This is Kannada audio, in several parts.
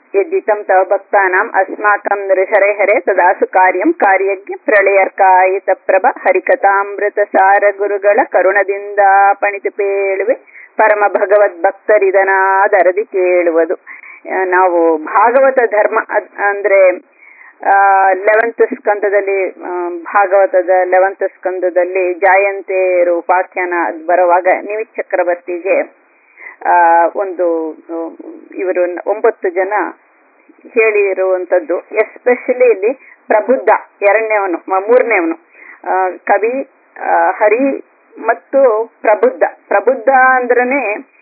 यद्दितं तव भक्तानाम् अस्माकं नृहरे हरे तदासु कार्यं ಕಾರ್ಯಜ್ಞ ಪ್ರಳಯರ್ಕಾಯಿತ ಪ್ರಭ ಹರಿಕಥಾಮೃತಸಾರ ಗುರುಗಳ ಕರುಣದಿಂದ ಪಣಿತು ಪೇಳುವೆ ಪರಮ ಭಗವದ್ ಭಕ್ತರಿದನಾದರದಿ ಕೇಳುವುದು ಆ, ನಾವು ಭಾಗವತ ಧರ್ಮ ಅದ್- ಅಂದ್ರೆ ಲೆವೆಂತ್ ಸ್ಕಂದದಲ್ಲಿ ಆ, ಭಾಗವತದ ಲೆವೆಂತ್ ಸ್ಕಂದದಲ್ಲಿ ಜಾಯಂತೆಯರು ಉಪಾಖ್ಯಾನ ಅದ್ ಬರುವಾಗ ನಿವಿ ಚಕ್ರವರ್ತಿಗೆ ಆ, ಒಂದು ಇವರು ಒಂಬತ್ತು ಜನ ಹೇಳಿರುವಂತದ್ದು ಎಸ್ಪೆಷಲಿ ಇಲ್ಲಿ ಪ್ರಬುದ್ಧ ಎರಡನೇವನು ಮ- ಮೂರನೇವನು ಆ, ಕವಿ ಆ, ಹರಿ ಮತ್ತು ಪ್ರಬುದ್ಧ ಪ್ರಬುದ್ಧ ಅಂದ್ರನೇ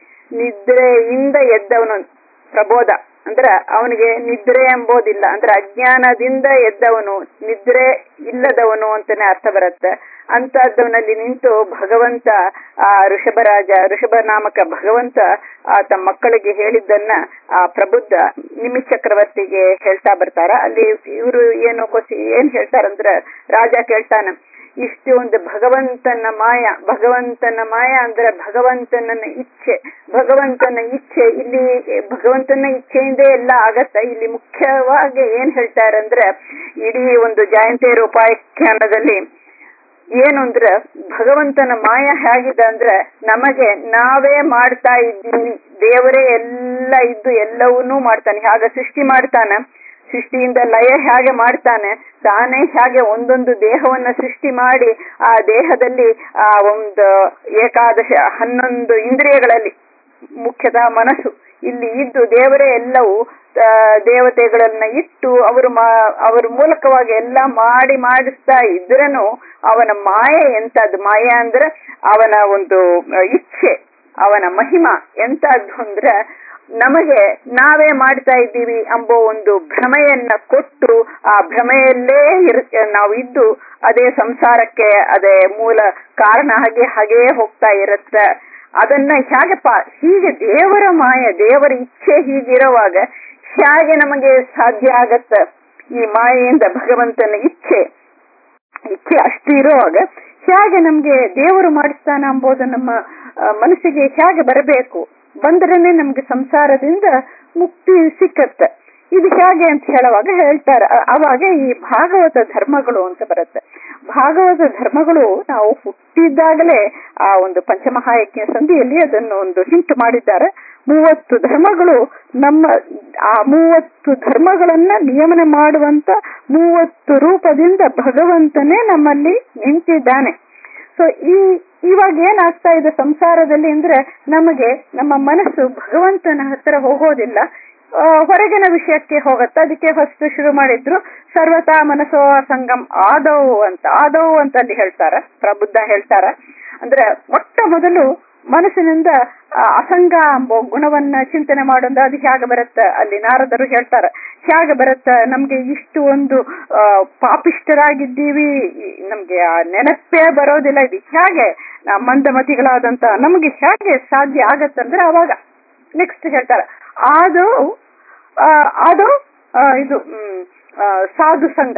ನಿದ್ರೆಯಿಂದ ಎದ್ದವನು ಪ್ರಬೋಧ ಅಂದ್ರ ಅವನಿಗೆ ನಿದ್ರೆ ಎಂಬುದಿಲ್ಲ ಅಂದ್ರೆ ಅಜ್ಞಾನದಿಂದ ಎದ್ದವನು ನಿದ್ರೆ ಇಲ್ಲದವನು ಅಂತಾನೆ ಅರ್ಥ ಬರುತ್ತೆ ಅಂತಹದ್ದವನಲ್ಲಿ ನಿಂತು ಭಗವಂತ ಆ ಋಷಭರಾಜ ಋಷಭ ನಾಮಕ ಭಗವಂತ ಆ ತಮ್ಮ ಮಕ್ಕಳಿಗೆ ಹೇಳಿದ್ದನ್ನ ಆ ಪ್ರಬುದ್ಧ ನಿಮಿ ಚಕ್ರವರ್ತಿಗೆ ಹೇಳ್ತಾ ಬರ್ತಾರ ಅಲ್ಲಿ ಇವರು ಏನು ಕೊಸಿ ಏನ್ ಹೇಳ್ತಾರಂದ್ರ ರಾಜ ಕೇಳ್ತಾನ ಇಷ್ಟು ಒಂದು ಭಗವಂತನ ಮಾಯ ಭಗವಂತನ ಮಾಯ ಅಂದ್ರೆ ಭಗವಂತನ ಇಚ್ಛೆ ಭಗವಂತನ ಇಚ್ಛೆ ಇಲ್ಲಿ ಭಗವಂತನ ಇಚ್ಛೆಯಿಂದ ಎಲ್ಲ ಆಗತ್ತ ಇಲ್ಲಿ ಮುಖ್ಯವಾಗಿ ಏನ್ ಹೇಳ್ತಾರಂದ್ರೆ ಇಡೀ ಒಂದು ಜಯಂತಿಯರ ಉಪಾಖ್ಯಾನದಲ್ಲಿ ಏನು ಅಂದ್ರೆ ಭಗವಂತನ ಮಾಯ ಹೇಗಿದೆ ಅಂದ್ರೆ ನಮಗೆ ನಾವೇ ಮಾಡ್ತಾ ಇದ್ದೀವಿ ದೇವರೇ ಎಲ್ಲ ಇದ್ದು ಎಲ್ಲವನ್ನೂ ಮಾಡ್ತಾನೆ ಹಾಗ ಸೃಷ್ಟಿ ಮಾಡ್ತಾನೆ ಸೃಷ್ಟಿಯಿಂದ ಲಯ ಹೇಗೆ ಮಾಡ್ತಾನೆ ತಾನೇ ಹೇಗೆ ಒಂದೊಂದು ದೇಹವನ್ನ ಸೃಷ್ಟಿ ಮಾಡಿ ಆ ದೇಹದಲ್ಲಿ ಆ ಒಂದು ಏಕಾದಶ ಹನ್ನೊಂದು ಇಂದ್ರಿಯಗಳಲ್ಲಿ ಮುಖ್ಯತಃ ಮನಸ್ಸು ಇಲ್ಲಿ ಇದ್ದು ದೇವರೇ ಎಲ್ಲವೂ ಆ, ದೇವತೆಗಳನ್ನ ಇಟ್ಟು ಅವರು ಮಾ ಅವ್ರ ಮೂಲಕವಾಗಿ ಎಲ್ಲ ಮಾಡಿ ಮಾಡಿಸ್ತಾ ಇದ್ರನು ಅವನ ಮಾಯೆ ಎಂತದ್ದು ಮಾಯೆ ಅಂದ್ರೆ ಅವನ ಒಂದು ಆ, ಇಚ್ಛೆ ಅವನ ಮಹಿಮಾ ಎಂತದ್ದು ಅಂದ್ರೆ ನಮಗೆ ನಾವೇ ಮಾಡ್ತಾ ಇದ್ದೀವಿ ಎಂಬೋ ಒಂದು ಭ್ರಮೆಯನ್ನ ಕೊಟ್ಟು ಆ ಭ್ರಮೆಯಲ್ಲೇ ಇರ್ ನಾವು ಇದ್ದು ಅದೇ ಸಂಸಾರಕ್ಕೆ ಅದೇ ಮೂಲ ಕಾರಣ ಹಾಗೆ ಹಾಗೇ ಹೋಗ್ತಾ ಇರುತ್ತೆ ಅದನ್ನ ಹೇಗಪ್ಪ ಹೀಗೆ ದೇವರ ಮಾಯ ದೇವರ ಇಚ್ಛೆ ಹೀಗಿರುವಾಗ ಹೇಗೆ ನಮಗೆ ಸಾಧ್ಯ ಆಗತ್ತ ಈ ಮಾಯೆಯಿಂದ ಭಗವಂತನ ಇಚ್ಛೆ ಇಚ್ಛೆ ಅಷ್ಟು ಇರುವಾಗ ಹೇಗೆ ನಮ್ಗೆ ದೇವರು ಮಾಡಿಸ್ತಾನ ಎಂಬುದು ನಮ್ಮ ಆ, ಮನಸ್ಸಿಗೆ ಹೇಗೆ ಬರಬೇಕು ಬಂದ್ರೇನೆ ನಮ್ಗೆ ಸಂಸಾರದಿಂದ ಮುಕ್ತಿ ಸಿಕ್ಕತ್ತೆ ಇದು ಹೇಗೆ ಅಂತ ಹೇಳುವಾಗ ಹೇಳ್ತಾರೆ ಅ- ಅವಾಗ ಈ ಭಾಗವತ ಧರ್ಮಗಳು ಅಂತ ಬರುತ್ತೆ ಭಾಗವತ ಧರ್ಮಗಳು ನಾವು ಹುಟ್ಟಿದ್ದಾಗಲೇ ಆ ಒಂದು ಪಂಚಮಹಾಯಜ್ಞ ಸಂಧಿಯಲ್ಲಿ ಅದನ್ನು ಒಂದು ಹಿಂಟ್ ಮಾಡಿದ್ದಾರೆ ಮೂವತ್ತು ಧರ್ಮಗಳು ನಮ್ಮ ಆ ಮೂವತ್ತು ಧರ್ಮಗಳನ್ನ ನಿಯಮನ ಮಾಡುವಂತ ಮೂವತ್ತು ರೂಪದಿಂದ ಭಗವಂತನೇ ನಮ್ಮಲ್ಲಿ ನಿಂತಿದ್ದಾನೆ ಸೊ ಈ ಇವಾಗ ಏನಾಗ್ತಾ ಇದೆ ಸಂಸಾರದಲ್ಲಿ ಅಂದ್ರೆ ನಮಗೆ ನಮ್ಮ ಮನಸ್ಸು ಭಗವಂತನ ಹತ್ರ ಹೋಗೋದಿಲ್ಲ ಆ, ಹೊರಗಿನ ವಿಷಯಕ್ಕೆ ಹೋಗತ್ತೆ ಅದಕ್ಕೆ ಫಸ್ಟ್ ಶುರು ಮಾಡಿದ್ರು ಸರ್ವತಾ ಮನಸ್ಸೋ ಸಂಗಮ್ ಆದವು ಅಂತ ಆದವು ಅಂತ ಅಲ್ಲಿ ಹೇಳ್ತಾರ ಪ್ರಬುದ್ಧ ಹೇಳ್ತಾರ ಅಂದ್ರೆ ಮೊಟ್ಟ ಮೊದಲು ಮನಸ್ಸಿನಿಂದ ಆ, ಅಸಂಗ ಎಂಬ ಗುಣವನ್ನ ಚಿಂತನೆ ಮಾಡೋದು ಅದು ಹೇಗೆ ಬರುತ್ತೆ ಅಲ್ಲಿ ನಾರದರು ಹೇಳ್ತಾರ ಹೇಗೆ ಬರುತ್ತೆ ನಮ್ಗೆ ಇಷ್ಟು ಒಂದು ಆ, ಪಾಪಿಷ್ಠರಾಗಿದ್ದೀವಿ ಈ- ನಮ್ಗೆ ಆ ನೆನಪೇ ಬರೋದಿಲ್ಲ ಇದು ಹೇಗೆ ನಾ ಮಂದಮತಿಗಳಾದಂತ ನಮ್ಗೆ ಹೇಗೆ ಸಾಧ್ಯ ಆಗತ್ತಂದ್ರೆ ಅವಾಗ ನೆಕ್ಸ್ಟ್ ಹೇಳ್ತಾರ ಅದು ಆ, ಅದು ಆ, ಇದು ಮ್, ಆ, ಸಾಧು ಸಂಘ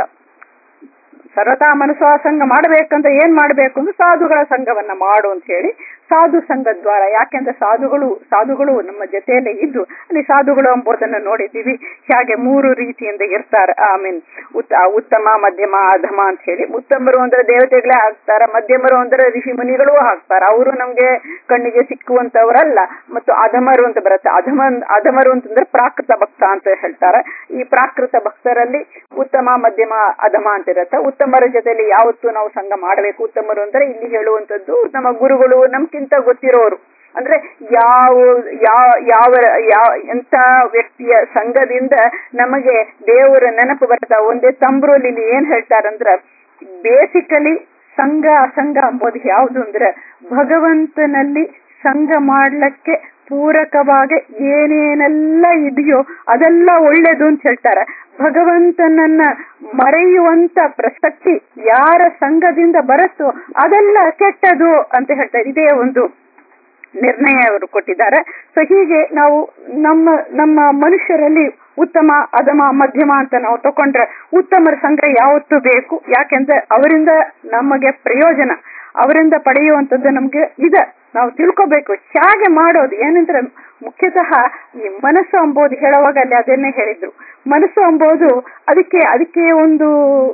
ಸರ್ವತಾ ಮನಸ್ಸು ಸಂಘ ಮಾಡ್ಬೇಕಂತ ಏನ್ ಮಾಡ್ಬೇಕು ಅಂದ್ರೆ ಸಾಧುಗಳ ಸಂಘವನ್ನ ಮಾಡು ಅಂತ ಹೇಳಿ ಸಾಧು ಸಂಘ ದ್ವಾರ ಯಾಕೆಂದ್ರೆ ಸಾಧುಗಳು ಸಾಧುಗಳು ನಮ್ಮ ಜೊತೆಯಲ್ಲೇ ಇದ್ದು ಅಲ್ಲಿ ಸಾಧುಗಳು ಎಂಬುದನ್ನ ನೋಡಿದ್ದೀವಿ ಹೇಗೆ ಮೂರು ರೀತಿಯಿಂದ ಇರ್ತಾರೆ ಐ ಮೀನ್ ಉತ್ತಮ ಮಧ್ಯಮ ಅಧಮ ಅಂತ ಹೇಳಿ ಉತ್ತಮರು ಅಂದ್ರೆ ದೇವತೆಗಳೇ ಆಗ್ತಾರ ಮಧ್ಯಮರು ಅಂದ್ರೆ ಋಷಿ ಮುನಿಗಳು ಆಗ್ತಾರ ಅವರು ನಮ್ಗೆ ಕಣ್ಣಿಗೆ ಸಿಕ್ಕುವಂತವರಲ್ಲ ಮತ್ತು ಅಧಮರು ಅಂತ ಬರುತ್ತೆ ಅಧಮ ಅಧಮರು ಅಂತಂದ್ರೆ ಪ್ರಾಕೃತ ಭಕ್ತ ಅಂತ ಹೇಳ್ತಾರೆ ಈ ಪ್ರಾಕೃತ ಭಕ್ತರಲ್ಲಿ ಉತ್ತಮ ಮಧ್ಯಮ ಅಧಮ ಅಂತ ಇರುತ್ತೆ ಉತ್ತಮರ ಜೊತೆಲಿ ಯಾವತ್ತೂ ನಾವು ಸಂಘ ಮಾಡಬೇಕು ಉತ್ತಮರು ಅಂದ್ರೆ ಇಲ್ಲಿ ಹೇಳುವಂತದ್ದು ನಮ್ಮ ಗುರುಗಳು ನಮ್ಗಿಂತ ಗೊತ್ತಿರೋರು ಅಂದ್ರೆ ಯಾವ ಯಾವ ಯಾವ ಯಾವ ಎಂತ ವ್ಯಕ್ತಿಯ ಸಂಘದಿಂದ ನಮಗೆ ದೇವರ ನೆನಪು ಬರ್ತಾ ಒಂದೇ ತಂಬ್ರಲ್ಲಿ ಇಲ್ಲಿ ಏನ್ ಹೇಳ್ತಾರಂದ್ರ ಬೇಸಿಕಲಿ ಸಂಘ ಅಸಂಗ ಅಂಬೋದು ಯಾವುದು ಅಂದ್ರೆ ಭಗವಂತನಲ್ಲಿ ಸಂಘ ಮಾಡ್ಲಿಕ್ಕೆ ಪೂರಕವಾಗಿ ಏನೇನೆಲ್ಲ ಇದೆಯೋ ಅದೆಲ್ಲ ಒಳ್ಳೇದು ಅಂತ ಹೇಳ್ತಾರೆ ಭಗವಂತನನ್ನ ಮರೆಯುವಂತ ಪ್ರಸಕ್ತಿ ಯಾರ ಸಂಘದಿಂದ ಬರುತ್ತೋ ಅದೆಲ್ಲ ಕೆಟ್ಟದು ಅಂತ ಹೇಳ್ತಾರೆ ಇದೇ ಒಂದು ನಿರ್ಣಯ ಅವರು ಕೊಟ್ಟಿದ್ದಾರೆ ಸೊ ಹೀಗೆ ನಾವು ನಮ್ಮ ನಮ್ಮ ಮನುಷ್ಯರಲ್ಲಿ ಉತ್ತಮ ಅಧಮ ಮಧ್ಯಮ ಅಂತ ನಾವು ತಕೊಂಡ್ರೆ ಉತ್ತಮರ ಸಂಘ ಯಾವತ್ತೂ ಬೇಕು ಯಾಕೆಂದ್ರೆ ಅವರಿಂದ ನಮಗೆ ಪ್ರಯೋಜನ ಅವರಿಂದ ಪಡೆಯುವಂತದ್ದು ನಮ್ಗೆ ಇದೆ ನಾವು ತಿಳ್ಕೋಬೇಕು ಹೇಗೆ ಮಾಡೋದು ಏನಂದ್ರೆ ಮುಖ್ಯತಃ ಈ ಮನಸ್ಸು ಅಂಬೋದು ಹೇಳುವಾಗ ಅಲ್ಲಿ ಅದನ್ನೇ ಹೇಳಿದ್ರು ಮನಸ್ಸು ಅಂಬೋದು ಅದಕ್ಕೆ ಅದಕ್ಕೆ ಒಂದು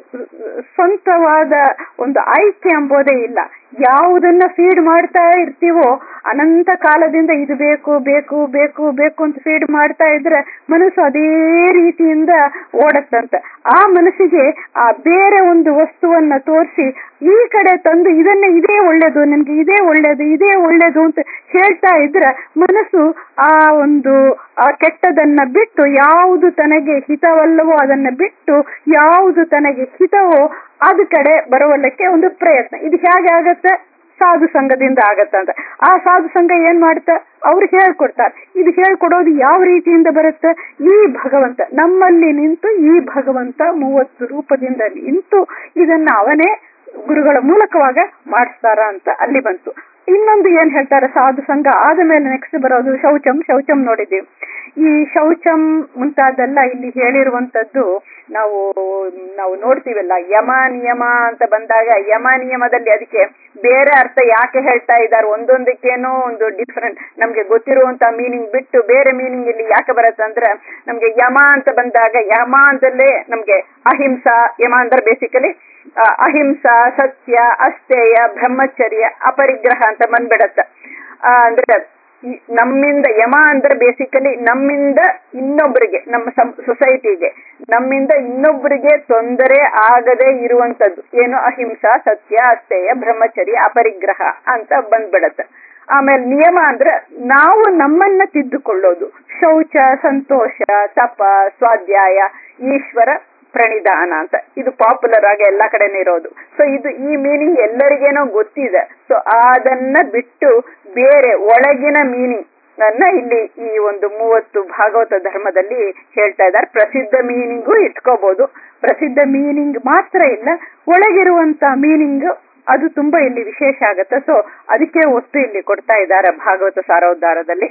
ಸ್ವಂತವಾದ ಒಂದು ಆಯ್ಕೆ ಎಂಬುದೇ ಇಲ್ಲ ಯಾವುದನ್ನ ಫೀಡ್ ಮಾಡ್ತಾ ಇರ್ತೀವೋ ಅನಂತ ಕಾಲದಿಂದ ಇದು ಬೇಕು ಬೇಕು ಬೇಕು ಬೇಕು ಅಂತ ಫೀಡ್ ಮಾಡ್ತಾ ಇದ್ರೆ ಮನಸ್ಸು ಅದೇ ರೀತಿಯಿಂದ ಓಡತ್ತಂತ ಆ ಮನಸ್ಸಿಗೆ ಆ ಬೇರೆ ಒಂದು ವಸ್ತುವನ್ನ ತೋರಿಸಿ ಈ ಕಡೆ ತಂದು ಇದನ್ನ ಇದೇ ಒಳ್ಳೇದು ನನ್ಗೆ ಇದೇ ಒಳ್ಳೇದು ಇದೇ ಒಳ್ಳೇದು ಅಂತ ಹೇಳ್ತಾ ಇದ್ರೆ ಮನಸ್ಸು ಆ ಒಂದು ಆ ಕೆಟ್ಟದನ್ನ ಬಿಟ್ಟು ಯಾವುದು ತನಗೆ ಹಿತವಲ್ಲವೋ ಅದನ್ನ ಬಿಟ್ಟು ಯಾವುದು ತನಗೆ ಹಿತವೋ ಅದ ಕಡೆ ಬರುವಲ್ಲಕ್ಕೆ ಒಂದು ಪ್ರಯತ್ನ ಇದು ಹೇಗೆ ಆಗತ್ತೆ ಸಾಧು ಸಂಘದಿಂದ ಆಗತ್ತಂತ ಆ ಸಾಧು ಸಂಘ ಏನ್ ಮಾಡ್ತಾ ಅವ್ರು ಹೇಳ್ಕೊಡ್ತಾರೆ ಇದು ಹೇಳ್ಕೊಡೋದು ಯಾವ ರೀತಿಯಿಂದ ಬರುತ್ತೆ ಈ ಭಗವಂತ ನಮ್ಮಲ್ಲಿ ನಿಂತು ಈ ಭಗವಂತ ಮೂವತ್ತು ರೂಪದಿಂದ ನಿಂತು ಇದನ್ನ ಅವನೇ ಗುರುಗಳ ಮೂಲಕವಾಗ ಮಾಡಿಸ್ತಾರ ಅಂತ ಅಲ್ಲಿ ಬಂತು ಇನ್ನೊಂದು ಏನ್ ಹೇಳ್ತಾರೆ ಸಾಧು ಸಂಘ ಆದ ಮೇಲೆ ನೆಕ್ಸ್ಟ್ ಬರೋದು ಶೌಚಂ ಶೌಚಂ ನೋಡಿದ್ದೀವಿ ಈ ಶೌಚಂ ಮುಂತಾದೆಲ್ಲ ಇಲ್ಲಿ ಹೇಳಿರುವಂತದ್ದು ನಾವು ನಾವು ನೋಡ್ತೀವಲ್ಲ ಯಮ ನಿಯಮ ಅಂತ ಬಂದಾಗ ಯಮ ನಿಯಮದಲ್ಲಿ ಅದಕ್ಕೆ ಬೇರೆ ಅರ್ಥ ಯಾಕೆ ಹೇಳ್ತಾ ಇದ್ದಾರೆ ಒಂದೊಂದಕ್ಕೇನೋ ಒಂದು ಡಿಫ್ರೆಂಟ್ ನಮ್ಗೆ ಗೊತ್ತಿರುವಂತ ಮೀನಿಂಗ್ ಬಿಟ್ಟು ಬೇರೆ ಮೀನಿಂಗ್ ಇಲ್ಲಿ ಯಾಕೆ ಬರುತ್ತೆ ಅಂದ್ರೆ ನಮ್ಗೆ ಯಮ ಅಂತ ಬಂದಾಗ ಯಮ ಅಂತಲೇ ನಮ್ಗೆ ಅಹಿಂಸಾ ಯಮ ಅಂದ್ರೆ ಬೇಸಿಕಲಿ ಅಹಿಂಸಾ ಸತ್ಯ ಅಸ್ಥೇಯ ಬ್ರಹ್ಮಚರ್ಯ ಅಪರಿಗ್ರಹ ಅಂತ ಬಂದ್ಬಿಡತ್ತ ಅಂದ್ರೆ ನಮ್ಮಿಂದ ಯಮ ಅಂದ್ರೆ ಬೇಸಿಕಲಿ ನಮ್ಮಿಂದ ಇನ್ನೊಬ್ಬರಿಗೆ ನಮ್ಮ ಸೊಸೈಟಿಗೆ ನಮ್ಮಿಂದ ಇನ್ನೊಬ್ಬರಿಗೆ ತೊಂದರೆ ಆಗದೆ ಇರುವಂತದ್ದು ಏನು ಅಹಿಂಸಾ ಸತ್ಯ ಅಸ್ಥೇಯ ಬ್ರಹ್ಮಚರ್ಯ ಅಪರಿಗ್ರಹ ಅಂತ ಬಂದ್ಬಿಡತ್ತೆ ಆಮೇಲೆ ನಿಯಮ ಅಂದ್ರೆ ನಾವು ನಮ್ಮನ್ನ ತಿದ್ದುಕೊಳ್ಳೋದು ಶೌಚ ಸಂತೋಷ ತಪ ಸ್ವಾಧ್ಯಾಯ ಈಶ್ವರ ಪ್ರಣಿಧಾನ ಅಂತ ಇದು ಪಾಪ್ಯುಲರ್ ಆಗಿ ಎಲ್ಲಾ ಕಡೆನೂ ಇರೋದು ಸೊ ಇದು ಈ ಮೀನಿಂಗ್ ಎಲ್ಲರಿಗೇನೋ ಗೊತ್ತಿದೆ ಸೊ ಅದನ್ನ ಬಿಟ್ಟು ಬೇರೆ ಒಳಗಿನ ಮೀನಿಂಗ್ ಅನ್ನ ಇಲ್ಲಿ ಈ ಒಂದು ಮೂವತ್ತು ಭಾಗವತ ಧರ್ಮದಲ್ಲಿ ಹೇಳ್ತಾ ಇದ್ದಾರೆ ಪ್ರಸಿದ್ಧ ಮೀನಿಂಗು ಇಟ್ಕೋಬಹುದು ಪ್ರಸಿದ್ಧ ಮೀನಿಂಗ್ ಮಾತ್ರ ಇಲ್ಲ ಒಳಗಿರುವಂತ ಮೀನಿಂಗ್ ಅದು ತುಂಬಾ ಇಲ್ಲಿ ವಿಶೇಷ ಆಗತ್ತೆ ಸೊ ಅದಕ್ಕೆ ಒತ್ತು ಇಲ್ಲಿ ಕೊಡ್ತಾ ಇದ್ದಾರೆ ಭಾಗವತ ಸಾರೋದ್ಧಾರದಲ್ಲಿ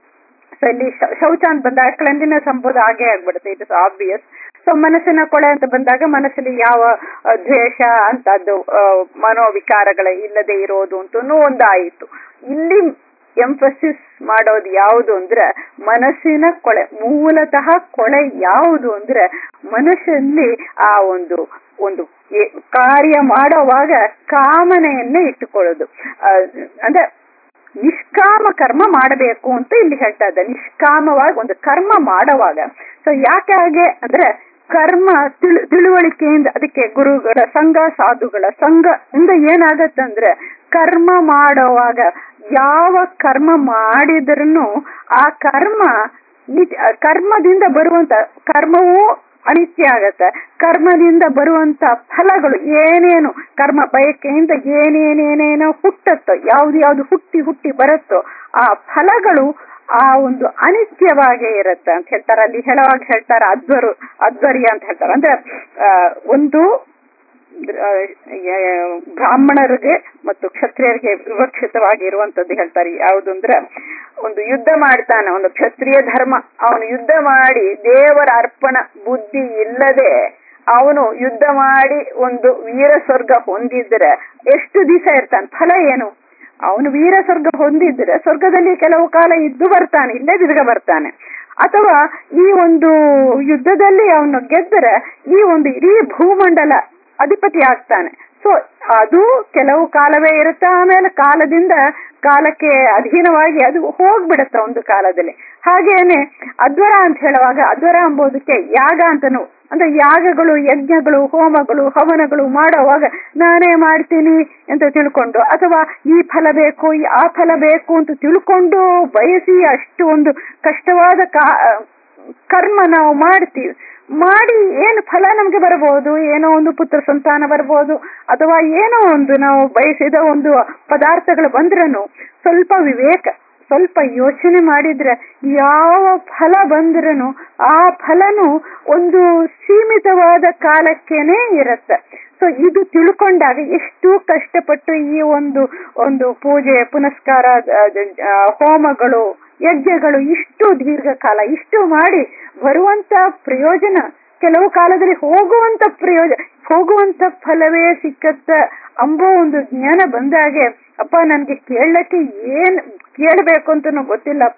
ಸೊ ಇಲ್ಲಿ ಶೌಚ ಅಂತ ಬಂದಾಗ ಕ್ಲೆನ್ಲಿನೆಸ್ ಎಂಬುದು ಹಾಗೆ ಆಗ್ಬಿಡುತ್ತೆ ಇಟ್ ಇಸ್ ಆಬ್ವಿಯಸ್ ಸೊ ಮನಸ್ಸಿನ ಕೊಳೆ ಅಂತ ಬಂದಾಗ ಮನಸ್ಸಲ್ಲಿ ಯಾವ ದ್ವೇಷ ಅಂತದ್ದು ಮನೋವಿಕಾರಗಳ ಇಲ್ಲದೆ ಇರೋದು ಅಂತೂ ಒಂದಾಯಿತು ಇಲ್ಲಿ ಎಂಫಸಿಸ್ ಮಾಡೋದು ಯಾವುದು ಅಂದ್ರೆ ಮನಸ್ಸಿನ ಕೊಳೆ ಮೂಲತಃ ಕೊಳೆ ಯಾವುದು ಅಂದ್ರೆ ಮನಸ್ಸಲ್ಲಿ ಆ ಒಂದು ಒಂದು ಕಾರ್ಯ ಮಾಡೋವಾಗ ಕಾಮನೆಯನ್ನೇ ಇಟ್ಟುಕೊಳ್ಳೋದು ಅಂದ್ರೆ ನಿಷ್ಕಾಮ ಕರ್ಮ ಮಾಡಬೇಕು ಅಂತ ಇಲ್ಲಿ ಹೇಳ್ತಾ ಇದ್ದ ನಿಷ್ಕಾಮವಾಗಿ ಒಂದು ಕರ್ಮ ಮಾಡುವಾಗ ಸೊ ಯಾಕೆ ಹಾಗೆ ಅಂದ್ರೆ ಕರ್ಮ ತಿಳು ತಿಳುವಳಿಕೆಯಿಂದ ಅದಕ್ಕೆ ಗುರುಗಳ ಸಂಘ ಸಾಧುಗಳ ಸಂಘ ಇಂದ ಏನಾಗತ್ತಂದ್ರೆ ಕರ್ಮ ಮಾಡುವಾಗ ಯಾವ ಕರ್ಮ ಮಾಡಿದ್ರೂ ಆ ಕರ್ಮ ಕರ್ಮದಿಂದ ಬರುವಂತ ಕರ್ಮವೂ ಅನಿತ್ಯ ಆಗತ್ತೆ ಕರ್ಮದಿಂದ ಬರುವಂತ ಫಲಗಳು ಏನೇನು ಕರ್ಮ ಬಯಕೆಯಿಂದ ಏನೇನೇನೇನೋ ಹುಟ್ಟತ್ತೋ ಯಾವ್ದು ಯಾವ್ದು ಹುಟ್ಟಿ ಹುಟ್ಟಿ ಬರುತ್ತೋ ಆ ಫಲಗಳು ಆ ಒಂದು ಅನಿತ್ಯವಾಗೇ ಇರುತ್ತೆ ಅಂತ ಹೇಳ್ತಾರೆ ಅಲ್ಲಿ ಹೇಳುವಾಗ ಹೇಳ್ತಾರೆ ಅಧ್ವರು ಅಧ್ವರ್ಯ ಅಂತ ಹೇಳ್ತಾರೆ ಅಂದ್ರೆ ಒಂದು ಬ್ರಾಹ್ಮಣರಿಗೆ ಮತ್ತು ಕ್ಷತ್ರಿಯರಿಗೆ ವಿವಕ್ಷಿತವಾಗಿ ಇರುವಂತದ್ದು ಹೇಳ್ತಾರೆ ಯಾವುದು ಅಂದ್ರೆ ಒಂದು ಯುದ್ಧ ಮಾಡ್ತಾನೆ ಒಂದು ಕ್ಷತ್ರಿಯ ಧರ್ಮ ಅವನು ಯುದ್ಧ ಮಾಡಿ ದೇವರ ಅರ್ಪಣ ಬುದ್ಧಿ ಇಲ್ಲದೆ ಅವನು ಯುದ್ಧ ಮಾಡಿ ಒಂದು ವೀರ ಸ್ವರ್ಗ ಹೊಂದಿದ್ರೆ ಎಷ್ಟು ದಿವಸ ಇರ್ತಾನೆ ಫಲ ಏನು ಅವನು ವೀರ ಸ್ವರ್ಗ ಹೊಂದಿದ್ರೆ ಸ್ವರ್ಗದಲ್ಲಿ ಕೆಲವು ಕಾಲ ಇದ್ದು ಬರ್ತಾನೆ ಇಲ್ಲೇ ತಿರ್ಗ ಬರ್ತಾನೆ ಅಥವಾ ಈ ಒಂದು ಯುದ್ಧದಲ್ಲಿ ಅವನು ಗೆದ್ದರೆ ಈ ಒಂದು ಇಡೀ ಭೂಮಂಡಲ ಅಧಿಪತಿ ಆಗ್ತಾನೆ ಸೊ ಅದು ಕೆಲವು ಕಾಲವೇ ಇರುತ್ತೆ ಆಮೇಲೆ ಕಾಲದಿಂದ ಕಾಲಕ್ಕೆ ಅಧೀನವಾಗಿ ಅದು ಹೋಗ್ಬಿಡುತ್ತೆ ಒಂದು ಕಾಲದಲ್ಲಿ ಹಾಗೇನೆ ಅಧ್ವರ ಅಂತ ಹೇಳುವಾಗ ಅಧ್ವರ ಎಂಬುದಕ್ಕೆ ಯಾಗ ಅಂತನೂ ಅಂದ್ರೆ ಯಾಗಗಳು ಯಜ್ಞಗಳು ಹೋಮಗಳು ಹವನಗಳು ಮಾಡುವಾಗ ನಾನೇ ಮಾಡ್ತೀನಿ ಅಂತ ತಿಳ್ಕೊಂಡು ಅಥವಾ ಈ ಫಲ ಬೇಕು ಆ ಫಲ ಬೇಕು ಅಂತ ತಿಳ್ಕೊಂಡು ಬಯಸಿ ಅಷ್ಟು ಒಂದು ಕಷ್ಟವಾದ ಕಾ ಕರ್ಮ ನಾವು ಮಾಡ್ತೀವಿ ಮಾಡಿ ಏನು ಫಲ ನಮ್ಗೆ ಬರಬಹುದು ಏನೋ ಒಂದು ಪುತ್ರ ಸಂತಾನ ಬರಬಹುದು ಅಥವಾ ಏನೋ ಒಂದು ನಾವು ಬಯಸಿದ ಒಂದು ಪದಾರ್ಥಗಳು ಬಂದ್ರೂ ಸ್ವಲ್ಪ ವಿವೇಕ ಸ್ವಲ್ಪ ಯೋಚನೆ ಮಾಡಿದ್ರೆ ಯಾವ ಫಲ ಬಂದ್ರೂ ಆ ಫಲನು ಒಂದು ಸೀಮಿತವಾದ ಕಾಲಕ್ಕೇನೆ ಇರುತ್ತೆ ಸೊ ಇದು ತಿಳ್ಕೊಂಡಾಗ ಎಷ್ಟು ಕಷ್ಟಪಟ್ಟು ಈ ಒಂದು ಒಂದು ಪೂಜೆ ಪುನಸ್ಕಾರ ಹೋಮಗಳು ಯಜ್ಞಗಳು ಇಷ್ಟು ದೀರ್ಘಕಾಲ ಇಷ್ಟು ಮಾಡಿ ಬರುವಂತ ಪ್ರಯೋಜನ ಕೆಲವು ಕಾಲದಲ್ಲಿ ಹೋಗುವಂತ ಪ್ರಯೋಜನ ಹೋಗುವಂತ ಫಲವೇ ಸಿಕ್ಕತ್ತ ಅಂಬೋ ಒಂದು ಜ್ಞಾನ ಬಂದಾಗೆ ಅಪ್ಪ ನನ್ಗೆ ಕೇಳಕ್ಕೆ ಏನ್ ಕೇಳಬೇಕು ಅಂತನೂ ಗೊತ್ತಿಲ್ಲಪ್ಪ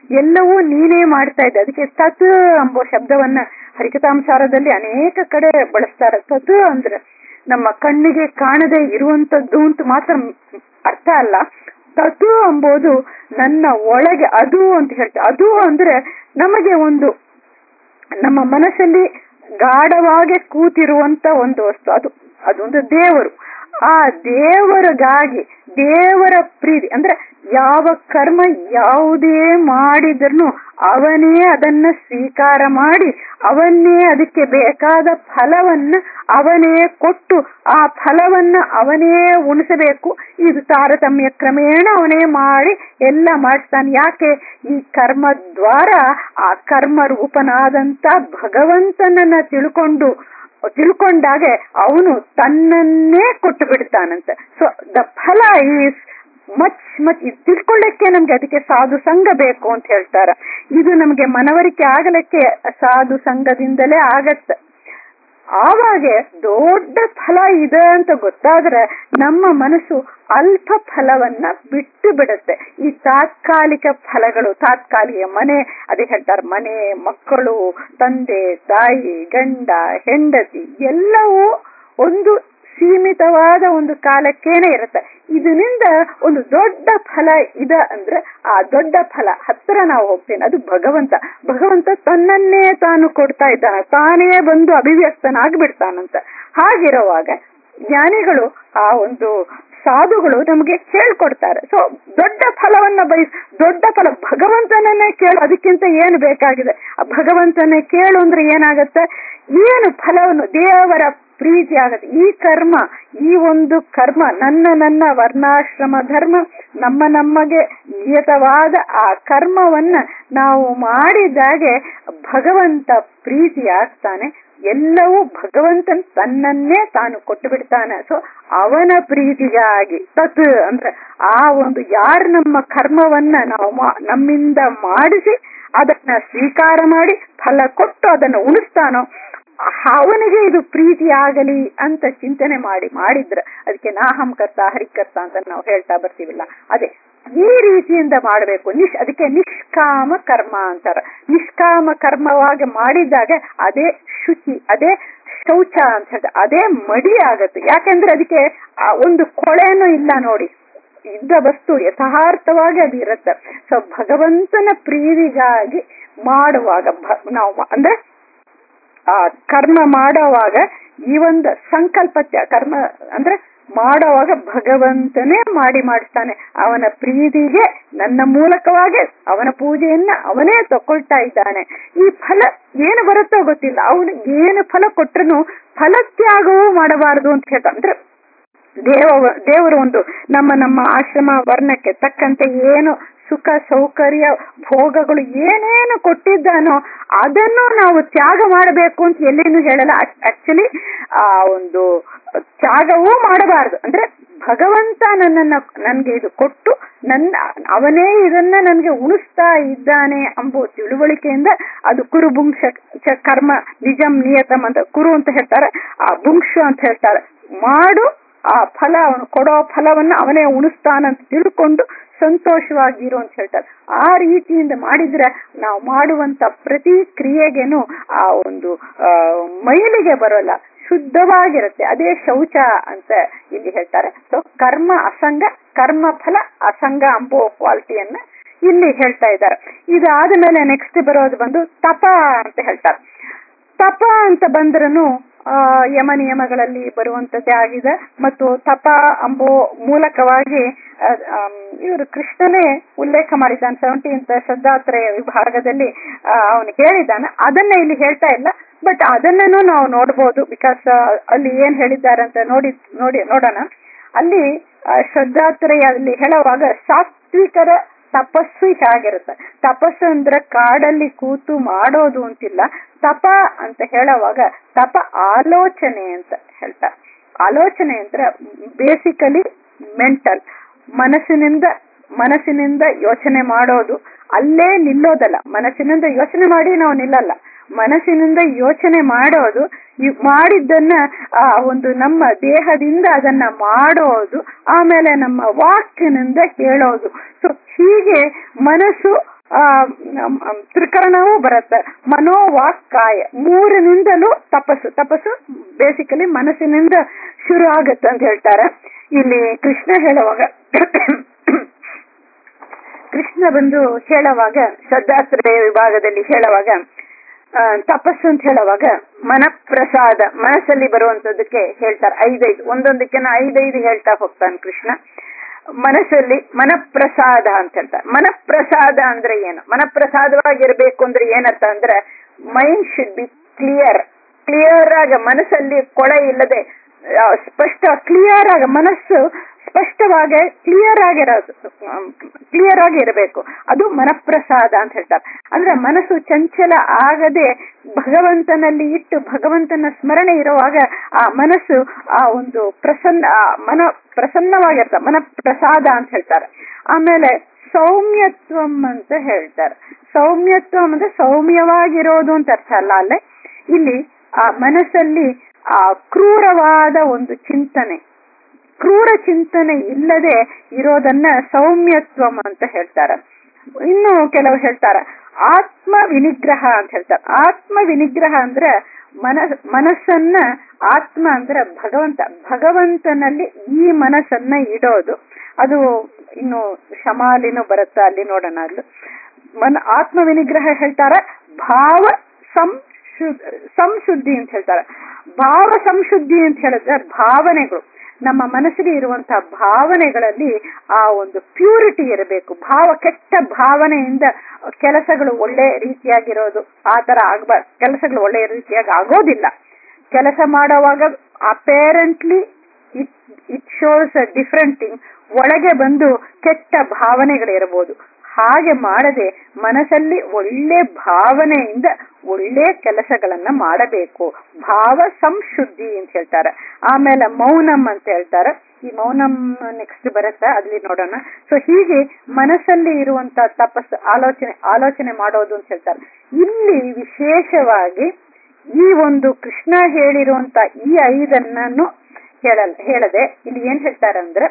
ಎಲ್ಲವೂ ನೀನೇ ಮಾಡ್ತಾ ಇದ್ದೆ ಅದಕ್ಕೆ ತತ್ ಎಂಬ ಶಬ್ದವನ್ನ ಹರಿಕತಾಂಸಾರದಲ್ಲಿ ಅನೇಕ ಕಡೆ ಬಳಸ್ತಾರೆ ತತ್ ಅಂದ್ರೆ ನಮ್ಮ ಕಣ್ಣಿಗೆ ಕಾಣದೆ ಇರುವಂತದ್ದು ಅಂತ ಮಾತ್ರ ಅರ್ಥ ಅಲ್ಲ ತತು ಎಂಬುದು ನನ್ನ ಒಳಗೆ ಅದು ಅಂತ ಹೇಳ್ತಾರೆ ಅದು ಅಂದ್ರೆ ನಮಗೆ ಒಂದು ನಮ್ಮ ಮನಸ್ಸಲ್ಲಿ ಗಾಢವಾಗಿ ಕೂತಿರುವಂತ ಒಂದು ವಸ್ತು ಅದು ಅದೊಂದು ದೇವರು ಆ ದೇವರಿಗಾಗಿ ದೇವರ ಪ್ರೀತಿ ಅಂದ್ರೆ ಯಾವ ಕರ್ಮ ಯಾವುದೇ ಮಾಡಿದ್ರು ಅವನೇ ಅದನ್ನ ಸ್ವೀಕಾರ ಮಾಡಿ ಅವನ್ನೇ ಅದಕ್ಕೆ ಬೇಕಾದ ಫಲವನ್ನ ಅವನೇ ಕೊಟ್ಟು ಆ ಫಲವನ್ನ ಅವನೇ ಉಣಿಸಬೇಕು ಇದು ತಾರತಮ್ಯ ಕ್ರಮೇಣ ಅವನೇ ಮಾಡಿ ಎಲ್ಲ ಮಾಡಿಸ್ತಾನೆ ಯಾಕೆ ಈ ಕರ್ಮ ದ್ವಾರ ಆ ಕರ್ಮ ರೂಪನಾದಂತ ಭಗವಂತನನ್ನ ತಿಳ್ಕೊಂಡು ತಿಳ್ಕೊಂಡಾಗೆ ಅವನು ತನ್ನನ್ನೇ ಕೊಟ್ಟು ಬಿಡ್ತಾನಂತೆ ಸೊ ದ ಫಲ ಈಸ್ ಮಚ್ ಮಚ್ ಇದು ತಿಳ್ಕೊಳ್ಳಕ್ಕೆ ನಮ್ಗೆ ಅದಕ್ಕೆ ಸಾಧು ಸಂಘ ಬೇಕು ಅಂತ ಹೇಳ್ತಾರ ಇದು ನಮ್ಗೆ ಮನವರಿಕೆ ಆಗಲಿಕ್ಕೆ ಸಾಧು ಸಂಘದಿಂದಲೇ ಆಗತ್ತೆ ಆವಾಗ ದೊಡ್ಡ ಫಲ ಇದೆ ಅಂತ ಗೊತ್ತಾದ್ರೆ ನಮ್ಮ ಮನಸ್ಸು ಅಲ್ಪ ಫಲವನ್ನ ಬಿಟ್ಟು ಬಿಡುತ್ತೆ ಈ ತಾತ್ಕಾಲಿಕ ಫಲಗಳು ತಾತ್ಕಾಲಿಕ ಮನೆ ಅದೇ ಹೇಳ್ತಾರೆ ಮನೆ ಮಕ್ಕಳು ತಂದೆ ತಾಯಿ ಗಂಡ ಹೆಂಡತಿ ಎಲ್ಲವೂ ಒಂದು ಸೀಮಿತವಾದ ಒಂದು ಕಾಲಕ್ಕೇನೆ ಇರುತ್ತೆ ಇದರಿಂದ ಒಂದು ದೊಡ್ಡ ಫಲ ಇದೆ ಅಂದ್ರೆ ಆ ದೊಡ್ಡ ಫಲ ಹತ್ತಿರ ನಾವು ಹೋಗ್ತೇನೆ ಅದು ಭಗವಂತ ಭಗವಂತ ತನ್ನನ್ನೇ ತಾನು ಕೊಡ್ತಾ ಇದ್ದಾನೆ ತಾನೇ ಬಂದು ಅಭಿವ್ಯಕ್ತನಾಗ್ಬಿಡ್ತಾನಂತ ಹಾಗಿರುವಾಗ ಜ್ಞಾನಿಗಳು ಆ ಒಂದು ಸಾಧುಗಳು ನಮಗೆ ಹೇಳ್ಕೊಡ್ತಾರೆ ಸೊ ದೊಡ್ಡ ಫಲವನ್ನ ಬಯಸ್ ದೊಡ್ಡ ಫಲ ಭಗವಂತನನ್ನೇ ಕೇಳು ಅದಕ್ಕಿಂತ ಏನು ಬೇಕಾಗಿದೆ ಆ ಭಗವಂತನೇ ಕೇಳು ಅಂದ್ರೆ ಏನಾಗತ್ತೆ ಏನು ಫಲವನ್ನು ದೇವರ ಪ್ರೀತಿ ಆಗತ್ತೆ ಈ ಕರ್ಮ ಈ ಒಂದು ಕರ್ಮ ನನ್ನ ನನ್ನ ವರ್ಣಾಶ್ರಮ ಧರ್ಮ ನಮ್ಮ ನಮಗೆ ನಿಯತವಾದ ಆ ಕರ್ಮವನ್ನ ನಾವು ಮಾಡಿದಾಗೆ ಭಗವಂತ ಪ್ರೀತಿ ಆಗ್ತಾನೆ ಎಲ್ಲವೂ ಭಗವಂತನ್ ತನ್ನನ್ನೇ ತಾನು ಕೊಟ್ಟು ಬಿಡ್ತಾನೆ ಸೊ ಅವನ ಪ್ರೀತಿಗಾಗಿ ತತ್ ಅಂದ್ರೆ ಆ ಒಂದು ಯಾರು ನಮ್ಮ ಕರ್ಮವನ್ನ ನಾವು ನಮ್ಮಿಂದ ಮಾಡಿಸಿ ಅದನ್ನ ಸ್ವೀಕಾರ ಮಾಡಿ ಫಲ ಕೊಟ್ಟು ಅದನ್ನ ಉಳಿಸ್ತಾನೋ ಅವನಿಗೆ ಇದು ಪ್ರೀತಿ ಆಗಲಿ ಅಂತ ಚಿಂತನೆ ಮಾಡಿ ಮಾಡಿದ್ರ ಅದಕ್ಕೆ ನಾಹಂಕರ್ತ ಹರಿಕರ್ತ ಅಂತ ನಾವು ಹೇಳ್ತಾ ಬರ್ತೀವಿಲ್ಲ ಅದೇ ಈ ರೀತಿಯಿಂದ ಮಾಡಬೇಕು ನಿಶ್ ಅದಕ್ಕೆ ನಿಷ್ಕಾಮ ಕರ್ಮ ಅಂತಾರ ನಿಷ್ಕಾಮ ಕರ್ಮವಾಗಿ ಮಾಡಿದಾಗ ಅದೇ ಶುಚಿ ಅದೇ ಶೌಚ ಅಂತ ಹೇಳ್ತಾರೆ ಅದೇ ಮಡಿ ಆಗತ್ತೆ ಯಾಕೆಂದ್ರೆ ಅದಕ್ಕೆ ಒಂದು ಕೊಳೆನೂ ಇಲ್ಲ ನೋಡಿ ಇದ್ದ ವಸ್ತು ಯಥಾರ್ಥವಾಗಿ ಅದು ಇರುತ್ತೆ ಸೊ ಭಗವಂತನ ಪ್ರೀತಿಗಾಗಿ ಮಾಡುವಾಗ ನಾವು ಅಂದ್ರೆ ಆ ಕರ್ಮ ಮಾಡುವಾಗ ಈ ಒಂದು ಸಂಕಲ್ಪ ಕರ್ಮ ಅಂದ್ರೆ ಮಾಡುವಾಗ ಭಗವಂತನೇ ಮಾಡಿ ಮಾಡಿಸ್ತಾನೆ ಅವನ ಪ್ರೀತಿಗೆ ನನ್ನ ಮೂಲಕವಾಗಿ ಅವನ ಪೂಜೆಯನ್ನ ಅವನೇ ತಕೊಳ್ತಾ ಇದ್ದಾನೆ ಈ ಫಲ ಏನು ಬರುತ್ತೋ ಗೊತ್ತಿಲ್ಲ ಅವನು ಏನು ಫಲ ಕೊಟ್ರು ಫಲತ್ಯಾಗವೂ ಮಾಡಬಾರದು ಅಂತ ಹೇಳ್ತಾ ಅಂದ್ರೆ ದೇವ ದೇವರು ಒಂದು ನಮ್ಮ ನಮ್ಮ ಆಶ್ರಮ ವರ್ಣಕ್ಕೆ ತಕ್ಕಂತೆ ಏನು ಸುಖ ಸೌಕರ್ಯ ಭೋಗಗಳು ಏನೇನು ಕೊಟ್ಟಿದ್ದಾನೋ ಅದನ್ನು ನಾವು ತ್ಯಾಗ ಮಾಡಬೇಕು ಅಂತ ಎಲ್ಲಿನೂ ಹೇಳಲ್ಲ ಆಕ್ಚುಲಿ ಆ ಒಂದು ತ್ಯಾಗವೂ ಮಾಡಬಾರದು ಅಂದ್ರೆ ಭಗವಂತ ನನ್ನನ್ನ ನನ್ಗೆ ಇದು ಕೊಟ್ಟು ನನ್ನ ಅವನೇ ಇದನ್ನ ನನ್ಗೆ ಉಣಿಸ್ತಾ ಇದ್ದಾನೆ ಎಂಬ ತಿಳುವಳಿಕೆಯಿಂದ ಅದು ಕುರು ಬುಂಶ ಕರ್ಮ ನಿಜಂ ನಿಯತಂ ಅಂತ ಕುರು ಅಂತ ಹೇಳ್ತಾರೆ ಆ ಬುಂಕ್ಷು ಅಂತ ಹೇಳ್ತಾರೆ ಮಾಡು ಆ ಫಲ ಅವನು ಕೊಡೋ ಫಲವನ್ನ ಅವನೇ ಉಣಿಸ್ತಾನಂತ ತಿಳ್ಕೊಂಡು ಸಂತೋಷವಾಗಿರು ಅಂತ ಹೇಳ್ತಾರೆ ಆ ರೀತಿಯಿಂದ ಮಾಡಿದ್ರೆ ನಾವು ಮಾಡುವಂತ ಪ್ರತಿ ಕ್ರಿಯೆಗೆನು ಆ ಒಂದು ಮೈಲಿಗೆ ಬರೋಲ್ಲ ಶುದ್ಧವಾಗಿರುತ್ತೆ ಅದೇ ಶೌಚ ಅಂತ ಇಲ್ಲಿ ಹೇಳ್ತಾರೆ ಸೊ ಕರ್ಮ ಅಸಂಗ ಕರ್ಮ ಫಲ ಅಸಂಗ ಅಂಬೋ ಕ್ವಾಲಿಟಿಯನ್ನ ಇಲ್ಲಿ ಹೇಳ್ತಾ ಇದ್ದಾರೆ ಇದಾದ ಮೇಲೆ ನೆಕ್ಸ್ಟ್ ಬರೋದು ಬಂದು ತಪ ಅಂತ ಹೇಳ್ತಾರೆ ತಪ ಅಂತ ಬಂದ್ರೂ ಯಮ ನಿಯಮಗಳಲ್ಲಿ ಬರುವಂತದ್ದೇ ಆಗಿದೆ ಮತ್ತು ತಪ ಅಂಬೋ ಮೂಲಕವಾಗಿ ಇವರು ಕೃಷ್ಣನೇ ಉಲ್ಲೇಖ ಮಾಡಿದ್ದಾನೆ ಸೆವೆಂಟೀನ್ತ್ ಶ್ರದ್ಧಾತ್ರಯ ವಿಭಾಗದಲ್ಲಿ ಅವನು ಹೇಳಿದ್ದಾನೆ ಅದನ್ನ ಇಲ್ಲಿ ಹೇಳ್ತಾ ಇಲ್ಲ ಬಟ್ ಅದನ್ನೂ ನಾವು ನೋಡ್ಬೋದು ಬಿಕಾಸ್ ಅಲ್ಲಿ ಏನ್ ಹೇಳಿದ್ದಾರೆ ಅಂತ ನೋಡಿ ನೋಡಿ ನೋಡೋಣ ಅಲ್ಲಿ ಶ್ರದ್ಧಾತ್ರಯ ಅಲ್ಲಿ ಹೇಳುವಾಗ ಸಾತ್ವಿಕರ ತಪಸ್ಸು ಹೇಗಿರುತ್ತೆ ತಪಸ್ಸು ಅಂದ್ರೆ ಕಾಡಲ್ಲಿ ಕೂತು ಮಾಡೋದು ಅಂತಿಲ್ಲ ತಪ ಅಂತ ಹೇಳುವಾಗ ತಪ ಆಲೋಚನೆ ಅಂತ ಹೇಳ್ತಾರೆ ಆಲೋಚನೆ ಅಂದ್ರೆ ಬೇಸಿಕಲಿ ಮೆಂಟಲ್ ಮನಸ್ಸಿನಿಂದ ಮನಸ್ಸಿನಿಂದ ಯೋಚನೆ ಮಾಡೋದು ಅಲ್ಲೇ ನಿಲ್ಲೋದಲ್ಲ ಮನಸ್ಸಿನಿಂದ ಯೋಚನೆ ಮಾಡಿ ನಾವು ನಿಲ್ಲಲ್ಲ ಮನಸ್ಸಿನಿಂದ ಯೋಚನೆ ಮಾಡೋದು ಮಾಡಿದ್ದನ್ನ ಆ ಒಂದು ನಮ್ಮ ದೇಹದಿಂದ ಅದನ್ನ ಮಾಡೋದು ಆಮೇಲೆ ನಮ್ಮ ವಾಕ್ಯನಿಂದ ಹೇಳೋದು ಸೊ ಹೀಗೆ ಮನಸ್ಸು ಆ ಮ್, ಮ್, ತ್ರಿಕರಣವೂ ಬರುತ್ತೆ ಮನೋವಾಕ್ ಕಾಯ ಮೂರಿನಿಂದಲೂ ತಪಸ್ಸು ತಪಸ್ಸು ಬೇಸಿಕಲಿ ಮನಸ್ಸಿನಿಂದ ಶುರು ಆಗತ್ತೆ ಅಂತ ಹೇಳ್ತಾರೆ ಇಲ್ಲಿ ಕೃಷ್ಣ ಹೇಳುವಾಗ ಕೃಷ್ಣ ಬಂದು ಹೇಳುವಾಗ ಶ್ರದ್ಧಾಶ್ರಯ ವಿಭಾಗದಲ್ಲಿ ಹೇಳುವಾಗ ಆ, ತಪಸ್ಸು ಅಂತ ಹೇಳುವಾಗ ಮನಪ್ರಸಾದ ಮನಸ್ಸಲ್ಲಿ ಬರುವಂತದಕ್ಕೆ ಹೇಳ್ತಾರೆ ಐದೈದು ಒಂದೊಂದಕ್ಕೆ ಐದೈದು ಹೇಳ್ತಾ ಹೋಗ್ತಾನೆ ಕೃಷ್ಣ ಮನಸ್ಸಲ್ಲಿ ಮನಪ್ರಸಾದ ಅಂತ ಹೇಳ್ತಾರೆ ಮನಪ್ರಸಾದ ಅಂದ್ರೆ ಏನು ಮನಪ್ರಸಾದವಾಗಿರ್ಬೇಕು ಅಂದ್ರೆ ಏನರ್ಥ ಅಂದ್ರೆ mind should be clear clear ಆಗ ಮನಸ್ಸಲ್ಲಿ ಕೊಳೆ ಇಲ್ಲದೆ ಆ, ಸ್ಪಷ್ಟ ಕ್ಲಿಯರ್ ಆಗ ಮನಸ್ಸು ಸ್ಪಷ್ಟವಾಗಿ ಕ್ಲಿಯರ್ ಆಗಿರೋದು ಕ್ಲಿಯರ್ ಆಗಿ ಇರಬೇಕು ಅದು ಮನಪ್ರಸಾದ ಅಂತ ಹೇಳ್ತಾರೆ ಅಂದ್ರೆ ಮನಸ್ಸು ಚಂಚಲ ಆಗದೆ ಭಗವಂತನಲ್ಲಿ ಇಟ್ಟು ಭಗವಂತನ ಸ್ಮರಣೆ ಇರುವಾಗ ಆ ಮನಸ್ಸು ಆ ಒಂದು ಪ್ರಸನ್ನ ಆ ಮನ ಪ್ರಸನ್ನವಾಗಿರ್ತಾರೆ ಮನಪ್ರಸಾದ ಅಂತ ಹೇಳ್ತಾರೆ ಆಮೇಲೆ ಸೌಮ್ಯತ್ವಂ ಅಂತ ಹೇಳ್ತಾರೆ ಸೌಮ್ಯತ್ವಂ ಅಂದ್ರೆ ಸೌಮ್ಯವಾಗಿರೋದು ಅಂತ ಅರ್ಥ ಅಲ್ಲ ಅಲ್ಲೇ ಇಲ್ಲಿ ಆ ಮನಸ್ಸಲ್ಲಿ ಆ ಕ್ರೂರವಾದ ಒಂದು ಚಿಂತನೆ ಕ್ರೂರ ಚಿಂತನೆ ಇಲ್ಲದೆ ಇರೋದನ್ನ ಸೌಮ್ಯತ್ವಂ ಅಂತ ಹೇಳ್ತಾರೆ ಇನ್ನು ಕೆಲವು ಹೇಳ್ತಾರೆ ಆತ್ಮ ವಿನಿಗ್ರಹ ಅಂತ ಹೇಳ್ತಾರೆ ಆತ್ಮ ವಿನಿಗ್ರಹ ಅಂದ್ರೆ ಮನಸ್ ಮನಸ್ಸನ್ನ ಆತ್ಮ ಅಂದ್ರೆ ಭಗವಂತ ಭಗವಂತನಲ್ಲಿ ಈ ಮನಸ್ಸನ್ನ ಇಡೋದು ಅದು ಇನ್ನು ಶಮಾಲಿನೂ ಬರುತ್ತಾ ಅಲ್ಲಿ ನೋಡೋಣ ಅಲ್ಲಿ ಮನ ಆತ್ಮ ವಿನಿಗ್ರಹ ಹೇಳ್ತಾರೆ ಭಾವ ಸಂಶು ಸಂಶುದ್ಧಿ ಅಂತ ಹೇಳ್ತಾರೆ ಭಾವ ಸಂಶುದ್ಧಿ ಅಂತ ಹೇಳಿದ್ರೆ ಭಾವನೆಗಳು ನಮ್ಮ ಮನಸ್ಸಿಗೆ ಇರುವಂತಹ ಭಾವನೆಗಳಲ್ಲಿ ಆ ಒಂದು ಪ್ಯೂರಿಟಿ ಇರಬೇಕು ಭಾವ ಕೆಟ್ಟ ಭಾವನೆಯಿಂದ ಕೆಲಸಗಳು ಒಳ್ಳೆ ರೀತಿಯಾಗಿರೋದು ಆ ತರ ಆಗ್ಬಾರ್ದು ಕೆಲಸಗಳು ಒಳ್ಳೆ ರೀತಿಯಾಗಿ ಆಗೋದಿಲ್ಲ ಕೆಲಸ ಮಾಡುವಾಗ apparently it it shows a different thing ಒಳಗೆ ಬಂದು ಕೆಟ್ಟ ಭಾವನೆಗಳಿರಬಹುದು ಹಾಗೆ ಮಾಡದೆ ಮನಸ್ಸಲ್ಲಿ ಒಳ್ಳೆ ಭಾವನೆಯಿಂದ ಒಳ್ಳೆ ಕೆಲಸಗಳನ್ನ ಮಾಡಬೇಕು ಭಾವ ಸಂಶುದ್ಧಿ ಅಂತ ಹೇಳ್ತಾರೆ ಆಮೇಲೆ ಮೌನಂ ಅಂತ ಹೇಳ್ತಾರೆ ಈ ಮೌನಂ ನೆಕ್ಸ್ಟ್ ಬರುತ್ತೆ ಅಲ್ಲಿ ನೋಡೋಣ ಸೊ ಹೀಗೆ ಮನಸ್ಸಲ್ಲಿ ಇರುವಂತ ತಪಸ್ಸು ಆಲೋಚನೆ ಆಲೋಚನೆ ಮಾಡೋದು ಅಂತ ಹೇಳ್ತಾರೆ ಇಲ್ಲಿ ವಿಶೇಷವಾಗಿ ಈ ಒಂದು ಕೃಷ್ಣ ಹೇಳಿರುವಂತ ಈ ಐದನ್ನು ಹೇಳಲ್ ಹೇಳದೆ ಇಲ್ಲಿ ಏನ್ ಹೇಳ್ತಾರೆ ಅಂದ್ರೆ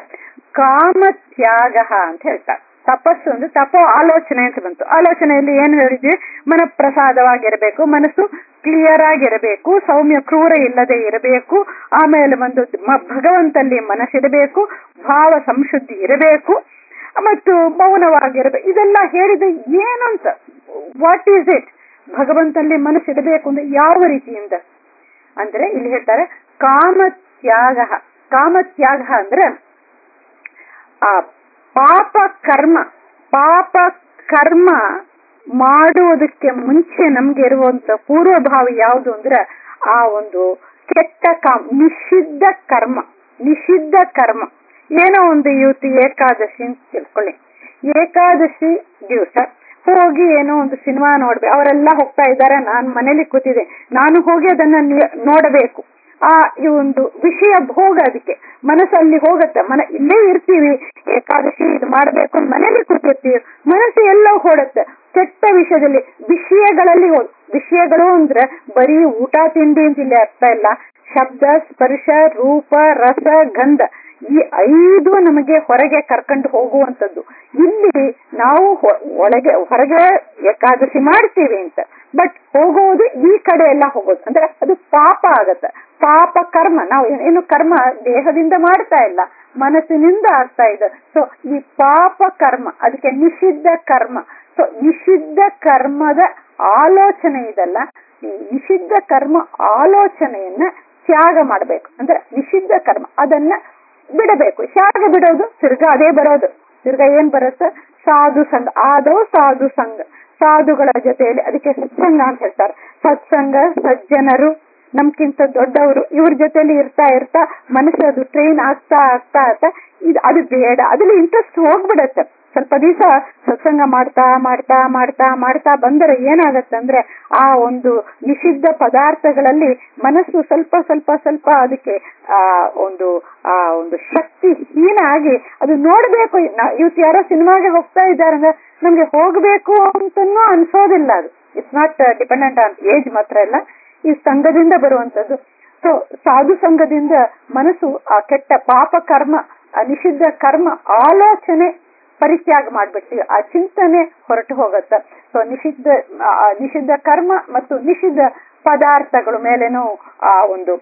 ಕಾಮ ತ್ಯಾಗ ಅಂತ ಹೇಳ್ತಾರೆ ತಪಸ್ಸು ಅಂದ್ರೆ ತಪೋ ಆಲೋಚನೆ ಅಂತ ಬಂತು ಆಲೋಚನೆಯಲ್ಲಿ ಏನ್ ಹೇಳಿದ್ವಿ ಮನಪ್ರಸಾದವಾಗಿರಬೇಕು ಮನಸ್ಸು ಕ್ಲಿಯರ್ ಆಗಿರಬೇಕು ಸೌಮ್ಯ ಕ್ರೂರ ಇಲ್ಲದೆ ಇರಬೇಕು ಆಮೇಲೆ ಒಂದು ಮ- ಭಗವಂತಲ್ಲಿ ಮನಸ್ಸಿರಬೇಕು ಭಾವ ಸಂಶುದ್ಧಿ ಇರಬೇಕು ಮತ್ತು ಮೌನವಾಗಿರಬೇಕು ಇದೆಲ್ಲ ಹೇಳಿದ ಏನು ಅಂತ ವಾಟ್ ಈಸ್ ಇಟ್ ಭಗವಂತನಲ್ಲಿ ಮನಸ್ಸಿಡಬೇಕು ಅಂದ್ರೆ ಯಾವ ರೀತಿಯಿಂದ ಅಂದ್ರೆ ಇಲ್ಲಿ ಹೇಳ್ತಾರೆ ಕಾಮತ್ಯಾಗ ಕಾಮತ್ಯಾಗ ಅಂದ್ರೆ ಆ ಪಾಪ ಕರ್ಮ ಪಾಪ ಕರ್ಮ ಮಾಡುವುದಕ್ಕೆ ಮುಂಚೆ ನಮ್ಗೆ ಇರುವಂತ ಪೂರ್ವಭಾವ ಯಾವುದು ಅಂದ್ರೆ ಆ ಒಂದು ಕೆಟ್ಟ ಕಾಮ ನಿಷಿದ್ಧ ಕರ್ಮ ನಿಷಿದ್ಧ ಕರ್ಮ ಏನೋ ಒಂದು ಯುವತಿ ಏಕಾದಶಿ ಅಂತ ತಿಳ್ಕೊಳ್ಳಿ ಏಕಾದಶಿ ದಿವಸ ಹೋಗಿ ಏನೋ ಒಂದು ಸಿನಿಮಾ ನೋಡ್ಬೇಕು ಅವರೆಲ್ಲ ಹೋಗ್ತಾ ಇದ್ದಾರೆ ನಾನು ಮನೇಲಿ ಕೂತಿದೆ ನಾನು ಹೋಗಿ ಅದನ್ನ ನಿ- ನೋಡಬೇಕು ಆ ಈ ಒಂದು ವಿಷಯ ಭೋಗ ಅದಕ್ಕೆ ಮನಸ್ಸಲ್ಲಿ ಹೋಗತ್ತೆ ಮನ ಇಲ್ಲೇ ಇರ್ತೀವಿ ಏಕಾದಶಿ ಇದು ಮಾಡ್ಬೇಕು ಅಂತ ಮನೇಲಿ ಕೂತಿರ್ತೀವಿ ಮನಸ್ಸು ಎಲ್ಲ ಓಡುತ್ತೆ ಕೆಟ್ಟ ವಿಷಯದಲ್ಲಿ ವಿಷಯಗಳಲ್ಲಿ ಹೋದ್ ವಿಷಯಗಳು ಅಂದ್ರೆ ಬರೀ ಊಟ ತಿಂಡಿ ಅಂತ ಇಲ್ಲಿ ಅರ್ಥ ಇಲ್ಲ ಶಬ್ದ ಸ್ಪರ್ಶ ರೂಪ ರಸ ಗಂಧ ಈ ಐದು ನಮಗೆ ಹೊರಗೆ ಕರ್ಕೊಂಡು ಹೋಗುವಂತದ್ದು ಇಲ್ಲಿ ನಾವು ಹೊ- ಒಳಗೆ ಹೊರಗೆ ಏಕಾದಶಿ ಮಾಡ್ತೀವಿ ಅಂತ ಬಟ್ ಹೋಗೋದು ಈ ಕಡೆ ಎಲ್ಲ ಹೋಗೋದು ಅಂದ್ರೆ ಅದು ಪಾಪ ಆಗತ್ತೆ ಪಾಪ ಕರ್ಮ ನಾವು ಏನು ಕರ್ಮ ದೇಹದಿಂದ ಮಾಡ್ತಾ ಇಲ್ಲ ಮನಸ್ಸಿನಿಂದ ಆಗ್ತಾ ಇದೆ ಸೊ ಈ ಪಾಪ ಕರ್ಮ ಅದಕ್ಕೆ ನಿಷಿದ್ಧ ಕರ್ಮ ಸೊ ನಿಷಿದ್ಧ ಕರ್ಮದ ಆಲೋಚನೆ ಇದಲ್ಲ ಈ ನಿಷಿದ್ಧ ಕರ್ಮ ಆಲೋಚನೆಯನ್ನ ತ್ಯಾಗ ಮಾಡಬೇಕು ಅಂದ್ರೆ ನಿಷಿದ್ಧ ಕರ್ಮ ಅದನ್ನ ಬಿಡಬೇಕು ಹೇಗೆ ಬಿಡೋದು ತಿರ್ಗಾ ಅದೇ ಬರೋದು ತಿರ್ಗಾ ಏನ್ ಬರುತ್ತೆ ಸಾಧು ಸಂಘ ಆದೋ ಸಾಧು ಸಂಘ ಸಾಧುಗಳ ಜೊತೆಯಲ್ಲಿ ಅದಕ್ಕೆ ಸತ್ಸಂಗ ಅಂತ ಹೇಳ್ತಾರೆ ಸತ್ಸಂಗ ಸಜ್ಜನರು ನಮ್ಗಿಂತ ದೊಡ್ಡವರು ಇವ್ರ ಜೊತೆಲಿ ಇರ್ತಾ ಇರ್ತಾ ಮನಸ್ಸು ಅದು ಟ್ರೈನ್ ಆಗ್ತಾ ಆಗ್ತಾ ಆಗ್ತಾ ಇದು ಅದು ಬೇಡ ಅದ್ರಲ್ಲಿ ಇಂಟ್ರೆಸ್ಟ್ ಹೋಗ್ಬಿಡತ್ತೆ ಸ್ವಲ್ಪ ದಿವಸ ಸತ್ಸಂಗ ಮಾಡ್ತಾ ಮಾಡ್ತಾ ಮಾಡ್ತಾ ಮಾಡ್ತಾ ಬಂದರೆ ಏನಾಗತ್ತೆ ಅಂದ್ರೆ ಆ ಒಂದು ನಿಷಿದ್ಧ ಪದಾರ್ಥಗಳಲ್ಲಿ ಮನಸ್ಸು ಸ್ವಲ್ಪ ಸ್ವಲ್ಪ ಸ್ವಲ್ಪ ಅದಕ್ಕೆ ಆ ಒಂದು ಆ ಒಂದು ಶಕ್ತಿ ಹೀನ ಆಗಿ ಅದು ನೋಡ್ಬೇಕು ನಾ- ಇವತ್ತು ಯಾರೋ ಸಿನಿಮಾಗೆ ಹೋಗ್ತಾ ಇದ್ದಾರೆ ಅಂದ್ರೆ ನಮ್ಗೆ ಹೋಗ್ಬೇಕು ಅಂತನೂ ಅನ್ಸೋದಿಲ್ಲ ಅದು it's not dependent on age ಮಾತ್ರ ಇಲ್ಲ ಈ ಸಂಘದಿಂದ ಬರುವಂತದ್ದು ಸೊ ಸಾಧು ಸಂಘದಿಂದ ಮನಸ್ಸು ಆ ಕೆಟ್ಟ ಪಾಪ ಕರ್ಮ ಆ ನಿಷಿದ್ಧ ಕರ್ಮ ಆಲೋಚನೆ ಪರಿತ್ಯಾಗ ಮಾಡ್ಬಿಡ್ತೀವಿ ಆ ಚಿಂತನೆ ಹೊರಟು ಹೋಗುತ್ತೆ ಸೊ ನಿಷಿದ್ಧ ಆ ನಿಷಿದ್ಧ ಕರ್ಮ ಮತ್ತು ನಿಷಿದ್ಧ ಪದಾರ್ಥಗಳ ಮೇಲೇನೂ ಆ ಒಂದು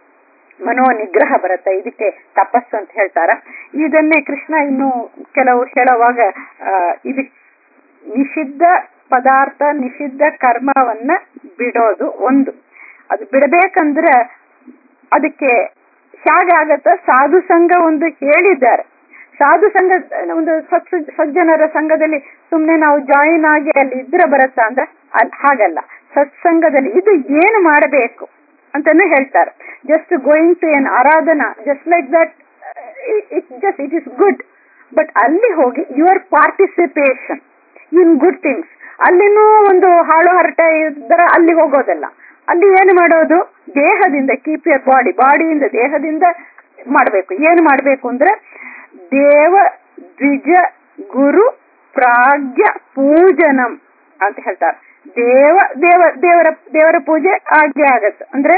ಮನೋ ನಿಗ್ರಹ ಬರುತ್ತೆ ಇದಕ್ಕೆ ತಪಸ್ಸು ಅಂತ ಹೇಳ್ತಾರ ಇದನ್ನೇ ಕೃಷ್ಣ ಇನ್ನು ಕೆಲವು ಹೇಳುವಾಗ ಆ ಇದು ನಿಷಿದ್ಧ ಪದಾರ್ಥ ನಿಷಿದ್ಧ ಕರ್ಮವನ್ನ ಬಿಡೋದು ಒಂದು ಅದು ಬಿಡಬೇಕಂದ್ರೆ ಅದಕ್ಕೆ ಹೇಗೆ ಆಗತ್ತ ಸಾಧು ಸಂಘ ಒಂದು ಹೇಳಿದ್ದಾರೆ ಸಾಧು ಸಂಘ ಒಂದು ಸತ್ ಸಜ್ಜನರ ಸಂಘದಲ್ಲಿ ಸುಮ್ನೆ ನಾವು ಜಾಯಿನ್ ಆಗಿ ಅಲ್ಲಿ ಇದ್ರೆ ಬರುತ್ತಾ ಅಂದ್ರೆ ಅಲ್- ಹಾಗಲ್ಲ ಸತ್ಸಂಗದಲ್ಲಿ ಇದು ಏನು ಮಾಡಬೇಕು ಅಂತಾನು ಹೇಳ್ತಾರೆ ಜಸ್ಟ್ ಗೋಯಿಂಗ್ ಟು ಎನ್ ಆರಾಧನಾ just like that it just it is good but ಅಲ್ಲಿ ಹೋಗಿ your participation in good things ಅಲ್ಲಿನೂ ಒಂದು ಹಾಳು ಹರಟೆ ಇದ್ರೆ ಅಲ್ಲಿ ಹೋಗೋದಲ್ಲ ಅಲ್ಲಿ ಏನು ಮಾಡೋದು ದೇಹದಿಂದ ಕೀಪ್ ಯರ್ ಬಾಡಿ ಬಾಡಿಯಿಂದ ದೇಹದಿಂದ ಮಾಡಬೇಕು ಏನು ಮಾಡಬೇಕು ಅಂದ್ರೆ ದೇವ ದ್ವಿಜ ಗುರು ಪ್ರಾಗ್ಯ ಪೂಜನಂ ಅಂತ ಹೇಳ್ತಾರೆ ದೇವ ದೇವ ದೇವರ ದೇವರ ಪೂಜೆ ಆಗಿ ಆಗತ್ತೆ ಅಂದ್ರೆ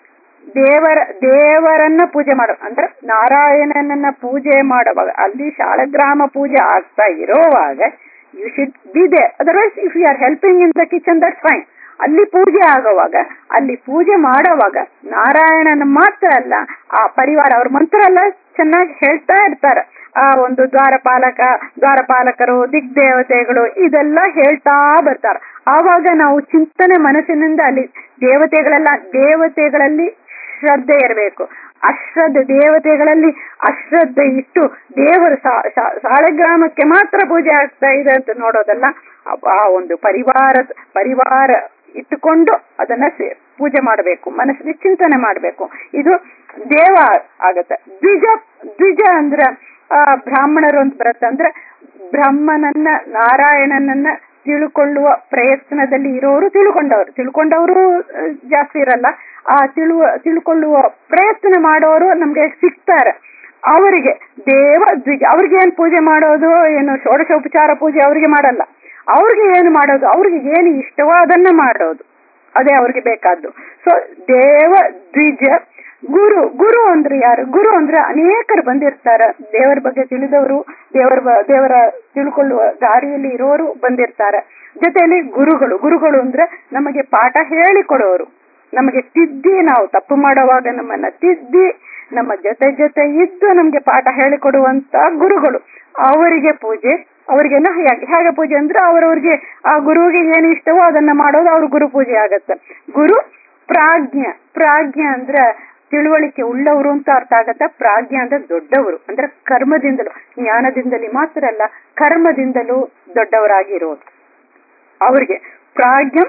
ದೇವರ ದೇವರನ್ನ ಪೂಜೆ ಮಾಡೋ ಅಂದ್ರೆ ನಾರಾಯಣನನ್ನ ಪೂಜೆ ಮಾಡುವಾಗ ಅಲ್ಲಿ ಶಾಳಗ್ರಾಮ ಪೂಜೆ ಆಗ್ತಾ ಇರೋವಾಗ you should be there otherwise if you are helping in the kitchen that fine ಅಲ್ಲಿ ಪೂಜೆ ಆಗುವಾಗ ಅಲ್ಲಿ ಪೂಜೆ ಮಾಡುವಾಗ ನಾರಾಯಣನ ಮಾತ್ರ ಅಲ್ಲ ಆ ಪರಿವಾರ ಅವ್ರ ಮಂತ್ರ ಎಲ್ಲ ಚೆನ್ನಾಗಿ ಹೇಳ್ತಾ ಇರ್ತಾರೆ ಆ ಒಂದು ದ್ವಾರಪಾಲಕ ದ್ವಾರಪಾಲಕರು ದಿಗ್ದೇವತೆಗಳು ಇದೆಲ್ಲ ಹೇಳ್ತಾ ಬರ್ತಾರೆ ಆವಾಗ ನಾವು ಚಿಂತನೆ ಮನಸ್ಸಿನಿಂದ ಅಲ್ಲಿ ದೇವತೆಗಳೆಲ್ಲ ದೇವತೆಗಳಲ್ಲಿ ಶ್ರದ್ಧೆ ಇರಬೇಕು ಅಶ್ರದ್ಧೆ ದೇವತೆಗಳಲ್ಲಿ ಅಶ್ರದ್ಧೆ ಇಟ್ಟು ದೇವರು ಸಾಳಗ್ರಾಮಕ್ಕೆ ಮಾತ್ರ ಪೂಜೆ ಆಗ್ತಾ ಇದೆ ಅಂತ ನೋಡೋದಲ್ಲ ಆ ಒಂದು ಪರಿವಾರ ಪರಿವಾರ ಇಟ್ಟುಕೊಂಡು ಅದನ್ನ ಪೂಜೆ ಮಾಡಬೇಕು ಮನಸ್ಸಿಗೆ ಚಿಂತನೆ ಮಾಡಬೇಕು ಇದು ದೇವ ಆಗತ್ತೆ ದ್ವಿಜ ದ್ವಿಜ ಅಂದ್ರ ಆ ಬ್ರಾಹ್ಮಣರು ಅಂತ ಬರುತ್ತೆ ಅಂದ್ರೆ ಬ್ರಹ್ಮನನ್ನ ನಾರಾಯಣನನ್ನ ತಿಳ್ಕೊಳ್ಳುವ ಪ್ರಯತ್ನದಲ್ಲಿ ಇರೋರು ತಿಳ್ಕೊಂಡವರು ತಿಳ್ಕೊಂಡವರು ಜಾಸ್ತಿ ಇರಲ್ಲ ಆ ತಿಳುವ ತಿಳ್ಕೊಳ್ಳುವ ಪ್ರಯತ್ನ ಮಾಡೋರು ನಮ್ಗೆ ಸಿಗ್ತಾರೆ ಅವರಿಗೆ ದೇವ ದ್ವಿಜ ಅವ್ರಿಗೆ ಏನ್ ಪೂಜೆ ಮಾಡೋದು ಏನು ಷೋಡಶೋಪಚಾರ ಪೂಜೆ ಅವ್ರಿಗೆ ಮಾಡಲ್ಲ ಅವ್ರಿಗೆ ಏನು ಮಾಡೋದು ಅವ್ರಿಗೆ ಏನು ಇಷ್ಟವೋ ಅದನ್ನ ಮಾಡೋದು ಅದೇ ಅವ್ರಿಗೆ ಬೇಕಾದ್ದು ಸೊ ದೇವ ದ್ವಿಜ ಗುರು ಗುರು ಅಂದ್ರೆ ಯಾರು ಗುರು ಅಂದ್ರೆ ಅನೇಕರು ಬಂದಿರ್ತಾರ ದೇವರ ಬಗ್ಗೆ ತಿಳಿದವರು ದೇವರ ದೇವರ ತಿಳ್ಕೊಳ್ಳುವ ದಾರಿಯಲ್ಲಿ ಇರೋರು ಬಂದಿರ್ತಾರ ಜೊತೆಯಲ್ಲಿ ಗುರುಗಳು ಗುರುಗಳು ಅಂದ್ರೆ ನಮಗೆ ಪಾಠ ಹೇಳಿಕೊಡೋರು ನಮಗೆ ತಿದ್ದಿ ನಾವು ತಪ್ಪು ಮಾಡುವಾಗ ನಮ್ಮನ್ನ ತಿದ್ದಿ ನಮ್ಮ ಜೊತೆ ಜೊತೆ ಇದ್ದು ನಮ್ಗೆ ಪಾಠ ಹೇಳಿಕೊಡುವಂತ ಗುರುಗಳು ಅವರಿಗೆ ಪೂಜೆ ಅವರಿಗೆ ಹೇಗೆ ಪೂಜೆ ಅಂದ್ರೆ ಅವರವ್ರಿಗೆ ಆ ಗುರುವಿಗೆ ಏನು ಇಷ್ಟವೋ ಅದನ್ನ ಮಾಡೋದು ಅವ್ರ ಗುರು ಪೂಜೆ ಆಗತ್ತೆ ಗುರು ಪ್ರಾಜ್ಞ ಪ್ರಾಜ್ಞ ಅಂದ್ರೆ ತಿಳುವಳಿಕೆ ಉಳ್ಳವರು ಅಂತ ಅರ್ಥ ಆಗತ್ತ ಪ್ರಾಜ್ಞ ಅಂದ್ರೆ ದೊಡ್ಡವರು ಅಂದ್ರೆ ಕರ್ಮದಿಂದಲೂ ಜ್ಞಾನದಿಂದಲೇ ಮಾತ್ರ ಅಲ್ಲ ಕರ್ಮದಿಂದಲೂ ದೊಡ್ಡವರಾಗಿರೋದು ಅವ್ರಿಗೆ ಪ್ರಾಜ್ಞ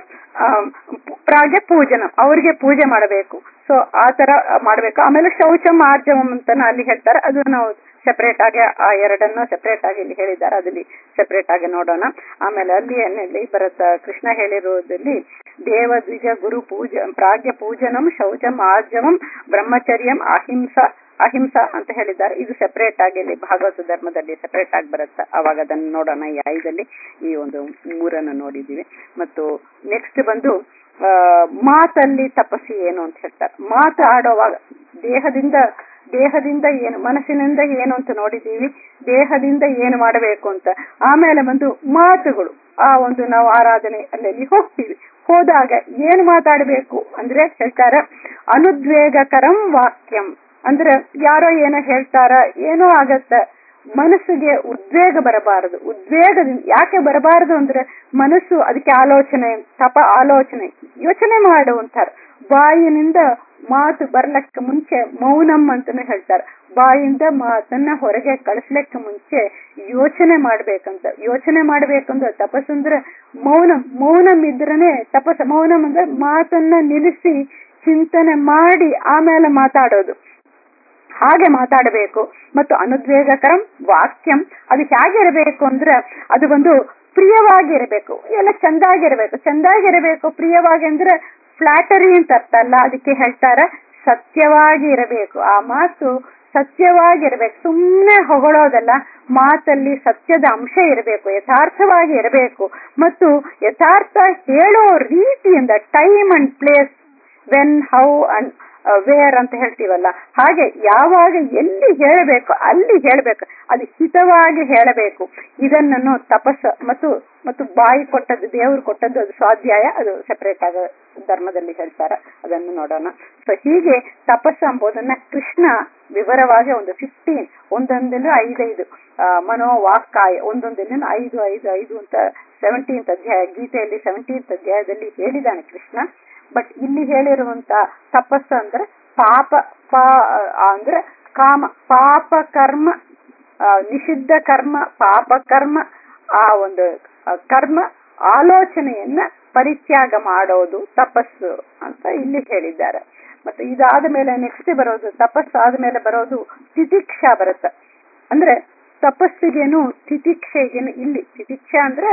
ಪ್ರಾಜ್ಞ ಪೂಜನ ಅವ್ರಿಗೆ ಪೂಜೆ ಮಾಡಬೇಕು ಸೊ ಆ ತರ ಮಾಡಬೇಕು ಆಮೇಲೆ ಶೌಚಂ ಆರ್ಜವಂ ಅಂತ ಅಲ್ಲಿ ಹೇಳ್ತಾರೆ ಅದು ನಾವು ಸೆಪರೇಟ್ ಆಗಿ ಆ ಎರಡನ್ನು ಸೆಪರೇಟ್ ಆಗಿ ಇಲ್ಲಿ ಹೇಳಿದ್ದಾರೆ ಅದಲ್ಲಿ ಸೆಪರೇಟ್ ಆಗಿ ನೋಡೋಣ ಆಮೇಲೆ ಅಲ್ಲಿ ಏನಲ್ಲಿ ಬರುತ್ತ ಕೃಷ್ಣ ಹೇಳಿರೋದಲ್ಲಿ ದೇವ ದ್ವಿಜ ಗುರು ಪೂಜ ಪ್ರಾಗ್ಯ ಪೂಜನಂ ಶೌಚಂ ಆರ್ಜವಂ ಬ್ರಹ್ಮಚರ್ಯಂ ಅಹಿಂಸಾ ಅಹಿಂಸಾ ಅಂತ ಹೇಳಿದ್ದಾರೆ ಇದು ಸೆಪರೇಟ್ ಆಗಿ ಇಲ್ಲಿ ಭಾಗವತ ಧರ್ಮದಲ್ಲಿ ಸೆಪರೇಟ್ ಆಗಿ ಬರುತ್ತೆ ಅವಾಗ ಅದನ್ನು ನೋಡೋಣ ಈ ಐದಲ್ಲಿ ಈ ಒಂದು ಮೂರನ್ನು ನೋಡಿದೀವಿ ಮತ್ತು ನೆಕ್ಸ್ಟ್ ಬಂದು ಆ ಮಾತಲ್ಲಿ ತಪಸ್ಸಿ ಏನು ಅಂತ ಹೇಳ್ತಾರೆ ಮಾತು ಆಡೋವಾಗ ದೇಹದಿಂದ ದೇಹದಿಂದ ಏನು ಮನಸ್ಸಿನಿಂದ ಏನು ಅಂತ ನೋಡಿದೀವಿ ದೇಹದಿಂದ ಏನು ಮಾಡಬೇಕು ಅಂತ ಆಮೇಲೆ ಬಂದು ಮಾತುಗಳು ಆ ಒಂದು ನಾವು ಆರಾಧನೆ ಅಲ್ಲಲ್ಲಿ ಹೋಗ್ತೀವಿ ಹೋದಾಗ ಏನು ಮಾತಾಡಬೇಕು ಅಂದ್ರೆ ಹೇಳ್ತಾರ ಅನುದ್ವೇಗಕರಂ ವಾಕ್ಯಂ ಅಂದ್ರೆ ಯಾರೋ ಏನೋ ಹೇಳ್ತಾರ ಏನೋ ಆಗತ್ತ ಮನಸ್ಸಿಗೆ ಉದ್ವೇಗ ಬರಬಾರದು ಉದ್ವೇಗದಿಂದ ಯಾಕೆ ಬರಬಾರದು ಅಂದ್ರೆ ಮನಸ್ಸು ಅದಕ್ಕೆ ಆಲೋಚನೆ ತಪ ಆಲೋಚನೆ ಯೋಚನೆ ಮಾಡುವಂತಾರ ಬಾಯಿನಿಂದ ಮಾತು ಬರ್ಲಕ್ಕೆ ಮುಂಚೆ ಮೌನಂ ಅಂತಾನು ಹೇಳ್ತಾರೆ ಬಾಯಿಂದ ಮಾತನ್ನ ಹೊರಗೆ ಕಳಿಸ್ಲಿಕ್ಕೆ ಮುಂಚೆ ಯೋಚನೆ ಮಾಡ್ಬೇಕಂತ ಯೋಚನೆ ಮಾಡ್ಬೇಕಂದ್ರೆ ತಪಸ್ಸಂದ್ರೆ ಮೌನಂ ಮೌನಂ ಇದ್ರನೆ ತಪಸ್ ಮೌನಂ ಅಂದ್ರೆ ಮಾತನ್ನ ನಿಲ್ಲಿಸಿ ಚಿಂತನೆ ಮಾಡಿ ಆಮೇಲೆ ಮಾತಾಡೋದು ಹಾಗೆ ಮಾತಾಡಬೇಕು ಮತ್ತು ಅನುದ್ವೇಗಕರಂ ವಾಕ್ಯಂ ಅದು ಹೇಗಿರಬೇಕು ಅಂದ್ರೆ ಅದು ಒಂದು ಪ್ರಿಯವಾಗಿರಬೇಕು ಎಲ್ಲ ಚಂದಾಗಿರ್ಬೇಕು ಚಂದಾಗಿರಬೇಕು ಪ್ರಿಯವಾಗಿ ಅಂದ್ರೆ ಫ್ಲಾಟರಿ ಅಂತ ಅರ್ಥ ಅಲ್ಲ ಅದಕ್ಕೆ ಹೇಳ್ತಾರ ಸತ್ಯವಾಗಿ ಇರಬೇಕು ಆ ಮಾತು ಸತ್ಯವಾಗಿರ್ಬೇಕು ಸುಮ್ಮನೆ ಹೊಗಳೋದಲ್ಲ ಮಾತಲ್ಲಿ ಸತ್ಯದ ಅಂಶ ಇರಬೇಕು ಯಥಾರ್ಥವಾಗಿ ಇರಬೇಕು ಮತ್ತು ಯಥಾರ್ಥ ಹೇಳೋ ರೀತಿಯಿಂದ time and place when how and where ಅಂತ ಹೇಳ್ತೀವಲ್ಲ ಹಾಗೆ ಯಾವಾಗ ಎಲ್ಲಿ ಹೇಳಬೇಕು ಅಲ್ಲಿ ಹೇಳಬೇಕು ಅದು ಹಿತವಾಗಿ ಹೇಳಬೇಕು ಇದನ್ನು ತಪಸ್ಸು ಮತ್ತು ಮತ್ತು ಬಾಯಿ ಕೊಟ್ಟದ್ದು ದೇವರು ಕೊಟ್ಟದ್ದು ಅದು ಸ್ವಾಧ್ಯಾಯ ಅದು ಸೆಪರೇಟ್ ಆಗ ಧರ್ಮದಲ್ಲಿ ಹೇಳ್ತಾರೆ ಅದನ್ನು ನೋಡೋಣ ಸೊ ಹೀಗೆ ತಪಸ್ಸು ಎಂಬುದನ್ನ ಕೃಷ್ಣ ವಿವರವಾಗಿ ಒಂದು ಫಿಫ್ಟೀನ್ ಒಂದೊಂದಿನ ಐದೈದು ಮನೋವಾಕ್ಕಾಯ ಒಂದೊಂದಿನ ಐದು ಐದು ಐದು ಅಂತ ಸೆವೆಂಟೀನ್ತ್ ಅಧ್ಯಾಯ ಗೀತೆಯಲ್ಲಿ ಸೆವೆಂಟೀನ್ತ್ ಅಧ್ಯಾಯದಲ್ಲಿ ಹೇಳಿದ್ದಾನೆ ಕೃಷ್ಣ ಬಟ್ ಇಲ್ಲಿ ಹೇಳಿರುವಂತ ತಪಸ್ಸು ಅಂದ್ರೆ ಪಾಪ ಪಾ ಅಂದ್ರೆ ಕಾಮ ಪಾಪ ಕರ್ಮ ನಿಷಿದ್ಧ ಕರ್ಮ ಪಾಪ ಕರ್ಮ ಆ ಒಂದು ಕರ್ಮ ಆಲೋಚನೆಯನ್ನ ಪರಿತ್ಯಾಗ ಮಾಡೋದು ತಪಸ್ಸು ಅಂತ ಇಲ್ಲಿ ಹೇಳಿದ್ದಾರೆ ಮತ್ತೆ ಇದಾದ ಮೇಲೆ ನೆಕ್ಸ್ಟ್ ಬರೋದು ತಪಸ್ಸು ಆದ್ಮೇಲೆ ಬರೋದು ತಿತಿಕ್ಷಾ ಬರುತ್ತೆ ಅಂದ್ರೆ ತಪಸ್ಸಿಗೇನು ತಿತಿಕ್ಷೆಗೇನು ಇಲ್ಲಿ ತಿತಿಕ್ಷೆ ಅಂದ್ರೆ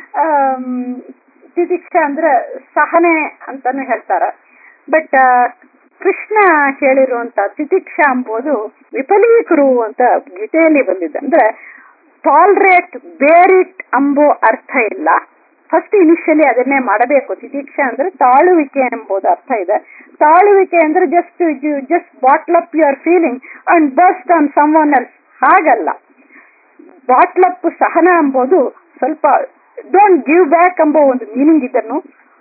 ತಿತಿಕ್ಷೆ ಅಂದ್ರೆ ಸಹನೆ ಅಂತಾನು ಹೇಳ್ತಾರ ಬಟ್ ಕೃಷ್ಣ ಹೇಳಿರುವಂತ ತಿತಿಕ್ಷಾ ಎಂಬುದು ವಿಫಲೀಕರು ಅಂತ ಗೀತೆಯಲ್ಲಿ ಬಂದಿದೆ ಅಂದ್ರೆ ಟಾಲ್ರೇಟ್ ಬೇರಿಟ್ ಅಂಬೋ ಅರ್ಥ ಇಲ್ಲ ಫಸ್ಟ್ ಇನಿಷಿಯಲಿ ಅದನ್ನೇ ಮಾಡಬೇಕು ತಿತಿಕ್ಷೆ ಅಂದ್ರೆ ತಾಳುವಿಕೆ ಎಂಬುದು ಅರ್ಥ ಇದೆ ತಾಳುವಿಕೆ ಅಂದ್ರೆ just just bottle up your feeling and burst on someone else ಹಾಗಲ್ಲ ಬಾಟ್ಲ್ ಅಪ್ ಸಹನ ಎಂಬುದು ಸ್ವಲ್ಪ ಡೋಂಟ್ ಗಿವ್ ಬ್ಯಾಕ್ ಎಂಬ ಒಂದು ಮೀನಿಂಗ್ ಇದನ್ನು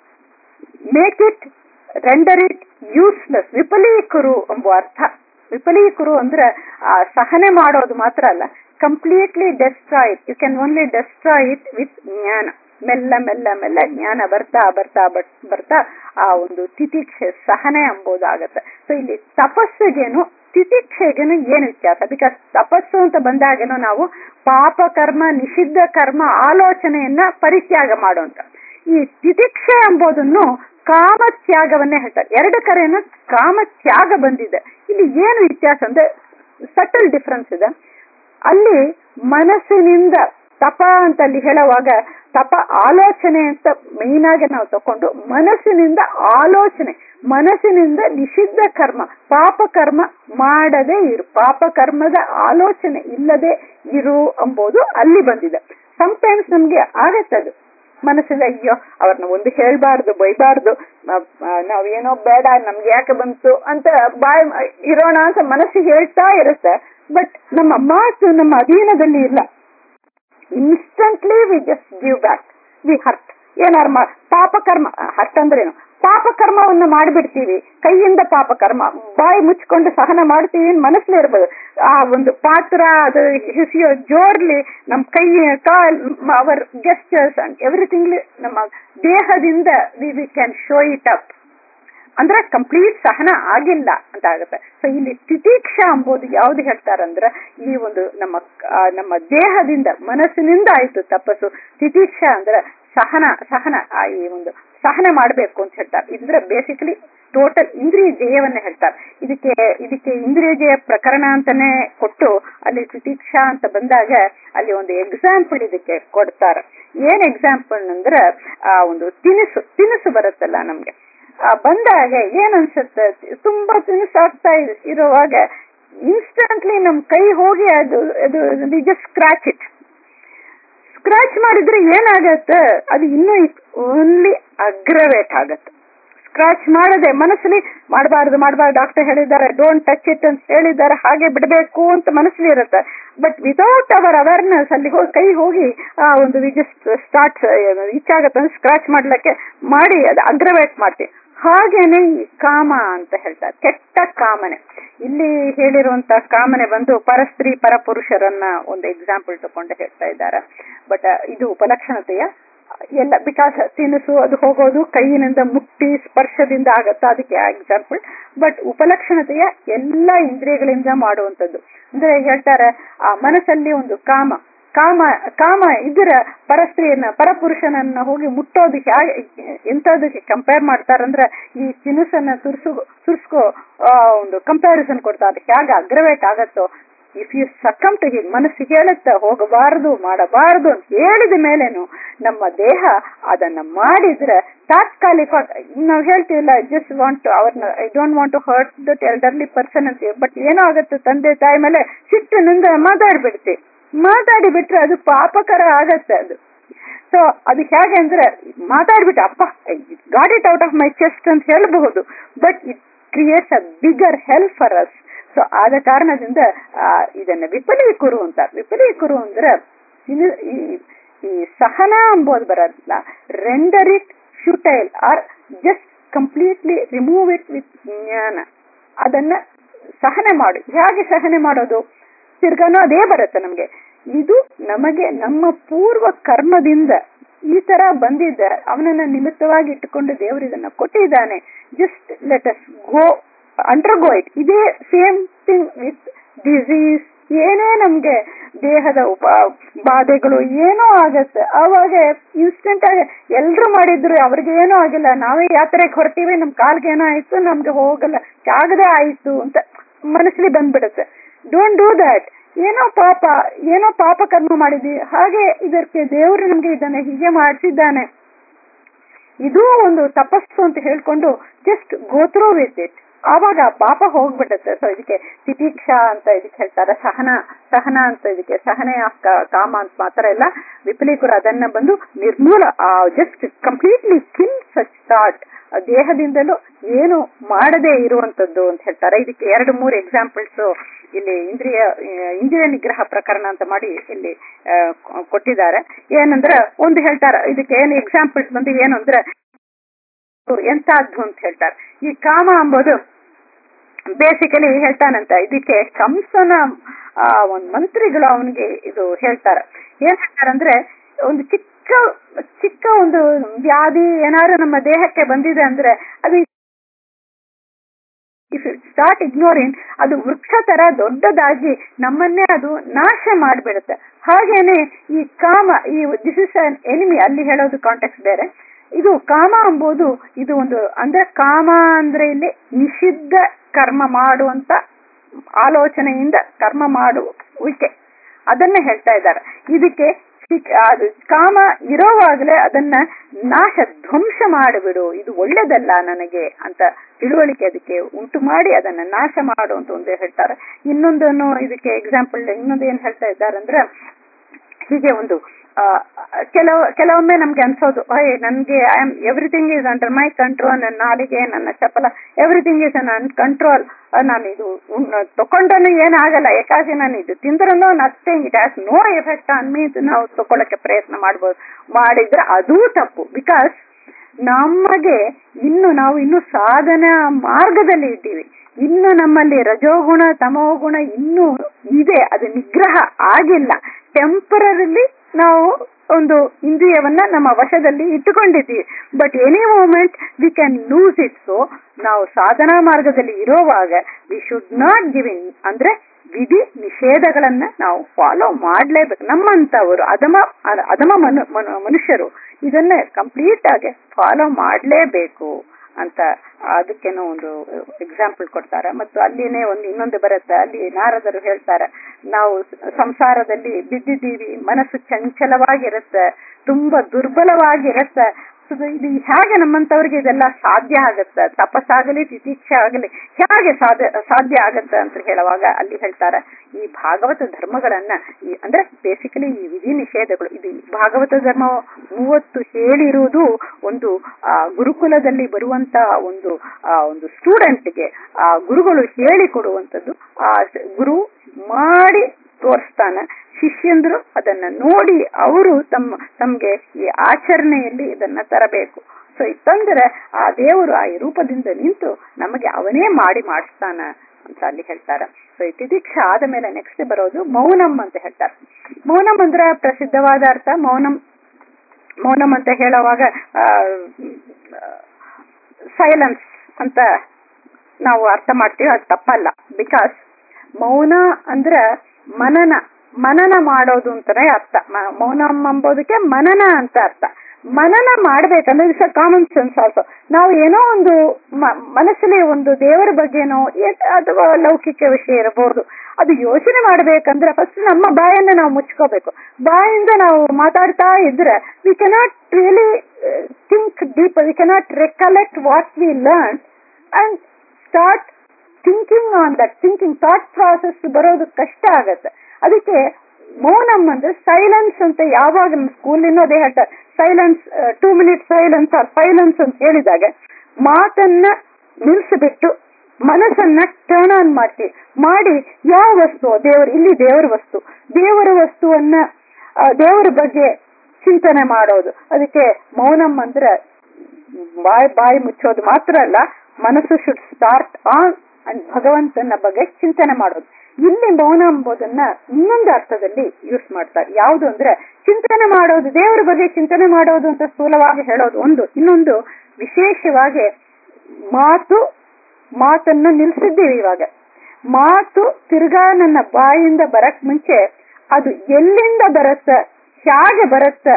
make it render it useless ವಿಫಲೀಕರು ಎಂಬ ಅರ್ಥ ವಿಫಲೀಕರು ಅಂದ್ರೆ ಆ ಸಹನೆ ಮಾಡೋದು ಮಾತ್ರ ಅಲ್ಲ completely destroy it you can only destroy it with ಜ್ಞಾನ ಮೆಲ್ಲ ಮೆಲ್ಲ ಮೆಲ್ಲ ಜ್ಞಾನ ಬರ್ತಾ ಬರ್ತಾ ಬರ್ತಾ ಆ ಒಂದು ತಿತಿಕ್ಷೆ ಸಹನೆ ಎಂಬುದಾಗತ್ತೆ ಸೊ ಇಲ್ಲಿ ತಪಸ್ಸಿಗೇನು ತಿತಿಕ್ಷೆಗೇನು ಏನು ವ್ಯತ್ಯಾಸ ಬಿಕಾಸ್ ತಪಸ್ಸು ಅಂತ ಬಂದಾಗೇನು ನಾವು ಪಾಪ ಕರ್ಮ ನಿಷಿದ್ಧ ಕರ್ಮ ಆಲೋಚನೆಯನ್ನ ಪರಿತ್ಯಾಗ ಮಾಡುವಂತ ಈ ತಿತಿಕ್ಷೆ ಎಂಬುದನ್ನು ಕಾಮತ್ಯಾಗವನ್ನೇ ಹೇಳ್ತಾರೆ ಎರಡು ಕರೆಯನ್ನು ಕಾಮತ್ಯಾಗ ಬಂದಿದೆ ಇಲ್ಲಿ ಏನು ವ್ಯತ್ಯಾಸ ಅಂದ್ರೆ ಸಟಲ್ ಡಿಫ್ರೆನ್ಸ್ ಇದೆ ಅಲ್ಲಿ ಮನಸ್ಸಿನಿಂದ ತಪ ಅಂತ ಅಲ್ಲಿ ಹೇಳುವಾಗ ತಪ ಆಲೋಚನೆ ಅಂತ ಮೈನ್ ಆಗಿ ನಾವು ತಕೊಂಡು ಮನಸ್ಸಿನಿಂದ ಆಲೋಚನೆ ಮನಸ್ಸಿನಿಂದ ನಿಷಿದ್ಧ ಕರ್ಮ ಪಾಪ ಕರ್ಮ ಮಾಡದೇ ಇರು ಪಾಪ ಕರ್ಮದ ಆಲೋಚನೆ ಇಲ್ಲದೆ ಇರು ಎಂಬುದು ಅಲ್ಲಿ ಬಂದಿದೆ ಸಮಟೈಮ್ಸ್ ನಮ್ಗೆ ಆಗತ್ತದು ಮನಸ್ಸಿಂದ ಅಯ್ಯೋ ಅವ್ರನ್ನ ಒಂದು ಹೇಳ್ಬಾರ್ದು ಬೈಬಾರ್ದು ನಾವೇನೋ ಬೇಡ ನಮ್ಗೆ ಯಾಕೆ ಬಂತು ಅಂತ ಬಾಯ್ ಇರೋಣ ಅಂತ ಮನಸ್ಸಿಗೆ ಹೇಳ್ತಾ ಇರುತ್ತೆ ಬಟ್ ನಮ್ಮ ಮಾತು ನಮ್ಮ ಅಧೀನದಲ್ಲಿ ಇಲ್ಲ instantly we just give back we hurt ಏನಾರು ಮಾ ಪಾಪಕರ್ಮ ಹರ್ಟ್ ಅಂದ್ರೇನು ಪಾಪಕರ್ಮವನ್ನ ಮಾಡಿಬಿಡ್ತೀವಿ ಕೈಯಿಂದ ಪಾಪಕರ್ಮ ಬಾಯಿ ಮುಚ್ಕೊಂಡು ಸಹನ ಮಾಡ್ತೀವಿ ಮನಸ್ಸಲ್ಲಿ ಇರ್ಬೋದು ಆ ಒಂದು ಪಾತ್ರ ಅದು ಹಿಸಿಯೋ ಜೋರ್ಲಿ ನಮ್ ಕೈ ಕಾಲ್ ಅವರ್ ಗೆಸ್ಟರ್ಸ್ ಅಂಡ್ ಎವ್ರಿಥಿಂಗ್ ನಮ್ಮ ದೇಹದಿಂದ we we can show it up ಅಂದ್ರೆ ಕಂಪ್ಲೀಟ್ ಸಹನ ಆಗಿಲ್ಲ ಅಂತ ಆಗುತ್ತೆ ಸೊ ಇಲ್ಲಿ ತಿತೀಕ್ಷಾ ಎಂಬುದು ಯಾವ್ದು ಹೇಳ್ತಾರಂದ್ರೆ ಈ ಒಂದು ನಮ್ಮ ನಮ್ಮ ದೇಹದಿಂದ ಮನಸ್ಸಿನಿಂದ ಆಯ್ತು ತಪಸ್ಸು ತಿತೀಕ್ಷಾ ಅಂದ್ರೆ ಸಹನ ಸಹನ ಈ ಒಂದು ಸಹನ ಮಾಡಬೇಕು ಅಂತ ಹೇಳ್ತಾರೆ ಇದ್ರೆ ಬೇಸಿಕಲಿ ಟೋಟಲ್ ಇಂದ್ರಿಯ ಜಯವನ್ನ ಹೇಳ್ತಾರೆ ಇದಕ್ಕೆ ಇದಕ್ಕೆ ಇಂದ್ರಿಯ ಜಯ ಪ್ರಕರಣ ಅಂತಾನೆ ಕೊಟ್ಟು ಅಲ್ಲಿ ತಿತೀಕ್ಷಾ ಅಂತ ಬಂದಾಗ ಅಲ್ಲಿ ಒಂದು ಎಕ್ಸಾಂಪಲ್ ಇದಕ್ಕೆ ಕೊಡ್ತಾರೆ ಏನ್ ಎಕ್ಸಾಂಪಲ್ ಅಂದ್ರೆ ಆ ಒಂದು ತಿನಿಸು ತಿನಿಸು ಬರುತ್ತಲ್ಲ ನಮ್ಗೆ ಬಂದಾಗ ಏನ್ ಅನ್ಸುತ್ತೆ ತುಂಬಾ ತಿನಿಸಾಗ್ತಾ ಇರುವಾಗ ಇನ್ಸ್ಟಂಟ್ಲಿ ನಮ್ ಕೈ ಹೋಗಿ ಅದು ಅದು ಜಸ್ಟ್ ಸ್ಕ್ರಾಚ್ ಇಟ್ ಸ್ಕ್ರಾಚ್ ಮಾಡಿದ್ರೆ ಏನಾಗತ್ತೆ ಅದು ಇನ್ನೂ ಓನ್ಲಿ ಅಗ್ರವೇಟ್ ಆಗತ್ತೆ ಸ್ಕ್ರಾಚ್ ಮಾಡದೆ ಮನಸ್ಸಲ್ಲಿ ಮಾಡಬಾರ್ದು ಮಾಡಬಾರ್ದು ಡಾಕ್ಟರ್ ಹೇಳಿದ್ದಾರೆ ಡೋಂಟ್ ಟಚ್ ಇಟ್ ಅಂತ ಹೇಳಿದ್ದಾರೆ ಹಾಗೆ ಬಿಡಬೇಕು ಅಂತ ಮನಸ್ಸಲ್ಲಿ ಇರುತ್ತೆ ಬಟ್ ವಿತೌಟ್ ಅವರ್ ಅವೇರ್ನೆಸ್ ಅಲ್ಲಿ ಹೋಗಿ ಕೈ ಹೋಗಿ ಆ ಒಂದು ವಿ ಜಸ್ಟ್ ಸ್ಟಾರ್ಟ್ ಇಚ್ಚಾಗತ್ತೆ ಸ್ಕ್ರಾಚ್ ಮಾಡ್ಲಿಕ್ಕೆ ಮಾಡಿ ಅದು ಅಗ್ರವೇಟ್ ಮಾಡ್ತೀವಿ ಹಾಗೇನೆ ಈ ಕಾಮ ಅಂತ ಹೇಳ್ತಾರೆ ಕೆಟ್ಟ ಕಾಮನೆ ಇಲ್ಲಿ ಹೇಳಿರುವಂತ ಕಾಮನೆ ಬಂದು ಪರಸ್ತ್ರೀ ಪರಪುರುಷರನ್ನ ಒಂದು ಎಕ್ಸಾಂಪಲ್ ತಗೊಂಡು ಹೇಳ್ತಾ ಇದ್ದಾರೆ ಬಟ್ ಇದು ಉಪಲಕ್ಷಣತೆಯ ಎಲ್ಲ ಬಿಕಾಸ್ ತಿನಿಸು ಅದು ಹೋಗೋದು ಕೈಯಿನಿಂದ ಮುಟ್ಟಿ ಸ್ಪರ್ಶದಿಂದ ಆಗತ್ತಾ ಅದಕ್ಕೆ ಎಕ್ಸಾಂಪಲ್ ಬಟ್ ಉಪಲಕ್ಷಣತೆಯ ಎಲ್ಲ ಇಂದ್ರಿಯಗಳಿಂದ ಮಾಡುವಂಥದ್ದು ಅಂದ್ರೆ ಹೇಳ್ತಾರೆ ಆ ಮನಸ್ಸಲ್ಲಿ ಒಂದು ಕಾಮ ಕಾಮ ಕಾಮ ಇದರ ಪರಸ್ತ್ರೀಯನ್ನ ಪರಪುರುಷನನ್ನ ಹೋಗಿ ಮುಟ್ಟೋದು ಹೇಗೆ ಎಂತದಕ್ಕೆ ಕಂಪೇರ್ ಮಾಡ್ತಾರಂದ್ರೆ ಈ ತಿನಿಸನ್ನ ತುರ್ಸು ತುರ್ಸ್ಕೋ ಒಂದು ಕಂಪ್ಯಾರಿಸನ್ ಕೊಡ್ತಾ ಅದಕ್ಕೆ ಹೇಗೆ ಅಗ್ರವೇಟ್ ಆಗತ್ತೋ if you succumb to him ಮನಸ್ಸಿಗೆ ಹೇಳುತ್ತೆ ಹೋಗಬಾರದು ಮಾಡಬಾರದು ಅಂತ ಹೇಳಿದ ಮೇಲೇನು ನಮ್ಮ ದೇಹ ಅದನ್ನ ಮಾಡಿದ್ರೆ ತಾತ್ಕಾಲಿಕ ನಾವು ಹೇಳ್ತೀವಿಲ್ಲ ಜಸ್ಟ್ ವಾಂಟ್ ಅವ್ರನ್ನ I don't want to hurt that elderly person ಅಂತೀವಿ ಬಟ್ ಏನೋ ಆಗುತ್ತೆ ತಂದೆ ತಾಯಿ ಮೇಲೆ ಸಿಟ್ಟಿನಿಂದ ಮಾತಾಡ್ಬಿಡ್ತೀವಿ ಮಾತಾಡಿ ಬಿಟ್ರೆ ಅದು ಪಾಪಕರ ಆಗತ್ತೆ ಅದು ಸೊ ಅದು ಹೇಗೆ ಅಂದ್ರೆ ಮಾತಾಡ್ಬಿಟ್ಟು ಅಪ್ಪ got it out of my chest ಅಂತ ಹೇಳಬಹುದು but it creates a bigger help for us so ಆದ ಕಾರಣದಿಂದ ಆ, ಇದನ್ನ ವಿಪಲೀಕರು ಅಂತ ವಿಪಲೀಕರು ಅಂದ್ರೆ ಇದು ಈ- ಈ ಸಹನ ಅಂಬೋದು ಬರಲ್ಲ render it futile or just completely remove it with ಜ್ಞಾನ ಅದನ್ನ ಸಹನೆ ಮಾಡು ಹೇಗೆ ಸಹನೆ ಮಾಡೋದು ತಿರ್ಗಾನು ಅದೇ ಬರುತ್ತೆ ನಮಗೆ ಇದು ನಮಗೆ ನಮ್ಮ ಪೂರ್ವ ಕರ್ಮದಿಂದ ಈ ತರ ಬಂದಿದ್ದ ಅವನನ್ನ ನಿಮಿತ್ತವಾಗಿ ಇಟ್ಟುಕೊಂಡು ದೇವರು ಇದನ್ನ ಕೊಟ್ಟಿದ್ದಾನೆ just let us go undergo it ಇದೇ ಸೇಮ್ ಥಿಂಗ್ ವಿತ್ ಡಿಸೀಸ್ ಏನೇ ನಮ್ಗೆ ದೇಹದ ಉಪ ಬಾಧೆಗಳು ಏನೋ ಆಗತ್ತೆ ಅವಾಗ ಇನ್ಸ್ಟೆಂಟ್ ಆಗಿ ಎಲ್ರು ಮಾಡಿದ್ರು ಅವ್ರಿಗೆ ಏನೋ ಆಗಿಲ್ಲ ನಾವೇ ಯಾತ್ರೆಗೆ ಹೊರತೀವಿ ನಮ್ ಕಾಲ್ಗೆ ಏನೋ ಆಯ್ತು ನಮ್ಗೆ ಹೋಗಲ್ಲ ಆಗದೆ ಆಯ್ತು ಅಂತ ಮನಸ್ಸಲ್ಲಿ ಬಂದ್ಬಿಡುತ್ತೆ ಡೋಂಟ್ ಡೂ ದಟ್ ಏನೋ ಪಾಪ ಏನೋ ಪಾಪ ಕರ್ಮ ಮಾಡಿದ್ವಿ ಹಾಗೆ ಇದಕ್ಕೆ ದೇವರು ನಮ್ಗೆ ಇದನ್ನ ಹೀಗೆ ಮಾಡಿಸಿದ್ದಾನೆ ಇದು ಒಂದು ತಪಸ್ಸು ಅಂತ ಹೇಳ್ಕೊಂಡು ಜಸ್ಟ್ ಗೋತ್ರೋ ವಿತ್ ಇಟ್ ಆವಾಗ ಆ ಪಾಪ ಹೋಗ್ಬಿಡುತ್ತೆ ಸೊ ಇದಕ್ಕೆ ತಿತೀಕ್ಷಾ ಅಂತ ಇದಕ್ಕೆ ಹೇಳ್ತಾರೆ ಸಹನ ಸಹನ ಅಂತ ಇದಕ್ಕೆ ಸಹನೆ ಆಫ್ ಕಾಮ ಅಂತ ಮಾತ್ರ ಎಲ್ಲ ವಿಪಲೀಕರು ಅದನ್ನ ಬಂದು ನಿರ್ಮೂಲ just completely kill such thought ದೇಹದಿಂದಲೂ ಏನು ಮಾಡದೇ ಇರುವಂತದ್ದು ಅಂತ ಹೇಳ್ತಾರೆ ಇದಕ್ಕೆ ಎರಡು ಮೂರು ಎಕ್ಸಾಂಪಲ್ಸ್ ಇಲ್ಲಿ ಇಂದ್ರಿಯ ಇಂದ್ರಿಯ ನಿಗ್ರಹ ಪ್ರಕರಣ ಅಂತ ಮಾಡಿ ಇಲ್ಲಿ ಆ, ಕೊಟ್ಟಿದ್ದಾರೆ ಏನಂದ್ರೆ ಒಂದು ಹೇಳ್ತಾರೆ ಇದಕ್ಕೆ ಏನು ಎಕ್ಸಾಂಪಲ್ಸ್ ಬಂದು ಏನು ಅಂದ್ರೆ ಎಂತದ್ದು ಅಂತ ಹೇಳ್ತಾರೆ ಈ ಕಾಮ ಅಂಬೋದು ಬೇಸಿಕಲಿ ಹೇಳ್ತಾನಂತ ಇದಕ್ಕೆ ಕಂಸನ ಆ, ಒಂದ್ ಮಂತ್ರಿಗಳು ಅವನಿಗೆ ಇದು ಹೇಳ್ತಾರೆ ಏನ್ ಹೇಳ್ತಾರಂದ್ರೆ ಒಂದು ಚಿಕ್ಕ ಚಿಕ್ಕ ಒಂದು ವ್ಯಾಧಿ ಏನಾದ್ರು ನಮ್ಮ ದೇಹಕ್ಕೆ ಬಂದಿದೆ ಅಂದ್ರೆ ಅದು ಇಫ್ ಸ್ಟಾರ್ಟ್ ಇಗ್ನೋರಿಂಗ್ ಅದು ವೃಕ್ಷ ತರ ದೊಡ್ಡದಾಗಿ ನಮ್ಮನ್ನೇ ಅದು ನಾಶ ಮಾಡಿಬಿಡುತ್ತೆ ಹಾಗೇನೆ ಈ ಕಾಮ ಈ ದಿಸ್ ಇಸ್ ಅನ್ ಎನಿಮಿ ಅಲ್ಲಿ ಹೇಳೋದು ಕಾಂಟೆಕ್ಸ್ ಬೇರೆ ಇದು ಕಾಮ ಎಂಬುದು ಇದು ಒಂದು ಅಂದ್ರೆ ಕಾಮ ಅಂದ್ರೆ ಇಲ್ಲಿ ನಿಷಿದ್ಧ ಕರ್ಮ ಮಾಡುವಂತ ಆಲೋಚನೆಯಿಂದ ಕರ್ಮ ಮಾಡುವಿಕೆ ಅದನ್ನ ಹೇಳ್ತಾ ಇದ್ದಾರೆ ಇದಕ್ಕೆ ಸಿಕ್- ಅದು ಕಾಮ ಇರೋವಾಗಲೇ ಅದನ್ನ ನಾಶ ಧ್ವಂಸ ಮಾಡಿಬಿಡು ಇದು ಒಳ್ಳೇದಲ್ಲ ನನಗೆ ಅಂತ ತಿಳುವಳಿಕೆ ಅದಕ್ಕೆ ಉಂಟು ಮಾಡಿ ಅದನ್ನ ನಾಶ ಮಾಡು ಅಂತ ಒಂದು ಹೇಳ್ತಾರೆ ಇನ್ನೊಂದನ್ನು ಇದಕ್ಕೆ ಎಕ್ಸಾಂಪಲ್ ಇನ್ನೊಂದು ಏನ್ ಹೇಳ್ತಾ ಇದ್ದಾರೆ ಅಂದ್ರೆ ಹೀಗೆ ಒಂದು ಆ, ಕೆಲವು ಕೆಲವೊಮ್ಮೆ ನಮ್ಗೆ ಅನ್ಸೋದು ಅಯ್ಯ ನನ್ಗೆ I am everything is under my control ನನ್ನ ನಾಲಿಗೆ ನನ್ನ ಚಪಲ ಎವ್ರಿಥಿಂಗ್ ಇಸ್ ಅನ್ ಕಂಟ್ರೋಲ್ ನಾನು ಇದು ಉಣ್- ತಕೊಂಡನು ಏನಾಗಲ್ಲ ಯಾಕಾಗಿ ನಾನು ಇದು ತಿಂದ್ರೂ nothing it has no effect on me ನಾವು ತಕೊಳ್ಳಕ್ಕೆ ಪ್ರಯತ್ನ ಮಾಡ್ಬೋದು ಮಾಡಿದ್ರೆ ಅದೂ ತಪ್ಪು ಬಿಕಾಸ್ ನಮಗೆ ಇನ್ನು ನಾವು ಇನ್ನು ಸಾಧನ ಮಾರ್ಗದಲ್ಲಿ ಇದ್ದೀವಿ ಇನ್ನು ನಮ್ಮಲ್ಲಿ ರಜೋಗುಣ ತಮೋಗುಣ ಇನ್ನೂ ಇದೆ ಅದು ನಿಗ್ರಹ ಆಗಿಲ್ಲ ಟೆಂಪರರಿಲಿ ನಾವು ಒಂದು ಇಂದ್ರಿಯವನ್ನ ನಮ್ಮ ವಶದಲ್ಲಿ ಇಟ್ಟುಕೊಂಡಿದ್ದೀವಿ but any moment we can lose it so ನಾವು ಸಾಧನಾ ಮಾರ್ಗದಲ್ಲಿ ಇರುವಾಗ we should not give in ಅಂದ್ರೆ ವಿಧಿ ನಿಷೇಧಗಳನ್ನ ನಾವು ಫಾಲೋ ಮಾಡ್ಲೇಬೇಕು ನಮ್ಮಂತವರು ಅಧಮ ಅಧಮ ಮನು ಮನು- ಮನುಷ್ಯರು ಇದನ್ನ ಕಂಪ್ಲೀಟ್ ಆಗಿ ಫಾಲೋ ಮಾಡ್ಲೇಬೇಕು ಅಂತ ಅದಕ್ಕೇನೋ ಒಂದು ಎಕ್ಸಾಂಪಲ್ ಕೊಡ್ತಾರೆ ಮತ್ತು ಅಲ್ಲಿನೇ ಒಂದು ಇನ್ನೊಂದು ಬರುತ್ತೆ ಅಲ್ಲಿ ನಾರದರು ಹೇಳ್ತಾರೆ ನಾವು ಸಂಸಾರದಲ್ಲಿ ಬಿದ್ದಿದ್ದೀವಿ ಮನಸ್ಸು ಚಂಚಲವಾಗಿರುತ್ತೆ ತುಂಬಾ ದುರ್ಬಲವಾಗಿರುತ್ತೆ So, ಇದು ಹೇಗೆ ನಮ್ಮಂತವ್ರಿಗೆ ಇದೆಲ್ಲ ಸಾಧ್ಯ ಆಗತ್ತೆ ತಪಸ್ಸಾಗಲಿ ತಿತೀಕ್ಷೆ ಆಗಲಿ ಹೇಗೆ ಸಾಧ್ಯ ಸಾಧ್ಯ ಆಗತ್ತೆ ಅಂತ ಹೇಳುವಾಗ ಅಲ್ಲಿ ಹೇಳ್ತಾರೆ ಈ ಭಾಗವತ ಧರ್ಮಗಳನ್ನ ಈ ಅಂದ್ರೆ ಬೇಸಿಕಲಿ ಈ ವಿಧಿ ನಿಷೇಧಗಳು ಇದು ಈ ಭಾಗವತ ಧರ್ಮ ಮೂವತ್ತು ಹೇಳಿರುವುದು ಒಂದು ಆ ಗುರುಕುಲದಲ್ಲಿ ಬರುವಂತ ಒಂದು ಆ ಒಂದು ಸ್ಟೂಡೆಂಟ್ಗೆ ಆ ಗುರುಗಳು ಹೇಳಿಕೊಡುವಂಥದ್ದು ಆ ಗುರು ಮಾಡಿ ತೋರಿಸ್ತಾನೆ ಶಿಷ್ಯಂದ್ರು ಅದನ್ನ ನೋಡಿ ಅವರು ತಮ್ಮ ತಮ್ಗೆ ಈ ಆಚರಣೆಯಲ್ಲಿ ಇದನ್ನ ತರಬೇಕು ಸೊ ತಂದ್ರೆ ಆ ದೇವರು ಆ ಈ ರೂಪದಿಂದ ನಿಂತು ನಮಗೆ ಅವನೇ ಮಾಡಿ ಮಾಡಿಸ್ತಾನ ಅಂತ ಅಲ್ಲಿ ಹೇಳ್ತಾರೆ ಸೊ ಈ ತಿದೀಕ್ಷೆ ಆದ ಮೇಲೆ ನೆಕ್ಸ್ಟ್ ಬರೋದು ಮೌನಂ ಅಂತ ಹೇಳ್ತಾರೆ ಮೌನಂ ಅಂದ್ರೆ ಪ್ರಸಿದ್ಧವಾದ ಅರ್ಥ ಮೌನಂ ಮೌನಂ ಅಂತ ಹೇಳುವಾಗ ಸೈಲೆನ್ಸ್ ಅಂತ ನಾವು ಅರ್ಥ ಮಾಡ್ತೀವಿ ಅದು ತಪ್ಪಲ್ಲ ಬಿಕಾಸ್ ಮೌನ ಅಂದ್ರ ಮನನ ಮನನ ಮಾಡೋದು ಅಂತಾನೆ ಅರ್ಥ ಮ- ಮೌನ ಎಂಬುದಕ್ಕೆ ಮನನ ಅಂತ ಅರ್ಥ ಮನನ ಮಾಡ್ಬೇಕಂದ್ರೆ ಇಟ್ಸ್ ಕಾಮನ್ ಸೆನ್ಸ್ ಆಲ್ಸೋ ನಾವು ಏನೋ ಒಂದು ಮ- ಮನಸ್ಸಲ್ಲಿ ಒಂದು ದೇವರ ಬಗ್ಗೆನೋ ಏ- ಅಥವಾ ಲೌಕಿಕ ವಿಷಯ ಇರಬಹುದು ಅದು ಯೋಚನೆ ಮಾಡ್ಬೇಕಂದ್ರೆ ಫಸ್ಟ್ ನಮ್ಮ ಬಾಯನ್ನ ನಾವು ಮುಚ್ಕೋಬೇಕು ಬಾಯಿಂದ ನಾವು ಮಾತಾಡ್ತಾ ಇದ್ರೆ we cannot really think deep we cannot recollect what we learn and start thinking on that thinking thought process ಬರೋದು ಕಷ್ಟ ಆಗತ್ತೆ ಅದಕ್ಕೆ ಮೌನಂ ಅಂದ್ರೆ ಸೈಲೆನ್ಸ್ ಅಂತ ಯಾವಾಗ ಸ್ಕೂಲಿನೂ ಅದೇ ಹೇಳ್ತಾರೆ silence two minute silence or silence ಅಂತ ಹೇಳಿದಾಗ ಮಾತನ್ನ ನಿಲ್ಸಿಬಿಟ್ಟು ಮನಸ್ಸನ್ನ ಟರ್ನ್ ಆನ್ ಮಾಡ್ತೀವಿ ಮಾಡಿ ಯಾವ ವಸ್ತು ದೇವರು ಇಲ್ಲಿ ದೇವರ ವಸ್ತು ದೇವರ ವಸ್ತುವನ್ನ ಆ, ದೇವರ ಬಗ್ಗೆ ಚಿಂತನೆ ಮಾಡೋದು ಅದಕ್ಕೆ ಮೌನಂ ಅಂದ್ರೆ ಬಾಯಿ ಬಾಯಿ ಮುಚ್ಚೋದು ಮಾತ್ರ ಅಲ್ಲ ಮನಸ್ಸು ಶುಡ್ ಸ್ಟಾರ್ಟ್ ಆನ್ ಭಗವಂತನ ಬಗ್ಗೆ ಚಿಂತನೆ ಮಾಡೋದು ಇಲ್ಲಿ ಮೌನ ಎಂಬುದನ್ನ ಇನ್ನೊಂದು ಅರ್ಥದಲ್ಲಿ ಯೂಸ್ ಮಾಡ್ತಾರೆ ಯಾವುದು ಅಂದ್ರೆ ಚಿಂತನೆ ಮಾಡೋದು ದೇವರ ಬಗ್ಗೆ ಚಿಂತನೆ ಮಾಡೋದು ಅಂತ ಸ್ಥೂಲವಾಗಿ ಹೇಳೋದು ಒಂದು ಇನ್ನೊಂದು ವಿಶೇಷವಾಗಿ ಮಾತು ಮಾತನ್ನು ನಿಲ್ಸಿದ್ದೀವಿ ಇವಾಗ ಮಾತು ತಿರ್ಗಾ ನನ್ನ ಬಾಯಿಂದ ಬರಕ್ ಮುಂಚೆ ಅದು ಎಲ್ಲಿಂದ ಬರುತ್ತ ಹೇಗೆ ಬರುತ್ತ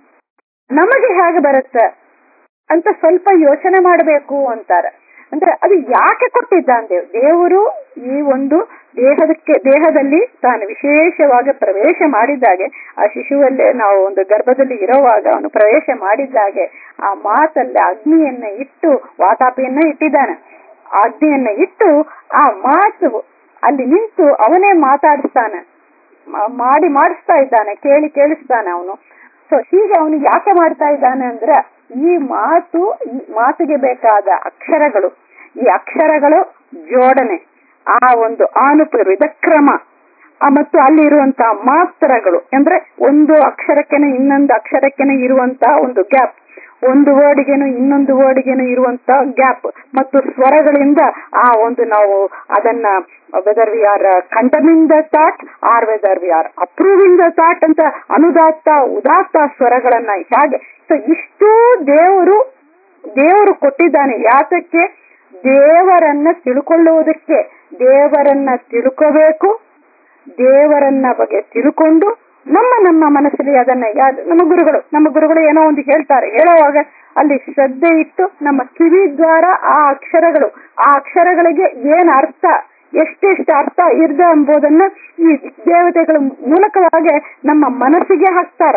ನಮಗೆ ಹೇಗೆ ಬರುತ್ತ ಅಂತ ಸ್ವಲ್ಪ ಯೋಚನೆ ಮಾಡಬೇಕು ಅಂತಾರೆ ಅಂದ್ರೆ ಅದು ಯಾಕೆ ಕೊಟ್ಟಿದ್ದಾನೆ ದೇವ್ ದೇವರು ಈ ಒಂದು ದೇಹದಕ್ಕೆ ದೇಹದಲ್ಲಿ ತಾನು ವಿಶೇಷವಾಗಿ ಪ್ರವೇಶ ಮಾಡಿದ್ದಾಗೆ ಆ ಶಿಶುವಲ್ಲೇ ನಾವು ಒಂದು ಗರ್ಭದಲ್ಲಿ ಇರುವಾಗ ಅವನು ಪ್ರವೇಶ ಮಾಡಿದ್ದಾಗೆ ಆ ಮಾತಲ್ಲಿ ಅಗ್ನಿಯನ್ನ ಇಟ್ಟು ವಾತಾಪಿಯನ್ನ ಇಟ್ಟಿದ್ದಾನೆ ಆ ಅಗ್ನಿಯನ್ನ ಇಟ್ಟು ಆ ಮಾತು ಅಲ್ಲಿ ನಿಂತು ಅವನೇ ಮಾತಾಡಿಸ್ತಾನೆ ಮಾ- ಮಾಡಿ ಮಾಡಿಸ್ತಾ ಇದ್ದಾನೆ ಕೇಳಿ ಕೇಳಿಸ್ತಾನೆ ಅವನು ಸೊ ಹೀಗೆ ಅವನು ಯಾಕೆ ಮಾಡ್ತಾ ಇದ್ದಾನೆ ಅಂದ್ರೆ ಈ ಮಾತು ಈ ಮಾತಿಗೆ ಬೇಕಾದ ಅಕ್ಷರಗಳು ಈ ಅಕ್ಷರಗಳು ಜೋಡಣೆ ಆ ಒಂದು ಆನುಪೂರ್ವ ಕ್ರಮ ಆ ಮತ್ತು ಅಲ್ಲಿ ಇರುವಂತಹ ಮಾತ್ರಗಳು ಅಂದ್ರೆ ಒಂದು ಅಕ್ಷರಕ್ಕೆನೆ ಇನ್ನೊಂದು ಅಕ್ಷರಕ್ಕೆನೆ ಇರುವಂತಹ ಒಂದು ಗ್ಯಾಪ್ ಒಂದು ವರ್ಡ್ಗೆನು ಇನ್ನೊಂದು ವರ್ಡ್ಗೆನು ಇರುವಂತ ಗ್ಯಾಪ್ ಮತ್ತು ಸ್ವರಗಳಿಂದ ಆ ಒಂದು ನಾವು ಅದನ್ನ whether we are condemning the thought or whether we are approving the thought ಅಂತ ಅನುದಾತ್ತ ಉದಾತ್ತ ಸ್ವರಗಳನ್ನ ಹೇಗೆ ಸೊ ಇಷ್ಟೂ ದೇವರು ದೇವರು ಕೊಟ್ಟಿದ್ದಾನೆ ಯಾತಕ್ಕೆ ದೇವರನ್ನ ತಿಳ್ಕೊಳ್ಳುವುದಕ್ಕೆ ದೇವರನ್ನ ತಿಳ್ಕೋಬೇಕು ದೇವರನ್ನ ಬಗ್ಗೆ ತಿಳ್ಕೊಂಡು ನಮ್ಮ ನಮ್ಮ ಮನಸ್ಸಲ್ಲಿ ಅದನ್ನ ಯಾವ್ದು ನಮ್ಮ ಗುರುಗಳು ನಮ್ಮ ಗುರುಗಳು ಏನೋ ಒಂದು ಹೇಳ್ತಾರೆ ಹೇಳುವಾಗ ಅಲ್ಲಿ ಶ್ರದ್ಧೆ ಇಟ್ಟು ನಮ್ಮ ಕಿವಿ ದ್ವಾರ ಆ ಅಕ್ಷರಗಳು ಆ ಅಕ್ಷರಗಳಿಗೆ ಏನ್ ಅರ್ಥ ಎಷ್ಟೆಷ್ಟು ಅರ್ಥ ಇರ್ದ ಎಂಬುದನ್ನ ಈ ದೇವತೆಗಳ ಮೂಲಕವಾಗಿ ನಮ್ಮ ಮನಸ್ಸಿಗೆ ಹಾಕ್ತಾರ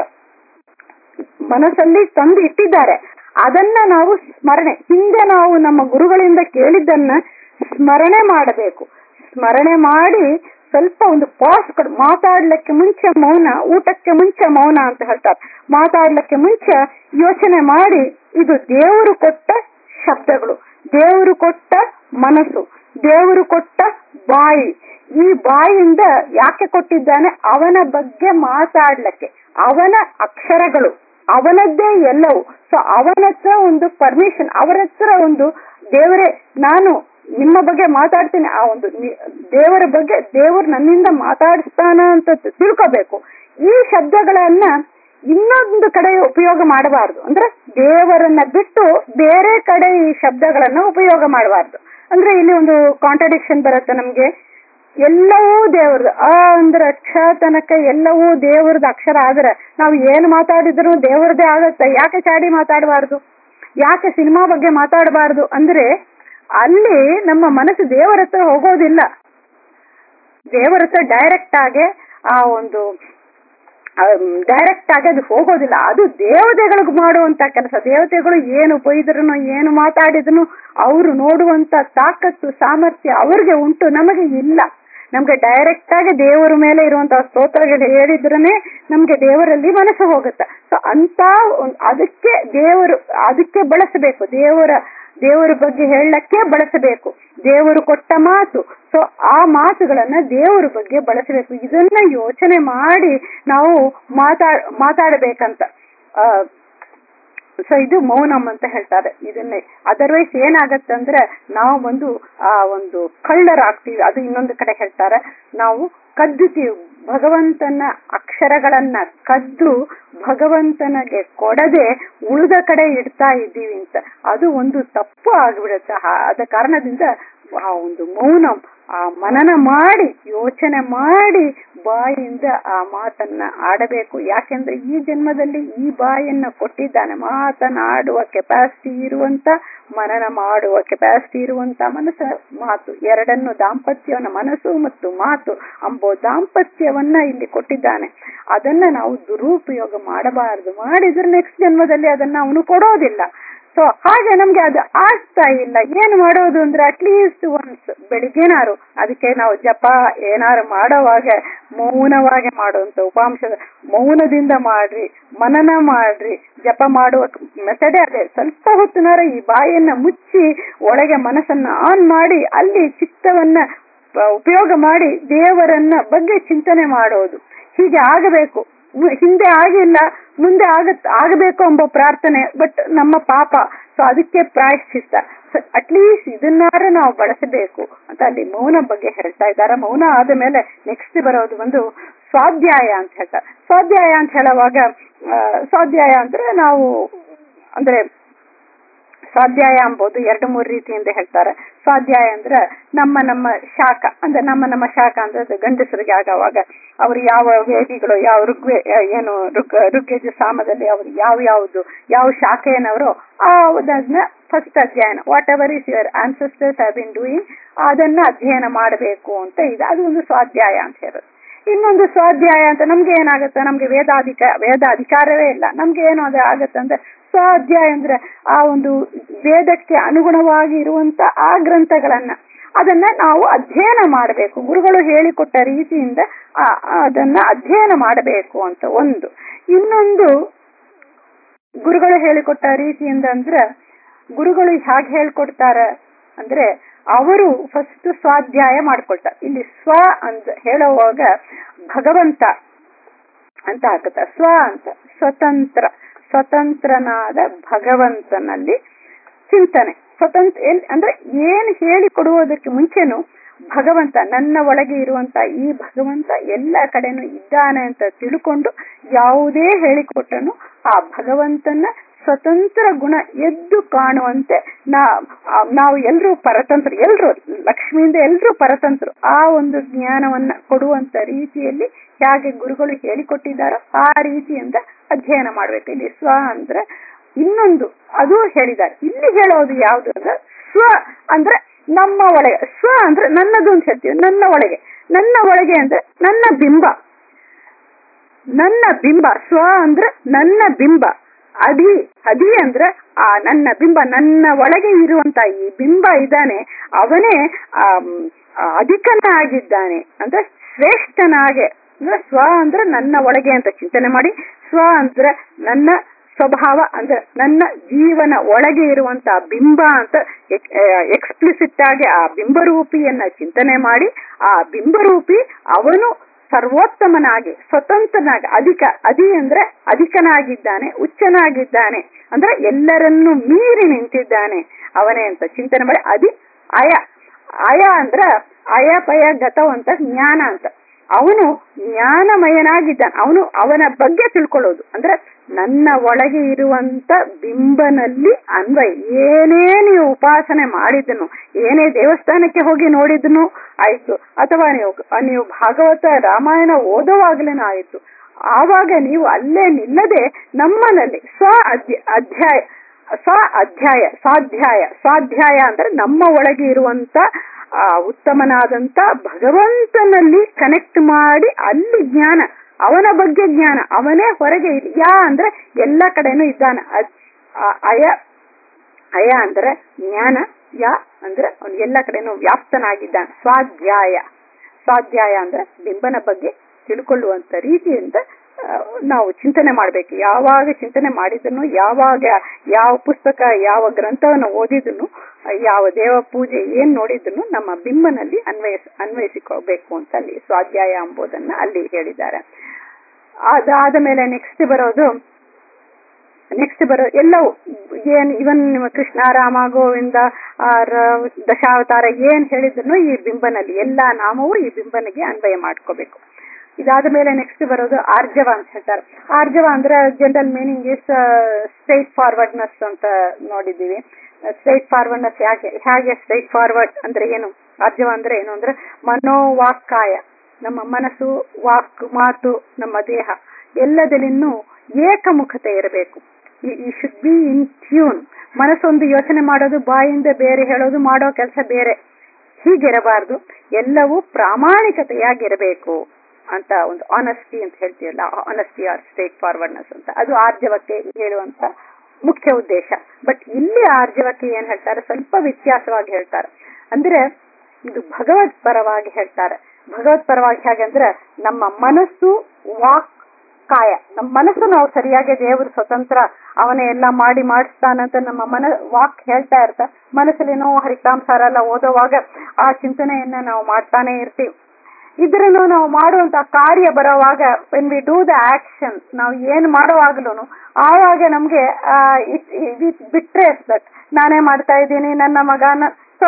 ಮನಸ್ಸಲ್ಲಿ ತಂದು ಇಟ್ಟಿದ್ದಾರೆ ಅದನ್ನ ನಾವು ಸ್ಮರಣೆ ಹಿಂದೆ ನಾವು ನಮ್ಮ ಗುರುಗಳಿಂದ ಕೇಳಿದ್ದನ್ನ ಸ್ಮರಣೆ ಮಾಡಬೇಕು ಸ್ಮರಣೆ ಮಾಡಿ ಸ್ವಲ್ಪ ಒಂದು ಪಾಸ್ ಕೊಡು ಮಾತಾಡ್ಲಿಕ್ಕೆ ಮುಂಚೆ ಮೌನ ಊಟಕ್ಕೆ ಮುಂಚೆ ಮೌನ ಅಂತ ಹೇಳ್ತಾರೆ ಮಾತಾಡ್ಲಿಕ್ಕೆ ಮುಂಚೆ ಯೋಚನೆ ಮಾಡಿ ಇದು ದೇವರು ಕೊಟ್ಟ ಶಬ್ದಗಳು ದೇವರು ಕೊಟ್ಟ ಮನಸ್ಸು ದೇವರು ಕೊಟ್ಟ ಬಾಯಿ ಈ ಬಾಯಿಂದ ಯಾಕೆ ಕೊಟ್ಟಿದ್ದಾನೆ ಅವನ ಬಗ್ಗೆ ಮಾತಾಡ್ಲಿಕ್ಕೆ ಅವನ ಅಕ್ಷರಗಳು ಅವನದ್ದೇ ಎಲ್ಲವೂ ಸೊ ಅವನ ಹತ್ರ ಒಂದು ಪರ್ಮಿಷನ್ ಅವರ ಹತ್ರ ಒಂದು ದೇವರೇ ನಾನು ನಿಮ್ಮ ಬಗ್ಗೆ ಮಾತಾಡ್ತೀನಿ ಆ ಒಂದು ನಿ- ದೇವರ ಬಗ್ಗೆ ದೇವರು ನನ್ನಿಂದ ಮಾತಾಡಿಸ್ತಾನ ಅಂತ ತಿ- ತಿಳ್ಕೋಬೇಕು ಈ ಶಬ್ದಗಳನ್ನ ಇನ್ನೊಂದು ಕಡೆ ಉಪಯೋಗ ಮಾಡಬಾರ್ದು ಅಂದ್ರೆ ದೇವರನ್ನ ಬಿಟ್ಟು ಬೇರೆ ಕಡೆ ಈ ಶಬ್ದಗಳನ್ನ ಉಪಯೋಗ ಮಾಡಬಾರ್ದು ಅಂದ್ರೆ ಇಲ್ಲಿ ಒಂದು ಕಾಂಟ್ರಡಿಕ್ಷನ್ ಬರುತ್ತೆ ನಮ್ಗೆ ಎಲ್ಲವೂ ದೇವ್ರದ್ದು ಆ ಅಂದ್ರೆ ಕ್ಷ ತನಕ ಎಲ್ಲವೂ ದೇವ್ರದ್ದು ಅಕ್ಷರ ಆದ್ರೆ ನಾವು ಏನ್ ಮಾತಾಡಿದ್ರು ದೇವ್ರದೇ ಆಗತ್ತೆ ಯಾಕೆ ಚಾಡಿ ಮಾತಾಡಬಾರ್ದು ಯಾಕೆ ಸಿನಿಮಾ ಬಗ್ಗೆ ಮಾತಾಡಬಾರ್ದು ಅಂದ್ರೆ ಅಲ್ಲಿ ನಮ್ಮ ಮನಸ್ಸು ದೇವರ ಹತ್ರ ಹೋಗೋದಿಲ್ಲ ದೇವರ ಹತ್ರ ಡೈರೆಕ್ಟ್ ಆಗಿ ಆ ಒಂದು ಡೈರೆಕ್ಟ್ ಆಗಿ ಅದು ಹೋಗೋದಿಲ್ಲ ಅದು ದೇವತೆಗಳಿಗೆ ಮಾಡುವಂತ ಕೆಲಸ ದೇವತೆಗಳು ಏನು ಬೈದ್ರು ಏನು ಮಾತಾಡಿದ್ರು ಅವರು ನೋಡುವಂತ ತಾಕತ್ತು ಸಾಮರ್ಥ್ಯ ಅವ್ರಿಗೆ ಉಂಟು ನಮಗೆ ಇಲ್ಲ ನಮ್ಗೆ ಡೈರೆಕ್ಟ್ ಆಗಿ ದೇವರ ಮೇಲೆ ಇರುವಂತಹ ಸ್ತೋತ್ರಗಳು ಹೇಳಿದ್ರನೆ ನಮ್ಗೆ ದೇವರಲ್ಲಿ ಮನಸ್ಸು ಹೋಗುತ್ತೆ ಸೊ ಅಂತ ಒಂದ್- ಅದಕ್ಕೆ ದೇವರು ಅದಕ್ಕೆ ಬಳಸಬೇಕು ದೇವರ ದೇವರ ಬಗ್ಗೆ ಹೇಳಕ್ಕೆ ಬಳಸಬೇಕು ದೇವರು ಕೊಟ್ಟ ಮಾತು ಸೊ ಆ ಮಾತುಗಳನ್ನ ದೇವರ ಬಗ್ಗೆ ಬಳಸಬೇಕು ಇದನ್ನ ಯೋಚನೆ ಮಾಡಿ ನಾವು ಮಾತಾ ಮಾತಾಡಬೇಕಂತ ಆ ಸೊ ಇದು ಮೌನಂ ಅಂತ ಹೇಳ್ತಾರೆ ಇದನ್ನೇ ಅದರ್ವೈಸ್ ಏನಾಗತ್ತಂದ್ರೆ ನಾವು ಒಂದು ಆ ಒಂದು ಕಳ್ಳರಾಗ್ತೀವಿ ಅದು ಇನ್ನೊಂದು ಕಡೆ ಹೇಳ್ತಾರೆ ನಾವು ಕದ್ದುತ್ತೀವಿ ಭಗವಂತನ ಅಕ್ಷರಗಳನ್ನ ಕದ್ದು ಭಗವಂತನಿಗೆ ಕೊಡದೆ ಉಳಿದ ಕಡೆ ಇಡ್ತಾ ಇದ್ದೀವಿ ಅಂತ ಅದು ಒಂದು ತಪ್ಪು ಆಗ್ಬಿಡುತ್ತೆ ಆ- ಆದ ಕಾರಣದಿಂದ ಆ ಒಂದು ಮೌನ ಆ ಮನನ ಮಾಡಿ ಯೋಚನೆ ಮಾಡಿ ಬಾಯಿಂದ ಆ ಮಾತನ್ನ ಆಡಬೇಕು ಯಾಕೆಂದ್ರೆ ಈ ಜನ್ಮದಲ್ಲಿ ಈ ಬಾಯನ್ನ ಕೊಟ್ಟಿದ್ದಾನೆ ಮಾತನಾಡುವ ಕೆಪಾಸಿಟಿ ಇರುವಂತ ಮನನ ಮಾಡುವ ಕೆಪಾಸಿಟಿ ಇರುವಂತ ಮನಸ್ಸ ಮಾತು ಎರಡನ್ನು ದಾಂಪತ್ಯವನ್ನ ಮನಸ್ಸು ಮತ್ತು ಮಾತು ಅಂಬೋ ದಾಂಪತ್ಯವನ್ನ ಇಲ್ಲಿ ಕೊಟ್ಟಿದ್ದಾನೆ ಅದನ್ನ ನಾವು ದುರುಪಯೋಗ ಮಾಡಬಾರದು ಮಾಡಿದ್ರೆ ನೆಕ್ಸ್ಟ್ ಜನ್ಮದಲ್ಲಿ ಅದನ್ನ ಅವನು ಕೊಡೋದಿಲ್ಲ ಸೊ ಹಾಗೆ ನಮ್ಗೆ ಅದು ಆಗ್ತಾ ಇಲ್ಲ ಏನು ಮಾಡೋದು ಅಂದ್ರೆ ಅಟ್ಲೀಸ್ಟ್ ಒನ್ಸ್ ಬೆಳಿಗ್ಗೆನಾರು ಅದಕ್ಕೆ ನಾವು ಜಪ ಏನಾರು ಮಾಡೋವಾಗ ಮೌನವಾಗಿ ಮಾಡುವಂತ ಉಪಾಂಶದ ಮೌನದಿಂದ ಮಾಡ್ರಿ ಮನನ ಮಾಡ್ರಿ ಜಪ ಮಾಡುವ ಮೆಥಡೇ ಅದೇ ಸ್ವಲ್ಪ ಹೊತ್ತಿನಾರ ಈ ಬಾಯನ್ನ ಮುಚ್ಚಿ ಒಳಗೆ ಮನಸ್ಸನ್ನ ಆನ್ ಮಾಡಿ ಅಲ್ಲಿ ಚಿತ್ತವನ್ನ ಉಪಯೋಗ ಮಾಡಿ ದೇವರನ್ನ ಬಗ್ಗೆ ಚಿಂತನೆ ಮಾಡೋದು ಹೀಗೆ ಆಗಬೇಕು ಹಿಂದೆ ಆಗಿಲ್ಲ ಮುಂದೆ ಆಗತ್ ಆಗಬೇಕು ಎಂಬ ಪ್ರಾರ್ಥನೆ ಬಟ್ ನಮ್ಮ ಪಾಪ ಸೊ ಅದಕ್ಕೆ ಪ್ರಾಯಶ್ಚಿತ್ತ ಅಟ್ಲೀಸ್ಟ್ ಇದನ್ನಾರ ನಾವು ಬಳಸಬೇಕು ಅಂತ ಅಲ್ಲಿ ಮೌನ ಬಗ್ಗೆ ಹೇಳ್ತಾ ಇದ್ದಾರೆ ಮೌನ ಆದ ಮೇಲೆ ನೆಕ್ಸ್ಟ್ ಬರೋದು ಒಂದು ಸ್ವಾಧ್ಯಾಯ ಅಂತ ಹೇಳ್ತಾರೆ ಸ್ವಾಧ್ಯಾಯ ಅಂತ ಹೇಳುವಾಗ ಸ್ವಾಧ್ಯಾಯ ಅಂದ್ರೆ ನಾವು ಅಂದ್ರೆ ಸ್ವಾಧ್ಯಾಯ ಎಂಬುದು ಎರಡು ಮೂರು ರೀತಿಯಿಂದ ಹೇಳ್ತಾರೆ ಸ್ವಾಧ್ಯಾಯ ಅಂದ್ರೆ ನಮ್ಮ ನಮ್ಮ ಶಾಖ ಅಂದ್ರೆ ನಮ್ಮ ನಮ್ಮ ಶಾಖ ಅಂದ್ರೆ ಗಂಡಸರಿಗೆ ಆಗುವಾಗ ಅವರು ಯಾವ ವೇದಿಗಳು ಯಾವ ಋಗ್ವೇ ಏನು ಋಗ್ ಋಗ್ವೇದ ಸಾಮದಲ್ಲಿ ಅವರು ಯಾವ ಯಾವುದು ಯಾವ ಶಾಖೆಯನವರು ಅದನ್ನ ಫಸ್ಟ್ ಅಧ್ಯಯನ whatever is your ancestors have been doing ಅದನ್ನ ಅಧ್ಯಯನ ಮಾಡಬೇಕು ಅಂತ ಇದೆ ಅದು ಒಂದು ಸ್ವಾಧ್ಯಾಯ ಅಂತ ಹೇಳೋದು ಇನ್ನೊಂದು ಸ್ವಾಧ್ಯಾಯ ಅಂತ ನಮ್ಗೆ ಏನಾಗುತ್ತೆ ನಮ್ಗೆ ವೇದಾಧಿಕ ವೇದ ಅಧಿಕಾರವೇ ಇಲ್ಲ ನಮ್ಗೆ ಏನು ಅದು ಆಗತ್ತೆ ಅಂದ್ರೆ ಸ್ವಾಧ್ಯಾಯ ಅಂದ್ರೆ ಆ ಒಂದು ವೇದಕ್ಕೆ ಅನುಗುಣವಾಗಿ ಇರುವಂತ ಆ ಗ್ರಂಥಗಳನ್ನ ಅದನ್ನ ನಾವು ಅಧ್ಯಯನ ಮಾಡಬೇಕು ಗುರುಗಳು ಹೇಳಿಕೊಟ್ಟ ರೀತಿಯಿಂದ ಅದನ್ನ ಅಧ್ಯಯನ ಮಾಡಬೇಕು ಅಂತ ಒಂದು ಇನ್ನೊಂದು ಗುರುಗಳು ಹೇಳಿಕೊಟ್ಟ ರೀತಿಯಿಂದ ಅಂದ್ರೆ ಗುರುಗಳು ಹೇಗೆ ಹೇಳ್ಕೊಡ್ತಾರ ಅಂದ್ರೆ ಅವರು ಫಸ್ಟ್ ಸ್ವಾಧ್ಯಾಯ ಮಾಡ್ಕೊಳ್ತಾರೆ ಇಲ್ಲಿ ಸ್ವ ಅಂತ ಹೇಳುವಾಗ ಭಗವಂತ ಅಂತ ಹಾಕುತ್ತ ಸ್ವ ಅಂತ ಸ್ವತಂತ್ರ ಸ್ವತಂತ್ರನಾದ ಭಗವಂತನಲ್ಲಿ ಚಿಂತನೆ ಸ್ವತಂತ್ರ ಅಂದ್ರೆ ಏನ್ ಹೇಳಿ ಕೊಡುವುದಕ್ಕೆ ಮುಂಚೆನು ಭಗವಂತ ನನ್ನ ಒಳಗೆ ಇರುವಂತ ಈ ಭಗವಂತ ಎಲ್ಲ ಕಡೆನೂ ಇದ್ದಾನೆ ಅಂತ ತಿಳ್ಕೊಂಡು ಯಾವುದೇ ಹೇಳಿಕೊಟ್ಟನು ಆ ಭಗವಂತನ ಸ್ವತಂತ್ರ ಗುಣ ಎದ್ದು ಕಾಣುವಂತೆ ನಾ ನಾವು ಎಲ್ರೂ ಪರತಂತ್ರ ಎಲ್ರು ಲಕ್ಷ್ಮಿಯಿಂದ ಎಲ್ರೂ ಪರತಂತ್ರ ಆ ಒಂದು ಜ್ಞಾನವನ್ನ ಕೊಡುವಂತ ರೀತಿಯಲ್ಲಿ ಹೇಗೆ ಗುರುಗಳು ಹೇಳಿಕೊಟ್ಟಿದ್ದಾರೋ ಆ ರೀತಿಯಿಂದ ಅಧ್ಯಯನ ಮಾಡ್ಬೇಕು ಇಲ್ಲಿ ಸ್ವ ಅಂದ್ರೆ ಇನ್ನೊಂದು ಅದು ಹೇಳಿದ್ದಾರೆ ಇಲ್ಲಿ ಹೇಳೋದು ಯಾವುದು ಅಂದ್ರೆ ಸ್ವ ಅಂದ್ರೆ ನಮ್ಮ ಒಳಗೆ ಸ್ವ ಅಂದ್ರೆ ನನ್ನದು ಅಂತ ಹೇಳ್ತೀವಿ ನನ್ನ ಒಳಗೆ ನನ್ನ ಒಳಗೆ ಅಂದ್ರೆ ನನ್ನ ಬಿಂಬ ನನ್ನ ಬಿಂಬ ಸ್ವ ಅಂದ್ರೆ ನನ್ನ ಬಿಂಬ ಅಧಿ ಅಧಿ ಅಂದ್ರೆ ಆ ನನ್ನ ಬಿಂಬ ನನ್ನ ಒಳಗೆ ಇರುವಂತ ಈ ಬಿಂಬ ಇದ್ದಾನೆ ಅವನೇ ಆ ಅಧಿಕನಾಗಿದ್ದಾನೆ ಅಂದ್ರೆ ಶ್ರೇಷ್ಠನಾಗೆ ಅಂದ್ರೆ ಸ್ವ ಅಂದ್ರೆ ನನ್ನ ಒಳಗೆ ಅಂತ ಚಿಂತನೆ ಮಾಡಿ ಸ್ವ ಅಂದ್ರೆ ನನ್ನ ಸ್ವಭಾವ ಅಂದ್ರೆ ನನ್ನ ಜೀವನ ಒಳಗೆ ಇರುವಂತ ಬಿಂಬ ಅಂತ ಎಕ್ಸ್ಪ್ಲಿಸಿಟ್ ಆಗಿ ಆ ಬಿಂಬರೂಪಿಯನ್ನ ಚಿಂತನೆ ಮಾಡಿ ಆ ಬಿಂಬರೂಪಿ ಅವನು ಸರ್ವೋತ್ತಮನಾಗಿ ಸ್ವತಂತ್ರನಾಗಿ ಅಧಿಕ ಅಧಿ ಅಂದ್ರೆ ಅಧಿಕನಾಗಿದ್ದಾನೆ ಉಚ್ಚನಾಗಿದ್ದಾನೆ ಅಂದ್ರೆ ಎಲ್ಲರನ್ನು ಮೀರಿ ನಿಂತಿದ್ದಾನೆ ಅವನೇ ಅಂತ ಚಿಂತನೆ ಮಾಡಿ ಅಧಿ ಅಯ ಅಯ ಅಂದ್ರ ಅಯ ಪಯ ಗತವಂತ ಜ್ಞಾನ ಅಂತ ಅವನು ಜ್ಞಾನಮಯನಾಗಿದ್ದಾನೆ ಅವನು ಅವನ ಬಗ್ಗೆ ತಿಳ್ಕೊಳ್ಳೋದು ಅಂದ್ರೆ ನನ್ನ ಒಳಗೆ ಇರುವಂತ ಬಿಂಬನಲ್ಲಿ ಅನ್ವಯ ಏನೇ ನೀವು ಉಪಾಸನೆ ಮಾಡಿದನು ಏನೇ ದೇವಸ್ಥಾನಕ್ಕೆ ಹೋಗಿ ನೋಡಿದನು ಆಯ್ತು ಅಥವಾ ನೀವು ನೀವು ಭಾಗವತ ರಾಮಾಯಣ ಓದುವಾಗ್ಲೇನೂ ಆಯ್ತು ಆವಾಗ ನೀವು ಅಲ್ಲೇ ನಿಲ್ಲದೆ ನಮ್ಮನಲ್ಲಿ ಸ್ವ ಅಧ್ಯ ಅಧ್ಯಾಯ ಸ್ವ ಅಧ್ಯಾಯ ಸ್ವಾಧ್ಯಾಯ ಸ್ವಾಧ್ಯಾಯ ಅಂದ್ರೆ ನಮ್ಮ ಒಳಗೆ ಇರುವಂತ ಆ ಉತ್ತಮನಾದಂತ ಭಗವಂತನಲ್ಲಿ ಕನೆಕ್ಟ್ ಮಾಡಿ ಅಲ್ಲಿ ಜ್ಞಾನ ಅವನ ಬಗ್ಗೆ ಜ್ಞಾನ ಅವನೇ ಹೊರಗೆ ಯಾ ಅಂದ್ರೆ ಎಲ್ಲ ಕಡೆನೂ ಇದ್ದಾನೆ ಅಯ ಅಯ ಅಂದ್ರೆ ಜ್ಞಾನ ಯಾ ಅಂದ್ರೆ ಅವನು ಎಲ್ಲ ಕಡೆನೂ ವ್ಯಾಪ್ತನಾಗಿದ್ದಾನೆ ಸ್ವಾಧ್ಯಾಯ ಸ್ವಾಧ್ಯಾಯ ಅಂದ್ರೆ ಬಿಂಬನ ಬಗ್ಗೆ ತಿಳ್ಕೊಳ್ಳುವಂತ ರೀತಿಯಿಂದ ನಾವು ಚಿಂತನೆ ಮಾಡ್ಬೇಕು ಯಾವಾಗ ಚಿಂತನೆ ಮಾಡಿದನು ಯಾವಾಗ ಯಾವ ಪುಸ್ತಕ ಯಾವ ಗ್ರಂಥವನ್ನು ಓದಿದನು ಯಾವ ದೇವ ಪೂಜೆ ಏನ್ ನೋಡಿದನು ನಮ್ಮ ಬಿಂಬನಲ್ಲಿ ಅನ್ವಯಿಸ ಅನ್ವಯಿಸಿಕೋಬೇಕು ಅಂತ ಅಲ್ಲಿ ಸ್ವಾಧ್ಯಾಯ ಎಂಬುದನ್ನ ಅಲ್ಲಿ ಹೇಳಿದ್ದಾರೆ ಅದಾದ ಮೇಲೆ ನೆಕ್ಸ್ಟ್ ಬರೋದು ನೆಕ್ಸ್ಟ್ ಬರೋ ಎಲ್ಲವೂ ಏನ್ ಇವನ್ ನಿಮ್ಮ ಕೃಷ್ಣ ರಾಮ ಗೋವಿಂದ ದಶಾವತಾರ ಏನ್ ಹೇಳಿದ್ರು ಈ ಬಿಂಬನಲ್ಲಿ ಎಲ್ಲಾ ನಾಮವು ಈ ಬಿಂಬನಿಗೆ ಅನ್ವಯ ಮಾಡ್ಕೋಬೇಕು ಇದಾದ ಮೇಲೆ ನೆಕ್ಸ್ಟ್ ಬರೋದು ಆರ್ಜವ ಅಂತ ಹೇಳ್ತಾರೆ ಆರ್ಜವ ಅಂದ್ರೆ general meaning is straightforwardness ಅಂತ ನೋಡಿದೀವಿ ಸ್ಟ್ರೈಟ್ ಫಾರ್ವರ್ಡ್ನೆಸ್ ಯಾಕೆ ಹೇಗೆ ಸ್ಟ್ರೈಟ್ ಫಾರ್ವರ್ಡ್ ಅಂದ್ರೆ ಏನು ಆರ್ಜವ ಅಂದ್ರೆ ಏನು ಅಂದ್ರೆ ಮನೋವಾಕ್ಕಾಯ ನಮ್ಮ ಮನಸ್ಸು ವಾಕ್ ಮಾತು ನಮ್ಮ ದೇಹ ಎಲ್ಲದಲ್ಲಿನೂ ಏಕಮುಖತೆ ಇರಬೇಕು ಈ ಶುಡ್ ಬಿ ಇನ್ ಟ್ಯೂನ್ ಮನಸ್ಸೊಂದು ಯೋಚನೆ ಮಾಡೋದು ಬಾಯಿಂದ ಬೇರೆ ಹೇಳೋದು ಮಾಡೋ ಕೆಲಸ ಬೇರೆ ಹೀಗಿರಬಾರ್ದು ಎಲ್ಲವೂ ಪ್ರಾಮಾಣಿಕತೆಯಾಗಿರಬೇಕು ಅಂತ ಒಂದು ಆನೆಸ್ಟಿ ಅಂತ ಹೇಳ್ತೀವಲ್ಲ ಆನೆಸ್ಟಿ ಆರ್ ಸ್ಟ್ರೇಟ್ ಫಾರ್ವರ್ಡ್ನೆಸ್ ಅಂತ ಅದು ಆರ್ಜವಕ್ಕೆ ಹೇಳುವಂತ ಮುಖ್ಯ ಉದ್ದೇಶ ಬಟ್ ಇಲ್ಲಿ ಆರ್ಜವಕ್ಕೆ ಏನ್ ಹೇಳ್ತಾರೆ ಸ್ವಲ್ಪ ವ್ಯತ್ಯಾಸವಾಗಿ ಹೇಳ್ತಾರೆ ಅಂದ್ರೆ ಇದು ಭಗವತ್ ಪರವಾಗಿ ಹೇಳ್ತಾರೆ ಭಗವತ್ ಪರವಾಗಿ ಹೇಗೆ ಅಂದ್ರೆ ನಮ್ಮ ಮನಸ್ಸು ವಾಕ್ ಕಾಯ ನಮ್ಮ ಮನಸ್ಸು ನಾವು ಸರಿಯಾಗಿ ದೇವರು ಸ್ವತಂತ್ರ ಅವನೇ ಎಲ್ಲ ಮಾಡಿ ಮಾಡಿಸ್ತಾನಂತ ನಮ್ಮ ಮನ ವಾಕ್ ಹೇಳ್ತಾ ಇರ್ತ ಮನಸ್ಸಲ್ಲಿ ನಾವು ಹರಿಕಾಂಸಾರ ಎಲ್ಲ ಓದೋವಾಗ ಆ ಚಿಂತನೆಯನ್ನ ನಾವು ಮಾಡ್ತಾನೆ ಇರ್ತೀವಿ ಇದ್ರನ್ನು ನಾವು ಮಾಡುವಂತ ಕಾರ್ಯ ಬರೋವಾಗ when we do the action ನಾವು ಏನ್ ಮಾಡುವಾಗ್ಲೂ ಆವಾಗ ನಮ್ಗೆ ಬಿಟ್ರೆ ದಟ್ ನಾನೇ ಮಾಡ್ತಾ ಇದ್ದೀನಿ ನನ್ನ ಮಗನ ಸೊ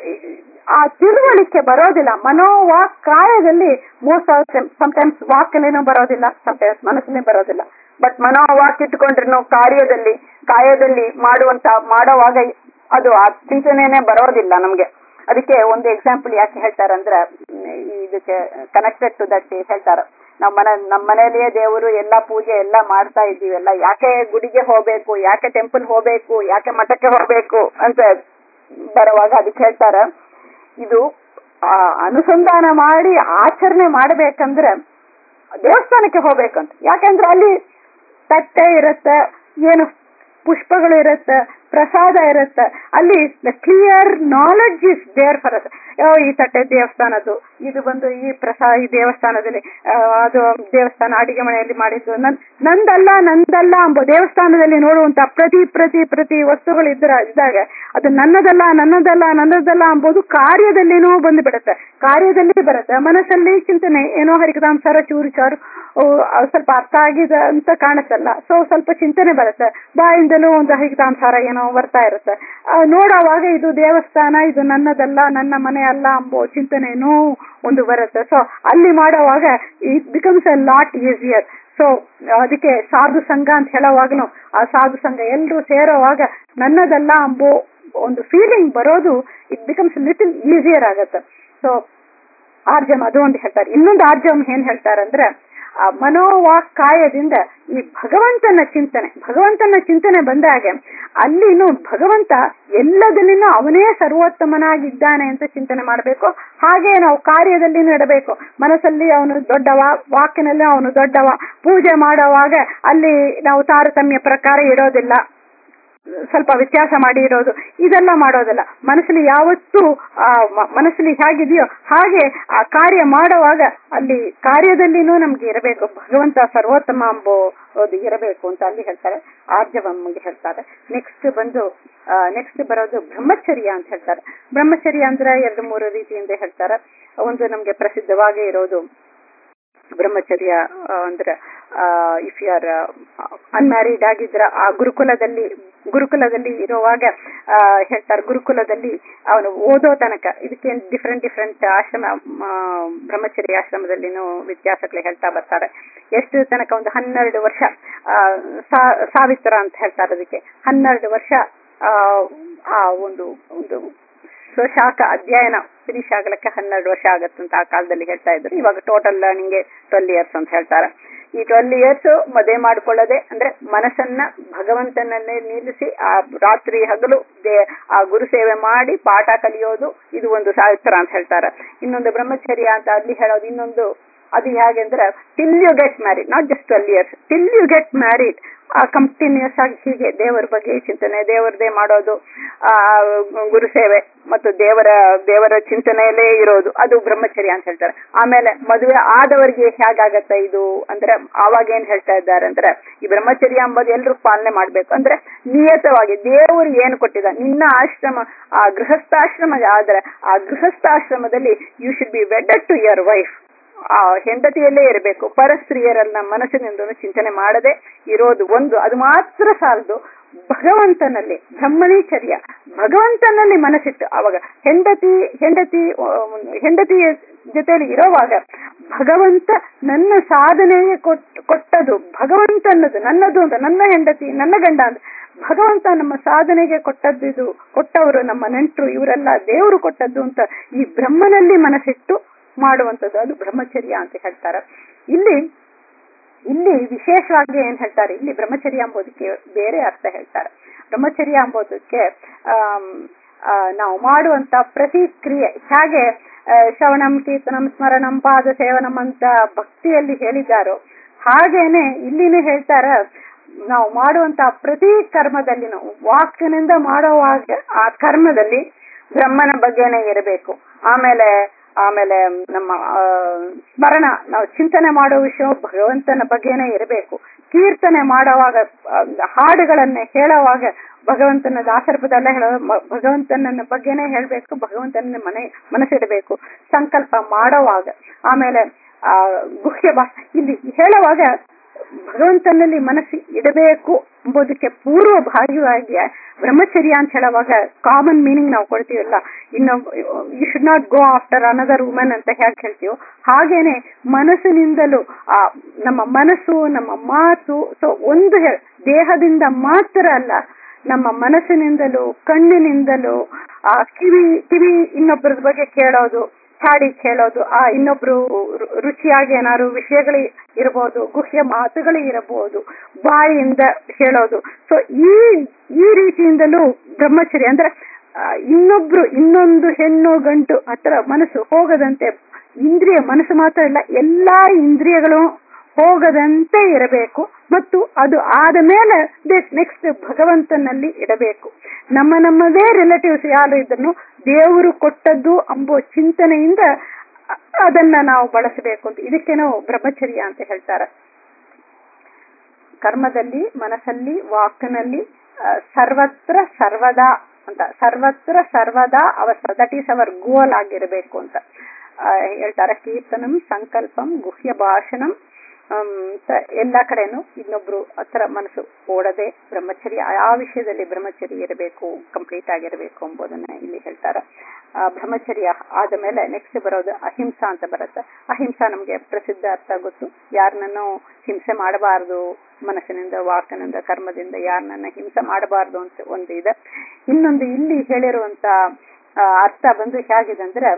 ಆ ತಿಳುವಳಿಕೆ ಬರೋದಿಲ್ಲ ಮನೋವಾಕ್ ಕಾಯದಲ್ಲಿ ಮೋಸ್ಟ್ ಸಮಟೈಮ್ಸ್ ವಾಕಲ್ಲೇನೂ ಬರೋದಿಲ್ಲ ಸಮಟೈಮ್ಸ್ ಮನಸ್ಸಲ್ಲಿ ಬರೋದಿಲ್ಲ ಬಟ್ ಮನೋವಾಕ್ ಇಟ್ಕೊಂಡ್ರು ಕಾರ್ಯದಲ್ಲಿ ಕಾಯದಲ್ಲಿ ಮಾಡುವಂತ ಮಾಡೋವಾಗ ಅದು ಆ ಚಿಂತನೆನೇ ಬರೋದಿಲ್ಲ ನಮ್ಗೆ ಅದಕ್ಕೆ ಒಂದು ಎಕ್ಸಾಂಪಲ್ ಯಾಕೆ ಹೇಳ್ತಾರಂದ್ರೆ ಇದಕ್ಕೆ ಕನೆಕ್ಟೆಡ್ ಟು ದಟ್ ಹೇಳ್ತಾರ ನಾವ್ ಮನೆ ನಮ್ಮ ಮನೆಯಲ್ಲಿಯೇ ದೇವರು ಎಲ್ಲಾ ಪೂಜೆ ಎಲ್ಲಾ ಮಾಡ್ತಾ ಇದ್ದೀವಲ್ಲ ಯಾಕೆ ಗುಡಿಗೆ ಹೋಗ್ಬೇಕು ಯಾಕೆ ಟೆಂಪಲ್ ಹೋಗ್ಬೇಕು ಯಾಕೆ ಮಠಕ್ಕೆ ಹೋಗ್ಬೇಕು ಅಂತ ಬರುವಾಗ ಅದಕ್ಕೆ ಹೇಳ್ತಾರ ಇದು ಅನುಸಂಧಾನ ಮಾಡಿ ಆಚರಣೆ ಮಾಡ್ಬೇಕಂದ್ರೆ ದೇವಸ್ಥಾನಕ್ಕೆ ಹೋಗ್ಬೇಕಂತ ಯಾಕಂದ್ರೆ ಅಲ್ಲಿ ತಟ್ಟೆ ಇರುತ್ತೆ ಏನು ಪುಷ್ಪಗಳು ಇರುತ್ತೆ ಪ್ರಸಾದ ಇರುತ್ತೆ ಅಲ್ಲಿ clear knowledge is there for us ಈ ತಟ್ಟೆ ದೇವಸ್ಥಾನದ್ದು ಇದು ಬಂದು ಈ ಪ್ರಸಾದ ಈ ದೇವಸ್ಥಾನದಲ್ಲಿ ಅದು ದೇವಸ್ಥಾನ ಅಡಿಗೆ ಮನೆಯಲ್ಲಿ ಮಾಡಿದ್ದು ನನ್ ನಂದಲ್ಲ ನಂದಲ್ಲ ಎಂಬ ದೇವಸ್ಥಾನದಲ್ಲಿ ನೋಡುವಂತ ಪ್ರತಿ ಪ್ರತಿ ಪ್ರತಿ ವಸ್ತುಗಳು ಇದ್ರ ಇದ್ದಾಗ ಅದು ನನ್ನದಲ್ಲ ನನ್ನದಲ್ಲ ನನ್ನದಲ್ಲ ಎಂಬುದು ಕಾರ್ಯದಲ್ಲಿನೂ ಬಂದು ಬಿಡುತ್ತೆ ಕಾರ್ಯದಲ್ಲಿ ಬರುತ್ತೆ ಮನಸ್ಸಲ್ಲಿ ಚಿಂತನೆ ಏನೋ ಹರಿಕದಾಂಸಾರ ಚೂರು ಚಾರು ಸ್ವಲ್ಪ ಅರ್ಥ ಆಗಿದೆ ಅಂತ ಕಾಣಿಸಲ್ಲ ಸೊ ಸ್ವಲ್ಪ ಚಿಂತನೆ ಬರುತ್ತೆ ಬಾಯಿಂದಲೂ ಒಂದು ಹರಿಕದಾಂಸಾರ ಏನೋ ಬರ್ತಾ ಇರುತ್ತೆ ನೋಡೋವಾಗ ಇದು ದೇವಸ್ಥಾನ ಇದು ನನ್ನದಲ್ಲ ನನ್ನ ಮನೆ ಅಲ್ಲ ಎಂಬೋ ಚಿಂತನೆನೂ ಒಂದು ಬರುತ್ತೆ ಸೊ ಅಲ್ಲಿ ಮಾಡೋವಾಗ it becomes a lot easier so ಅದಕ್ಕೆ ಸಾಧು ಸಂಘ ಅಂತ ಹೇಳೋವಾಗ್ನು ಆ ಸಾಧು ಸಂಘ ಎಲ್ಲರೂ ಸೇರೋವಾಗ ನನ್ನದಲ್ಲ ಎಂಬೋ ಒಂದು ಫೀಲಿಂಗ್ ಬರೋದು ಇಟ್ ಬಿಕಮ್ಸ್ ಲಿಟಲ್ ಈಸಿಯರ್ ಆಗತ್ತೆ ಸೊ ಆರ್ಜಮ್ ಅದು ಒಂದು ಹೇಳ್ತಾರೆ ಇನ್ನೊಂದು ಆರ್ಜಮ್ ಏನ್ ಹೇಳ್ತಾರಂದ್ರೆ ಆ ಮನೋವಾಕ್ ಕಾಯದಿಂದ ಈ ಭಗವಂತನ ಚಿಂತನೆ ಭಗವಂತನ ಚಿಂತನೆ ಬಂದಾಗ ಅಲ್ಲಿನೂ ಭಗವಂತ ಎಲ್ಲದಲ್ಲಿನೂ ಅವನೇ ಸರ್ವೋತ್ತಮನಾಗಿದ್ದಾನೆ ಅಂತ ಚಿಂತನೆ ಮಾಡಬೇಕು ಹಾಗೆ ನಾವು ಕಾರ್ಯದಲ್ಲಿ ಇಡಬೇಕು ಮನಸ್ಸಲ್ಲಿ ಅವನು ದೊಡ್ಡವ ವಾಕಿನಲ್ಲಿ ಅವನು ದೊಡ್ಡವ ಪೂಜೆ ಮಾಡುವಾಗ ಅಲ್ಲಿ ನಾವು ತಾರತಮ್ಯ ಪ್ರಕಾರ ಇರೋದಿಲ್ಲ ಸ್ವಲ್ಪ ವ್ಯತ್ಯಾಸ ಮಾಡಿ ಇರೋದು ಇದೆಲ್ಲ ಮಾಡೋದಲ್ಲ ಮನಸ್ಸಲ್ಲಿ ಯಾವತ್ತೂ ಆ ಮನಸ್ಸಲ್ಲಿ ಹೇಗಿದೆಯೋ ಹಾಗೆ ಆ ಕಾರ್ಯ ಮಾಡುವಾಗ ಅಲ್ಲಿ ಕಾರ್ಯದಲ್ಲಿನೂ ನಮ್ಗೆ ಇರಬೇಕು ಭಗವಂತ ಸರ್ವೋತ್ತಮ ಎಂಬುದು ಇರಬೇಕು ಅಂತ ಅಲ್ಲಿ ಹೇಳ್ತಾರೆ ಆರ್ಜವಮ್ಮಗೆ ಹೇಳ್ತಾರೆ ನೆಕ್ಸ್ಟ್ ಬಂದು ನೆಕ್ಸ್ಟ್ ಬರೋದು ಬ್ರಹ್ಮಚರ್ಯ ಅಂತ ಹೇಳ್ತಾರೆ ಬ್ರಹ್ಮಚರ್ಯ ಅಂದ್ರೆ ಎರಡು ಮೂರು ರೀತಿಯಿಂದ ಹೇಳ್ತಾರೆ ಒಂದು ನಮ್ಗೆ ಪ್ರಸಿದ್ಧವಾಗಿ ಇರೋದು ಬ್ರಹ್ಮಚರ್ಯ ಅಂದ್ರೆ ಇಫ್ ಯು ಆರ್ ಅನ್ಮ್ಯಾರಿಡ್ ಆಗಿದ್ರ ಆ ಗುರುಕುಲದಲ್ಲಿ ಗುರುಕುಲದಲ್ಲಿ ಇರುವಾಗ ಹೇಳ್ತಾರೆ ಗುರುಕುಲದಲ್ಲಿ ಅವನು ಓದೋ ತನಕ ಇದಕ್ಕೆ ಡಿಫ್ರೆಂಟ್ ಡಿಫ್ರೆಂಟ್ ಆಶ್ರಮ ಬ್ರಹ್ಮಚರ್ಯ ಆಶ್ರಮದಲ್ಲಿನೂ ವ್ಯತ್ಯಾಸಗಳು ಹೇಳ್ತಾ ಬರ್ತಾರೆ ಎಷ್ಟು ತನಕ ಒಂದು ಹನ್ನೆರಡು ವರ್ಷ ಸಾವಿತ್ರ ಅಂತ ಹೇಳ್ತಾರೆ ಅದಕ್ಕೆ ಹನ್ನೆರಡು ವರ್ಷ ಆ ಒಂದು ಒಂದು ಸ್ವಶಾಖ ಅಧ್ಯಯನ ಫಿನಿಶ್ ಆಗ್ಲಿಕ್ಕೆ ಹನ್ನೆರಡು ವರ್ಷ ಆಗತ್ತಂತ ಆ ಕಾಲದಲ್ಲಿ ಹೇಳ್ತಾ ಇದ್ರು ಇವಾಗ ಟೋಟಲ್ ಲರ್ನಿಂಗ್ ಟ್ವೆಲ್ ಇಯರ್ಸ್ ಅಂತ ಹೇಳ್ತಾರೆ ಈ ಟ್ವೆಲ್ ಇಯರ್ಸ್ ಮದುವೆ ಮಾಡ್ಕೊಳ್ಳದೆ ಅಂದ್ರೆ ಮನಸ್ಸನ್ನ ಭಗವಂತನನ್ನೇ ನಿಲ್ಲಿಸಿ ಆ ರಾತ್ರಿ ಹಗಲು ಆ ಗುರು ಸೇವೆ ಮಾಡಿ ಪಾಠ ಕಲಿಯೋದು ಇದು ಒಂದು ಸಾವಿತ್ರ ಅಂತ ಹೇಳ್ತಾರೆ ಇನ್ನೊಂದು ಬ್ರಹ್ಮಚರ್ಯ ಅಂತ ಅಲ್ಲಿ ಹೇಳೋದು ಇನ್ನೊಂದು ಅದು ಹೇಗೆ ಅಂದ್ರೆ till you get married not just twelve years till you get married ಆ ಕಂಟಿನ್ಯೂಸ್ ಆಗಿ ಹೀಗೆ ದೇವರ ಬಗ್ಗೆ ಚಿಂತನೆ ದೇವರದೇ ಮಾಡೋದು ಆ ಗುರು ಸೇವೆ ಮತ್ತು ದೇವರ ದೇವರ ಚಿಂತನೆಯಲ್ಲೇ ಇರೋದು ಅದು ಬ್ರಹ್ಮಚರ್ಯ ಅಂತ ಹೇಳ್ತಾರೆ ಆಮೇಲೆ ಮದುವೆ ಆದವರಿಗೆ ಹೇಗಾಗತ್ತೆ ಇದು ಅಂದ್ರೆ ಆವಾಗ ಏನ್ ಹೇಳ್ತಾ ಇದ್ದಾರೆ ಅಂದ್ರೆ ಈ ಬ್ರಹ್ಮಚರ್ಯ ಎಂಬುದು ಎಲ್ಲರೂ ಪಾಲನೆ ಮಾಡ್ಬೇಕು ಅಂದ್ರೆ ನಿಯತವಾಗಿ ದೇವರು ಏನು ಕೊಟ್ಟಿದ ನಿನ್ನ ಆಶ್ರಮ ಆ ಗೃಹಸ್ಥಾಶ್ರಮ ಆದ್ರೆ ಆ ಗೃಹಸ್ಥಾಶ್ರಮದಲ್ಲಿ you should be wedded to your wife ಆ ಹೆಂಡತಿಯಲ್ಲೇ ಇರಬೇಕು ಪರಸ್ತ್ರೀಯರನ್ನ ಮನಸ್ಸಿನಿಂದ ಚಿಂತನೆ ಮಾಡದೆ ಇರೋದು ಒಂದು ಅದು ಮಾತ್ರ ಸಾಲದು ಭಗವಂತನಲ್ಲಿ ಬ್ರಹ್ಮಣಿಚರ್ಯ ಭಗವಂತನಲ್ಲಿ ಮನಸ್ಸಿಟ್ಟು ಅವಾಗ ಹೆಂಡತಿ ಹೆಂಡತಿ ಹೆಂಡತಿಯ ಜೊತೆಯಲ್ಲಿ ಇರೋವಾಗ ಭಗವಂತ ನನ್ನ ಸಾಧನೆಗೆ ಕೊಟ್ಟದು ಭಗವಂತನದು ನನ್ನದು ಅಂತ ನನ್ನ ಹೆಂಡತಿ ನನ್ನ ಗಂಡ ಅಂತ ಭಗವಂತ ನಮ್ಮ ಸಾಧನೆಗೆ ಕೊಟ್ಟದ್ದು ಇದು ಕೊಟ್ಟವರು ನಮ್ಮ ನೆಂಟರು ಇವರೆಲ್ಲ ದೇವರು ಕೊಟ್ಟದ್ದು ಅಂತ ಈ ಬ್ರಹ್ಮನಲ್ಲಿ ಮನಸ್ಸಿಟ್ಟು ಮಾಡುವಂಥದ್ದು ಅದು ಬ್ರಹ್ಮಚರ್ಯ ಅಂತ ಹೇಳ್ತಾರೆ ಇಲ್ಲಿ ಇಲ್ಲಿ ವಿಶೇಷವಾಗಿ ಏನ್ ಹೇಳ್ತಾರೆ ಇಲ್ಲಿ ಬ್ರಹ್ಮಚರ್ಯ ಎಂಬುದಕ್ಕೆ ಬೇರೆ ಅರ್ಥ ಹೇಳ್ತಾರೆ ಬ್ರಹ್ಮಚರ್ಯ ಎಂಬುದಕ್ಕೆ ನಾವು ಮಾಡುವಂತ ಪ್ರತಿಕ್ರಿಯೆ ಹೇಗೆ ಶ್ರವಣಂ ಕೀರ್ತನಂ ಸ್ಮರಣಂ ಪಾದ ಸೇವನಂ ಅಂತ ಭಕ್ತಿಯಲ್ಲಿ ಹೇಳಿದ್ದಾರೋ ಹಾಗೇನೆ ಇಲ್ಲಿನೂ ಹೇಳ್ತಾರ ನಾವು ಮಾಡುವಂತ ಪ್ರತಿ ಕರ್ಮದಲ್ಲಿ ನಾವು ವಾಕ್ಯನಿಂದ ಮಾಡುವಾಗ ಆ ಕರ್ಮದಲ್ಲಿ ಬ್ರಹ್ಮನ ಬಗ್ಗೆನೇ ಇರಬೇಕು ಆಮೇಲೆ ಆಮೇಲೆ ನಮ್ಮ ಆ, ಸ್ಮರಣ ನಾವು ಚಿಂತನೆ ಮಾಡೋ ವಿಷಯ ಭಗವಂತನ ಬಗ್ಗೆನೇ ಇರಬೇಕು ಕೀರ್ತನೆ ಮಾಡುವಾಗ ಆ, ಹಾಡುಗಳನ್ನ ಹೇಳುವಾಗ ಭಗವಂತನ ದಾಸರ ಪದಲ್ಲ ಹೇಳೋ ಮ- ಭಗವಂತನ ಬಗ್ಗೆನೇ ಹೇಳ್ಬೇಕು ಭಗವಂತನ ಮನೆ ಮನಸ್ಸಿಡಬೇಕು ಸಂಕಲ್ಪ ಮಾಡುವಾಗ ಆಮೇಲೆ ಆ ಗುಹ್ಯ ಭಾ ಇಲ್ಲಿ ಹೇಳುವಾಗ ಭಗವಂತನಲ್ಲಿ ಮನಸ್ಸು ಇಡಬೇಕು ಎಂಬುದಕ್ಕೆ ಪೂರ್ವ ಭಾಗವಾಗಿ ಬ್ರಹ್ಮಚರ್ಯ ಅಂತ ಹೇಳುವಾಗ ಕಾಮನ್ ಮೀನಿಂಗ್ ನಾವು ಕೊಡ್ತೀವಲ್ಲ ಇನ್ನು you should not go after another woman ಅಂತ ಹೇಗೆ ಹೇಳ್ತೀವೋ ಹಾಗೇನೆ ಮನಸ್ಸಿನಿಂದಲೂ ಆ ನಮ್ಮ ಮನಸ್ಸು ನಮ್ಮ ಮಾತು ಸೊ ಒಂದು ಹೇ- ದೇಹದಿಂದ ಮಾತ್ರ ಅಲ್ಲ ನಮ್ಮ ಮನಸ್ಸಿನಿಂದಲೂ ಕಣ್ಣಿನಿಂದಲೂ ಆ ಕಿವಿ ಕಿವಿ ಇನ್ನೊಬ್ಬರದ ಬಗ್ಗೆ ಕೇಳೋದು ಹಾಡಿ ಕೇಳೋದು ಆ ಇನ್ನೊಬ್ರು ರು- ರುಚಿಯಾಗಿ ಏನಾದ್ರು ವಿಷಯಗಳು ಇರಬಹುದು ಗುಹ್ಯ ಮಾತುಗಳು ಇರಬಹುದು ಬಾಯಿಯಿಂದ ಹೇಳೋದು ಸೊ ಈ ಈ ರೀತಿಯಿಂದಲೂ ಬ್ರಹ್ಮಚರ್ಯ ಅಂದ್ರೆ ಆ, ಇನ್ನೊಬ್ರು ಇನ್ನೊಂದು ಹೆಣ್ಣು ಗಂಟು ಹತ್ರ ಮನಸ್ಸು ಹೋಗದಂತೆ ಇಂದ್ರಿಯ ಮನಸ್ಸು ಮಾತ್ರ ಇಲ್ಲ ಎಲ್ಲಾ ಇಂದ್ರಿಯಗಳು ಹೋಗದಂತೆ ಇರಬೇಕು ಮತ್ತು ಅದು ಆದ ಮೇಲೆ ನೆಕ್ಸ್ಟ್ ಭಗವಂತನಲ್ಲಿ ಇಡಬೇಕು ನಮ್ಮ ನಮ್ಮದೇ ರಿಲೇಟಿವ್ಸ್ ಯಾರು ಇದನ್ನು ದೇವರು ಕೊಟ್ಟದ್ದು ಎಂಬೋ ಚಿಂತನೆಯಿಂದ ಅ- ಅದನ್ನ ನಾವು ಬಳಸಬೇಕು ಅಂತ ಇದಕ್ಕೆ ನಾವು ಬ್ರಹ್ಮಚರ್ಯ ಅಂತ ಹೇಳ್ತಾರೆ ಕರ್ಮದಲ್ಲಿ ಮನಸ್ಸಲ್ಲಿ ವಾಕ್ನಲ್ಲಿ ಆ, ಸರ್ವತ್ರ ಸರ್ವದಾ ಅಂತ ಸರ್ವತ್ರ ಸರ್ವದಾ ಅವಸ್ಥೆ ದಟ್ ಈಸ್ ಅವರ್ ಗೋಲ್ ಆಗಿರಬೇಕು ಅಂತ ಆ, ಹೇಳ್ತಾರೆ ಕೀರ್ತನಂ ಸಂಕಲ್ಪಂ ಗುಹ್ಯ ಭಾಷಣಂ ಆಮ್, ತ- ಎಲ್ಲಾ ಕಡೆನೂ ಇನ್ನೊಬ್ರು ಹತ್ರ ಮನಸ್ಸು ಓಡದೆ ಬ್ರಹ್ಮಚರ್ಯ ಆ ವಿಷಯದಲ್ಲಿ ಬ್ರಹ್ಮಚರ್ಯ ಇರಬೇಕು ಕಂಪ್ಲೀಟ್ ಆಗಿರಬೇಕು ಎಂಬುದನ್ನ ಇಲ್ಲಿ ಹೇಳ್ತಾರೆ ಆ, ಬ್ರಹ್ಮಚರ್ಯ ಆದ ಮೇಲೆ ನೆಕ್ಸ್ಟ್ ಬರೋದು ಅಹಿಂಸಾ ಅಂತ ಬರುತ್ತೆ ಅಹಿಂಸಾ ನಮ್ಗೆ ಪ್ರಸಿದ್ಧ ಅರ್ಥ ಗೊತ್ತು ಯಾರನ್ನೂ ಹಿಂಸೆ ಮಾಡಬಾರದು ಮನಸ್ಸಿನಿಂದ ವಾಕನಿಂದ ಕರ್ಮದಿಂದ ಯಾರನ್ನ ಹಿಂಸೆ ಮಾಡಬಾರದು ಅಂತ ಒಂದು ಇದೆ ಇನ್ನೊಂದು ಇಲ್ಲಿ ಹೇಳಿರುವಂತ ಆ, ಅರ್ಥ ಬಂದು ಹೇಗಿದೆ ಅಂದ್ರೆ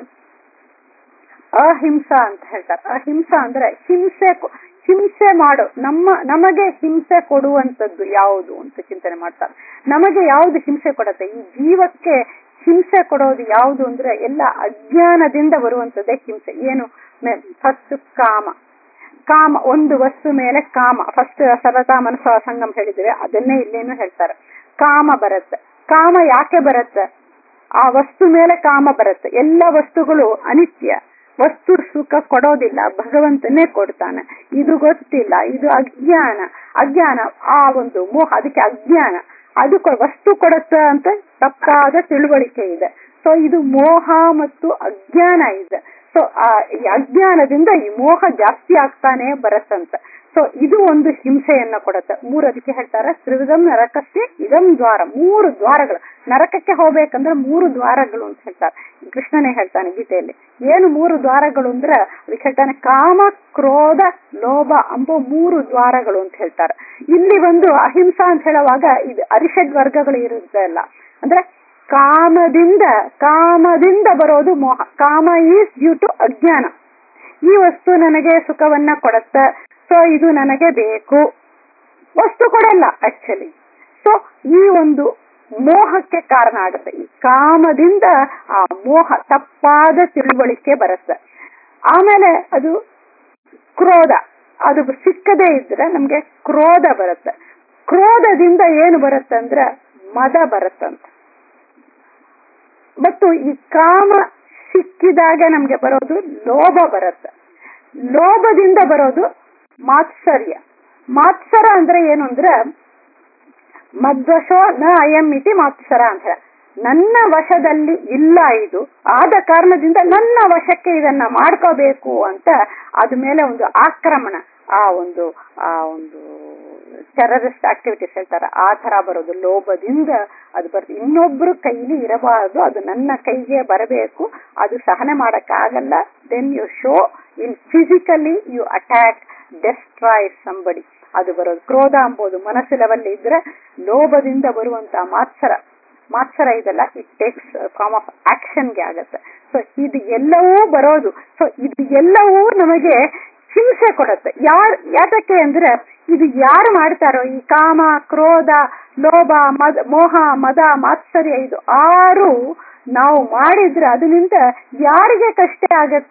ಅಹಿಂಸಾ ಅಂತ ಹೇಳ್ತಾರೆ ಅಹಿಂಸಾ ಅಂದ್ರೆ ಹಿಂಸೆ ಕೊ- ಹಿಂಸೆ ಮಾಡೋ ನಮ್ಮ ನಮಗೆ ಹಿಂಸೆ ಕೊಡುವಂತದ್ದು ಯಾವುದು ಅಂತ ಚಿಂತನೆ ಮಾಡ್ತಾರೆ ನಮಗೆ ಯಾವುದು ಹಿಂಸೆ ಕೊಡುತ್ತೆ ಈ ಜೀವಕ್ಕೆ ಹಿಂಸೆ ಕೊಡೋದು ಯಾವುದು ಅಂದ್ರೆ ಎಲ್ಲ ಅಜ್ಞಾನದಿಂದ ಬರುವಂತದ್ದೇ ಹಿಂಸೆ ಏನು ಫಸ್ಟ್ ಕಾಮ ಕಾಮ ಒಂದು ವಸ್ತು ಮೇಲೆ ಕಾಮ ಫಸ್ಟ್ ಸರ್ವತಾ ಮನಸ್ಸ ಸಂಗಮ್ ಹೇಳಿದ್ರೆ ಅದನ್ನೇ ಇಲ್ಲೇನು ಹೇಳ್ತಾರೆ ಕಾಮ ಬರುತ್ತೆ ಕಾಮ ಯಾಕೆ ಬರುತ್ತೆ ಆ ವಸ್ತು ಮೇಲೆ ಕಾಮ ಬರುತ್ತೆ ಎಲ್ಲ ವಸ್ತುಗಳು ಅನಿತ್ಯ ವಸ್ತು ಸುಖ ಕೊಡೋದಿಲ್ಲ ಭಗವಂತನೇ ಕೊಡ್ತಾನೆ ಇದು ಗೊತ್ತಿಲ್ಲ ಇದು ಅಜ್ಞಾನ ಅಜ್ಞಾನ ಆ ಒಂದು ಮೋಹ ಅದಕ್ಕೆ ಅಜ್ಞಾನ ಅದು ಕೊ- ವಸ್ತು ಕೊಡುತ್ತೆ ಅಂತ ತಪ್ಪಾದ ತಿಳುವಳಿಕೆ ಇದೆ ಸೊ ಇದು ಮೋಹ ಮತ್ತು ಅಜ್ಞಾನ ಇದೆ ಸೊ ಆ ಈ ಅಜ್ಞಾನದಿಂದ ಈ ಮೋಹ ಜಾಸ್ತಿ ಆಗ್ತಾನೆ ಬರತ್ತಂತ ಸೊ ಇದು ಒಂದು ಹಿಂಸೆಯನ್ನ ಕೊಡುತ್ತೆ ಮೂರು ಅದಕ್ಕೆ ಹೇಳ್ತಾರೆ ತ್ರಿವಿಧಂ ನರಕಕ್ಕೆ ಇದಂ ದ್ವಾರ ಮೂರು ದ್ವಾರಗಳು ನರಕಕ್ಕೆ ಹೋಗ್ಬೇಕಂದ್ರೆ ಮೂರು ದ್ವಾರಗಳು ಅಂತ ಹೇಳ್ತಾರೆ ಕೃಷ್ಣನೇ ಹೇಳ್ತಾನೆ ಗೀತೆಯಲ್ಲಿ ಏನು ಮೂರು ದ್ವಾರಗಳು ಅಂದ್ರೆ ಅದಕ್ಕೆ ಹೇಳ್ತಾನೆ ಕಾಮ ಕ್ರೋಧ ಲೋಭ ಅಂಬೋ ಮೂರು ದ್ವಾರಗಳು ಅಂತ ಹೇಳ್ತಾರೆ ಇಲ್ಲಿ ಒಂದು ಅಹಿಂಸಾ ಅಂತ ಹೇಳುವಾಗ ಇದು ಅರಿಷಡ್ ವರ್ಗಗಳು ಇರುತ್ತೆ ಅಲ್ಲ ಅಂದ್ರೆ ಕಾಮದಿಂದ ಕಾಮದಿಂದ ಬರೋದು ಮೋಹ ಕಾಮ ಈಸ್ ಡ್ಯೂ ಟು ಅಜ್ಞಾನ ಈ ವಸ್ತು ನನಗೆ ಸುಖವನ್ನ ಕೊಡುತ್ತೆ ಸೊ ಇದು ನನಗೆ ಬೇಕು ವಸ್ತು ಕೊಡಲ್ಲ ಆಕ್ಚುಲಿ ಸೊ ಈ ಒಂದು ಮೋಹಕ್ಕೆ ಕಾರಣ ಆಗುತ್ತೆ ಈ ಕಾಮದಿಂದ ಆ ಮೋಹ ತಪ್ಪಾದ ತಿಳುವಳಿಕೆ ಬರುತ್ತೆ ಆಮೇಲೆ ಅದು ಕ್ರೋಧ ಅದು ಸಿಕ್ಕದೇ ಇದ್ರೆ ನಮ್ಗೆ ಕ್ರೋಧ ಬರುತ್ತೆ ಕ್ರೋಧದಿಂದ ಏನು ಬರುತ್ತೆ ಅಂದ್ರೆ ಮದ ಬರುತ್ತಂತ ಮತ್ತು ಈ ಕಾಮ ಸಿಕ್ಕಿದಾಗ ನಮ್ಗೆ ಬರೋದು ಲೋಭ ಬರುತ್ತೆ ಲೋಭದಿಂದ ಬರೋದು ಮಾತ್ಸರ್ಯ ಮಾತ್ಸರ ಅಂದ್ರೆ ಏನು ಅಂದ್ರೆ ಮದ್ವಶೋ ನ ಅಯಂ ಇತಿ ಮಾತ್ಸರ ಅಂತ ಹೇಳ ನನ್ನ ವಶದಲ್ಲಿ ಇಲ್ಲ ಇದು ಆದ ಕಾರಣದಿಂದ ನನ್ನ ವಶಕ್ಕೆ ಇದನ್ನ ಮಾಡ್ಕೋಬೇಕು ಅಂತ ಅದ ಮೇಲೆ ಒಂದು ಆಕ್ರಮಣ ಆ ಒಂದು ಆ ಒಂದು ಟೆರರಿಸ್ಟ್ ಆಕ್ಟಿವಿಟೀಸ್ ಹೇಳ್ತಾರೆ ಆ ತರ ಬರೋದು ಲೋಭದಿಂದ ಅದು ಬರುತ್ತೆ ಇನ್ನೊಬ್ರು ಕೈಲಿ ಇರಬಾರದು ಅದು ನನ್ನ ಕೈಗೆ ಬರಬೇಕು ಅದು ಸಹನೆ ಮಾಡಕ್ಕಾಗಲ್ಲ then you show in physically you attack destroy somebody ಅದು ಬರೋದು ಕ್ರೋಧ ಅಂಬೋದು ಮನಸ್ಸು ಲೆವೆಲ್ ಇದ್ರೆ ಲೋಭದಿಂದ ಬರುವಂತ ಮಾತ್ಸರ ಮಾತ್ಸರ ಇದೆಲ್ಲ ಇಟ್ ಟೇಕ್ಸ್ ಫಾರ್ಮ್ ಆಫ್ ಆಕ್ಷನ್ಗೆ ಆಗತ್ತೆ ಸೊ ಇದು ಎಲ್ಲವೂ ಬರೋದು ಸೊ ಇದು ಎಲ್ಲವೂ ನಮಗೆ ಹಿಂಸೆ ಕೊಡುತ್ತೆ ಯಾರ್ ಯಾತಕ್ಕೆ ಅಂದ್ರೆ ಇದು ಯಾರು ಮಾಡ್ತಾರೋ ಈ ಕಾಮ ಕ್ರೋಧ ಲೋಭ ಮದ ಮೋಹ ಮದ ಮಾತ್ಸರ್ಯ ಇದು ಆರು ನಾವು ಮಾಡಿದ್ರೆ ಅದರಿಂದ ಯಾರಿಗೆ ಕಷ್ಟ ಆಗತ್ತೆ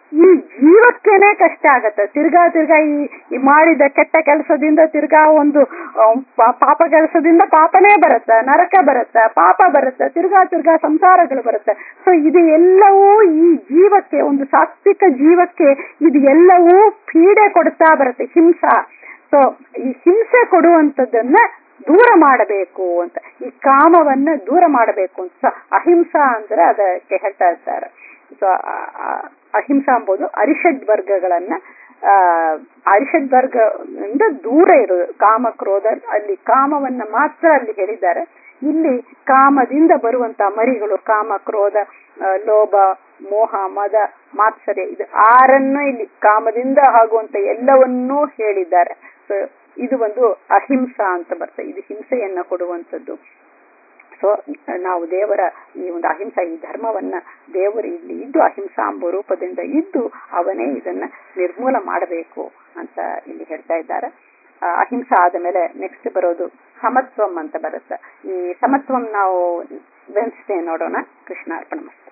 ಈ ಜೀವಕ್ಕೇನೆ ಕಷ್ಟ ಆಗತ್ತೆ ತಿರ್ಗಾ ತಿರ್ಗಾ ಈ ಈ ಮಾಡಿದ ಕೆಟ್ಟ ಕೆಲಸದಿಂದ ತಿರ್ಗಾ ಒಂದು ಆ, ಪಾ- ಪಾಪ ಕೆಲಸದಿಂದ ಪಾಪನೇ ಬರುತ್ತೆ ನರಕ ಬರುತ್ತೆ ಪಾಪ ಬರುತ್ತೆ ತಿರ್ಗಾ ತಿರ್ಗಾ ಸಂಸಾರಗಳು ಬರುತ್ತೆ ಸೊ ಇದು ಎಲ್ಲವೂ ಈ ಜೀವಕ್ಕೆ ಒಂದು ಸಾತ್ವಿಕ ಜೀವಕ್ಕೆ ಇದು ಎಲ್ಲವೂ ಪೀಡೆ ಕೊಡ್ತಾ ಬರುತ್ತೆ ಹಿಂಸಾ ಸೊ ಈ ಹಿಂಸೆ ಕೊಡುವಂತದ್ದನ್ನ ದೂರ ಮಾಡಬೇಕು ಅಂತ ಈ ಕಾಮವನ್ನ ದೂರ ಮಾಡಬೇಕು ಅಂತ So, ಅಹಿಂಸಾ ಅಂದ್ರೆ ಅದಕ್ಕೆ ಹೇಳ್ತಾ ಇದ್ದಾರೆ ಸೊ ಅಹಿಂಸಾ ಎಂಬುದು ಅರಿಷಡ್ ವರ್ಗಗಳನ್ನ ಆ ಅರಿಷಡ್ ವರ್ಗದಿಂದ ದೂರ ಇರು ಕಾಮ ಕ್ರೋಧ ಅಲ್ಲಿ ಕಾಮವನ್ನ ಮಾತ್ರ ಅಲ್ಲಿ ಹೇಳಿದ್ದಾರೆ ಇಲ್ಲಿ ಕಾಮದಿಂದ ಬರುವಂತ ಮರಿಗಳು ಕಾಮ ಕ್ರೋಧ ಆ, ಲೋಭ ಮೋಹ ಮದ ಮಾತ್ಸರ್ಯ ಇದು ಆರನ್ನು ಇಲ್ಲಿ ಕಾಮದಿಂದ ಆಗುವಂತ ಎಲ್ಲವನ್ನೂ ಹೇಳಿದ್ದಾರೆ ಸೊ ಇದು ಒಂದು ಅಹಿಂಸಾ ಅಂತ ಬರ್ತದೆ ಇದು ಹಿಂಸೆಯನ್ನ ಕೊಡುವಂಥದ್ದು ಸೊ ನಾವು ದೇವರ ಈ ಒಂದು ಅಹಿಂಸಾ ಈ ಧರ್ಮವನ್ನ ದೇವರು ಇಲ್ಲಿ ಇದ್ದು ಅಹಿಂಸಾ ಎಂಬ ರೂಪದಿಂದ ಇದ್ದು ಅವನೇ ಇದನ್ನ ನಿರ್ಮೂಲ ಮಾಡಬೇಕು ಅಂತ ಇಲ್ಲಿ ಹೇಳ್ತಾ ಇದ್ದಾರೆ ಆ, ಅಹಿಂಸಾ ಆದ ಮೇಲೆ ನೆಕ್ಸ್ಟ್ ಬರೋದು ಸಮತ್ವಂ ಅಂತ ಬರುತ್ತೆ ಈ ಸಮತ್ವಂ ನಾವು ವೆನ್ಸ್ಡೇ ನೋಡೋಣ ಕೃಷ್ಣ ಅರ್ಪಣ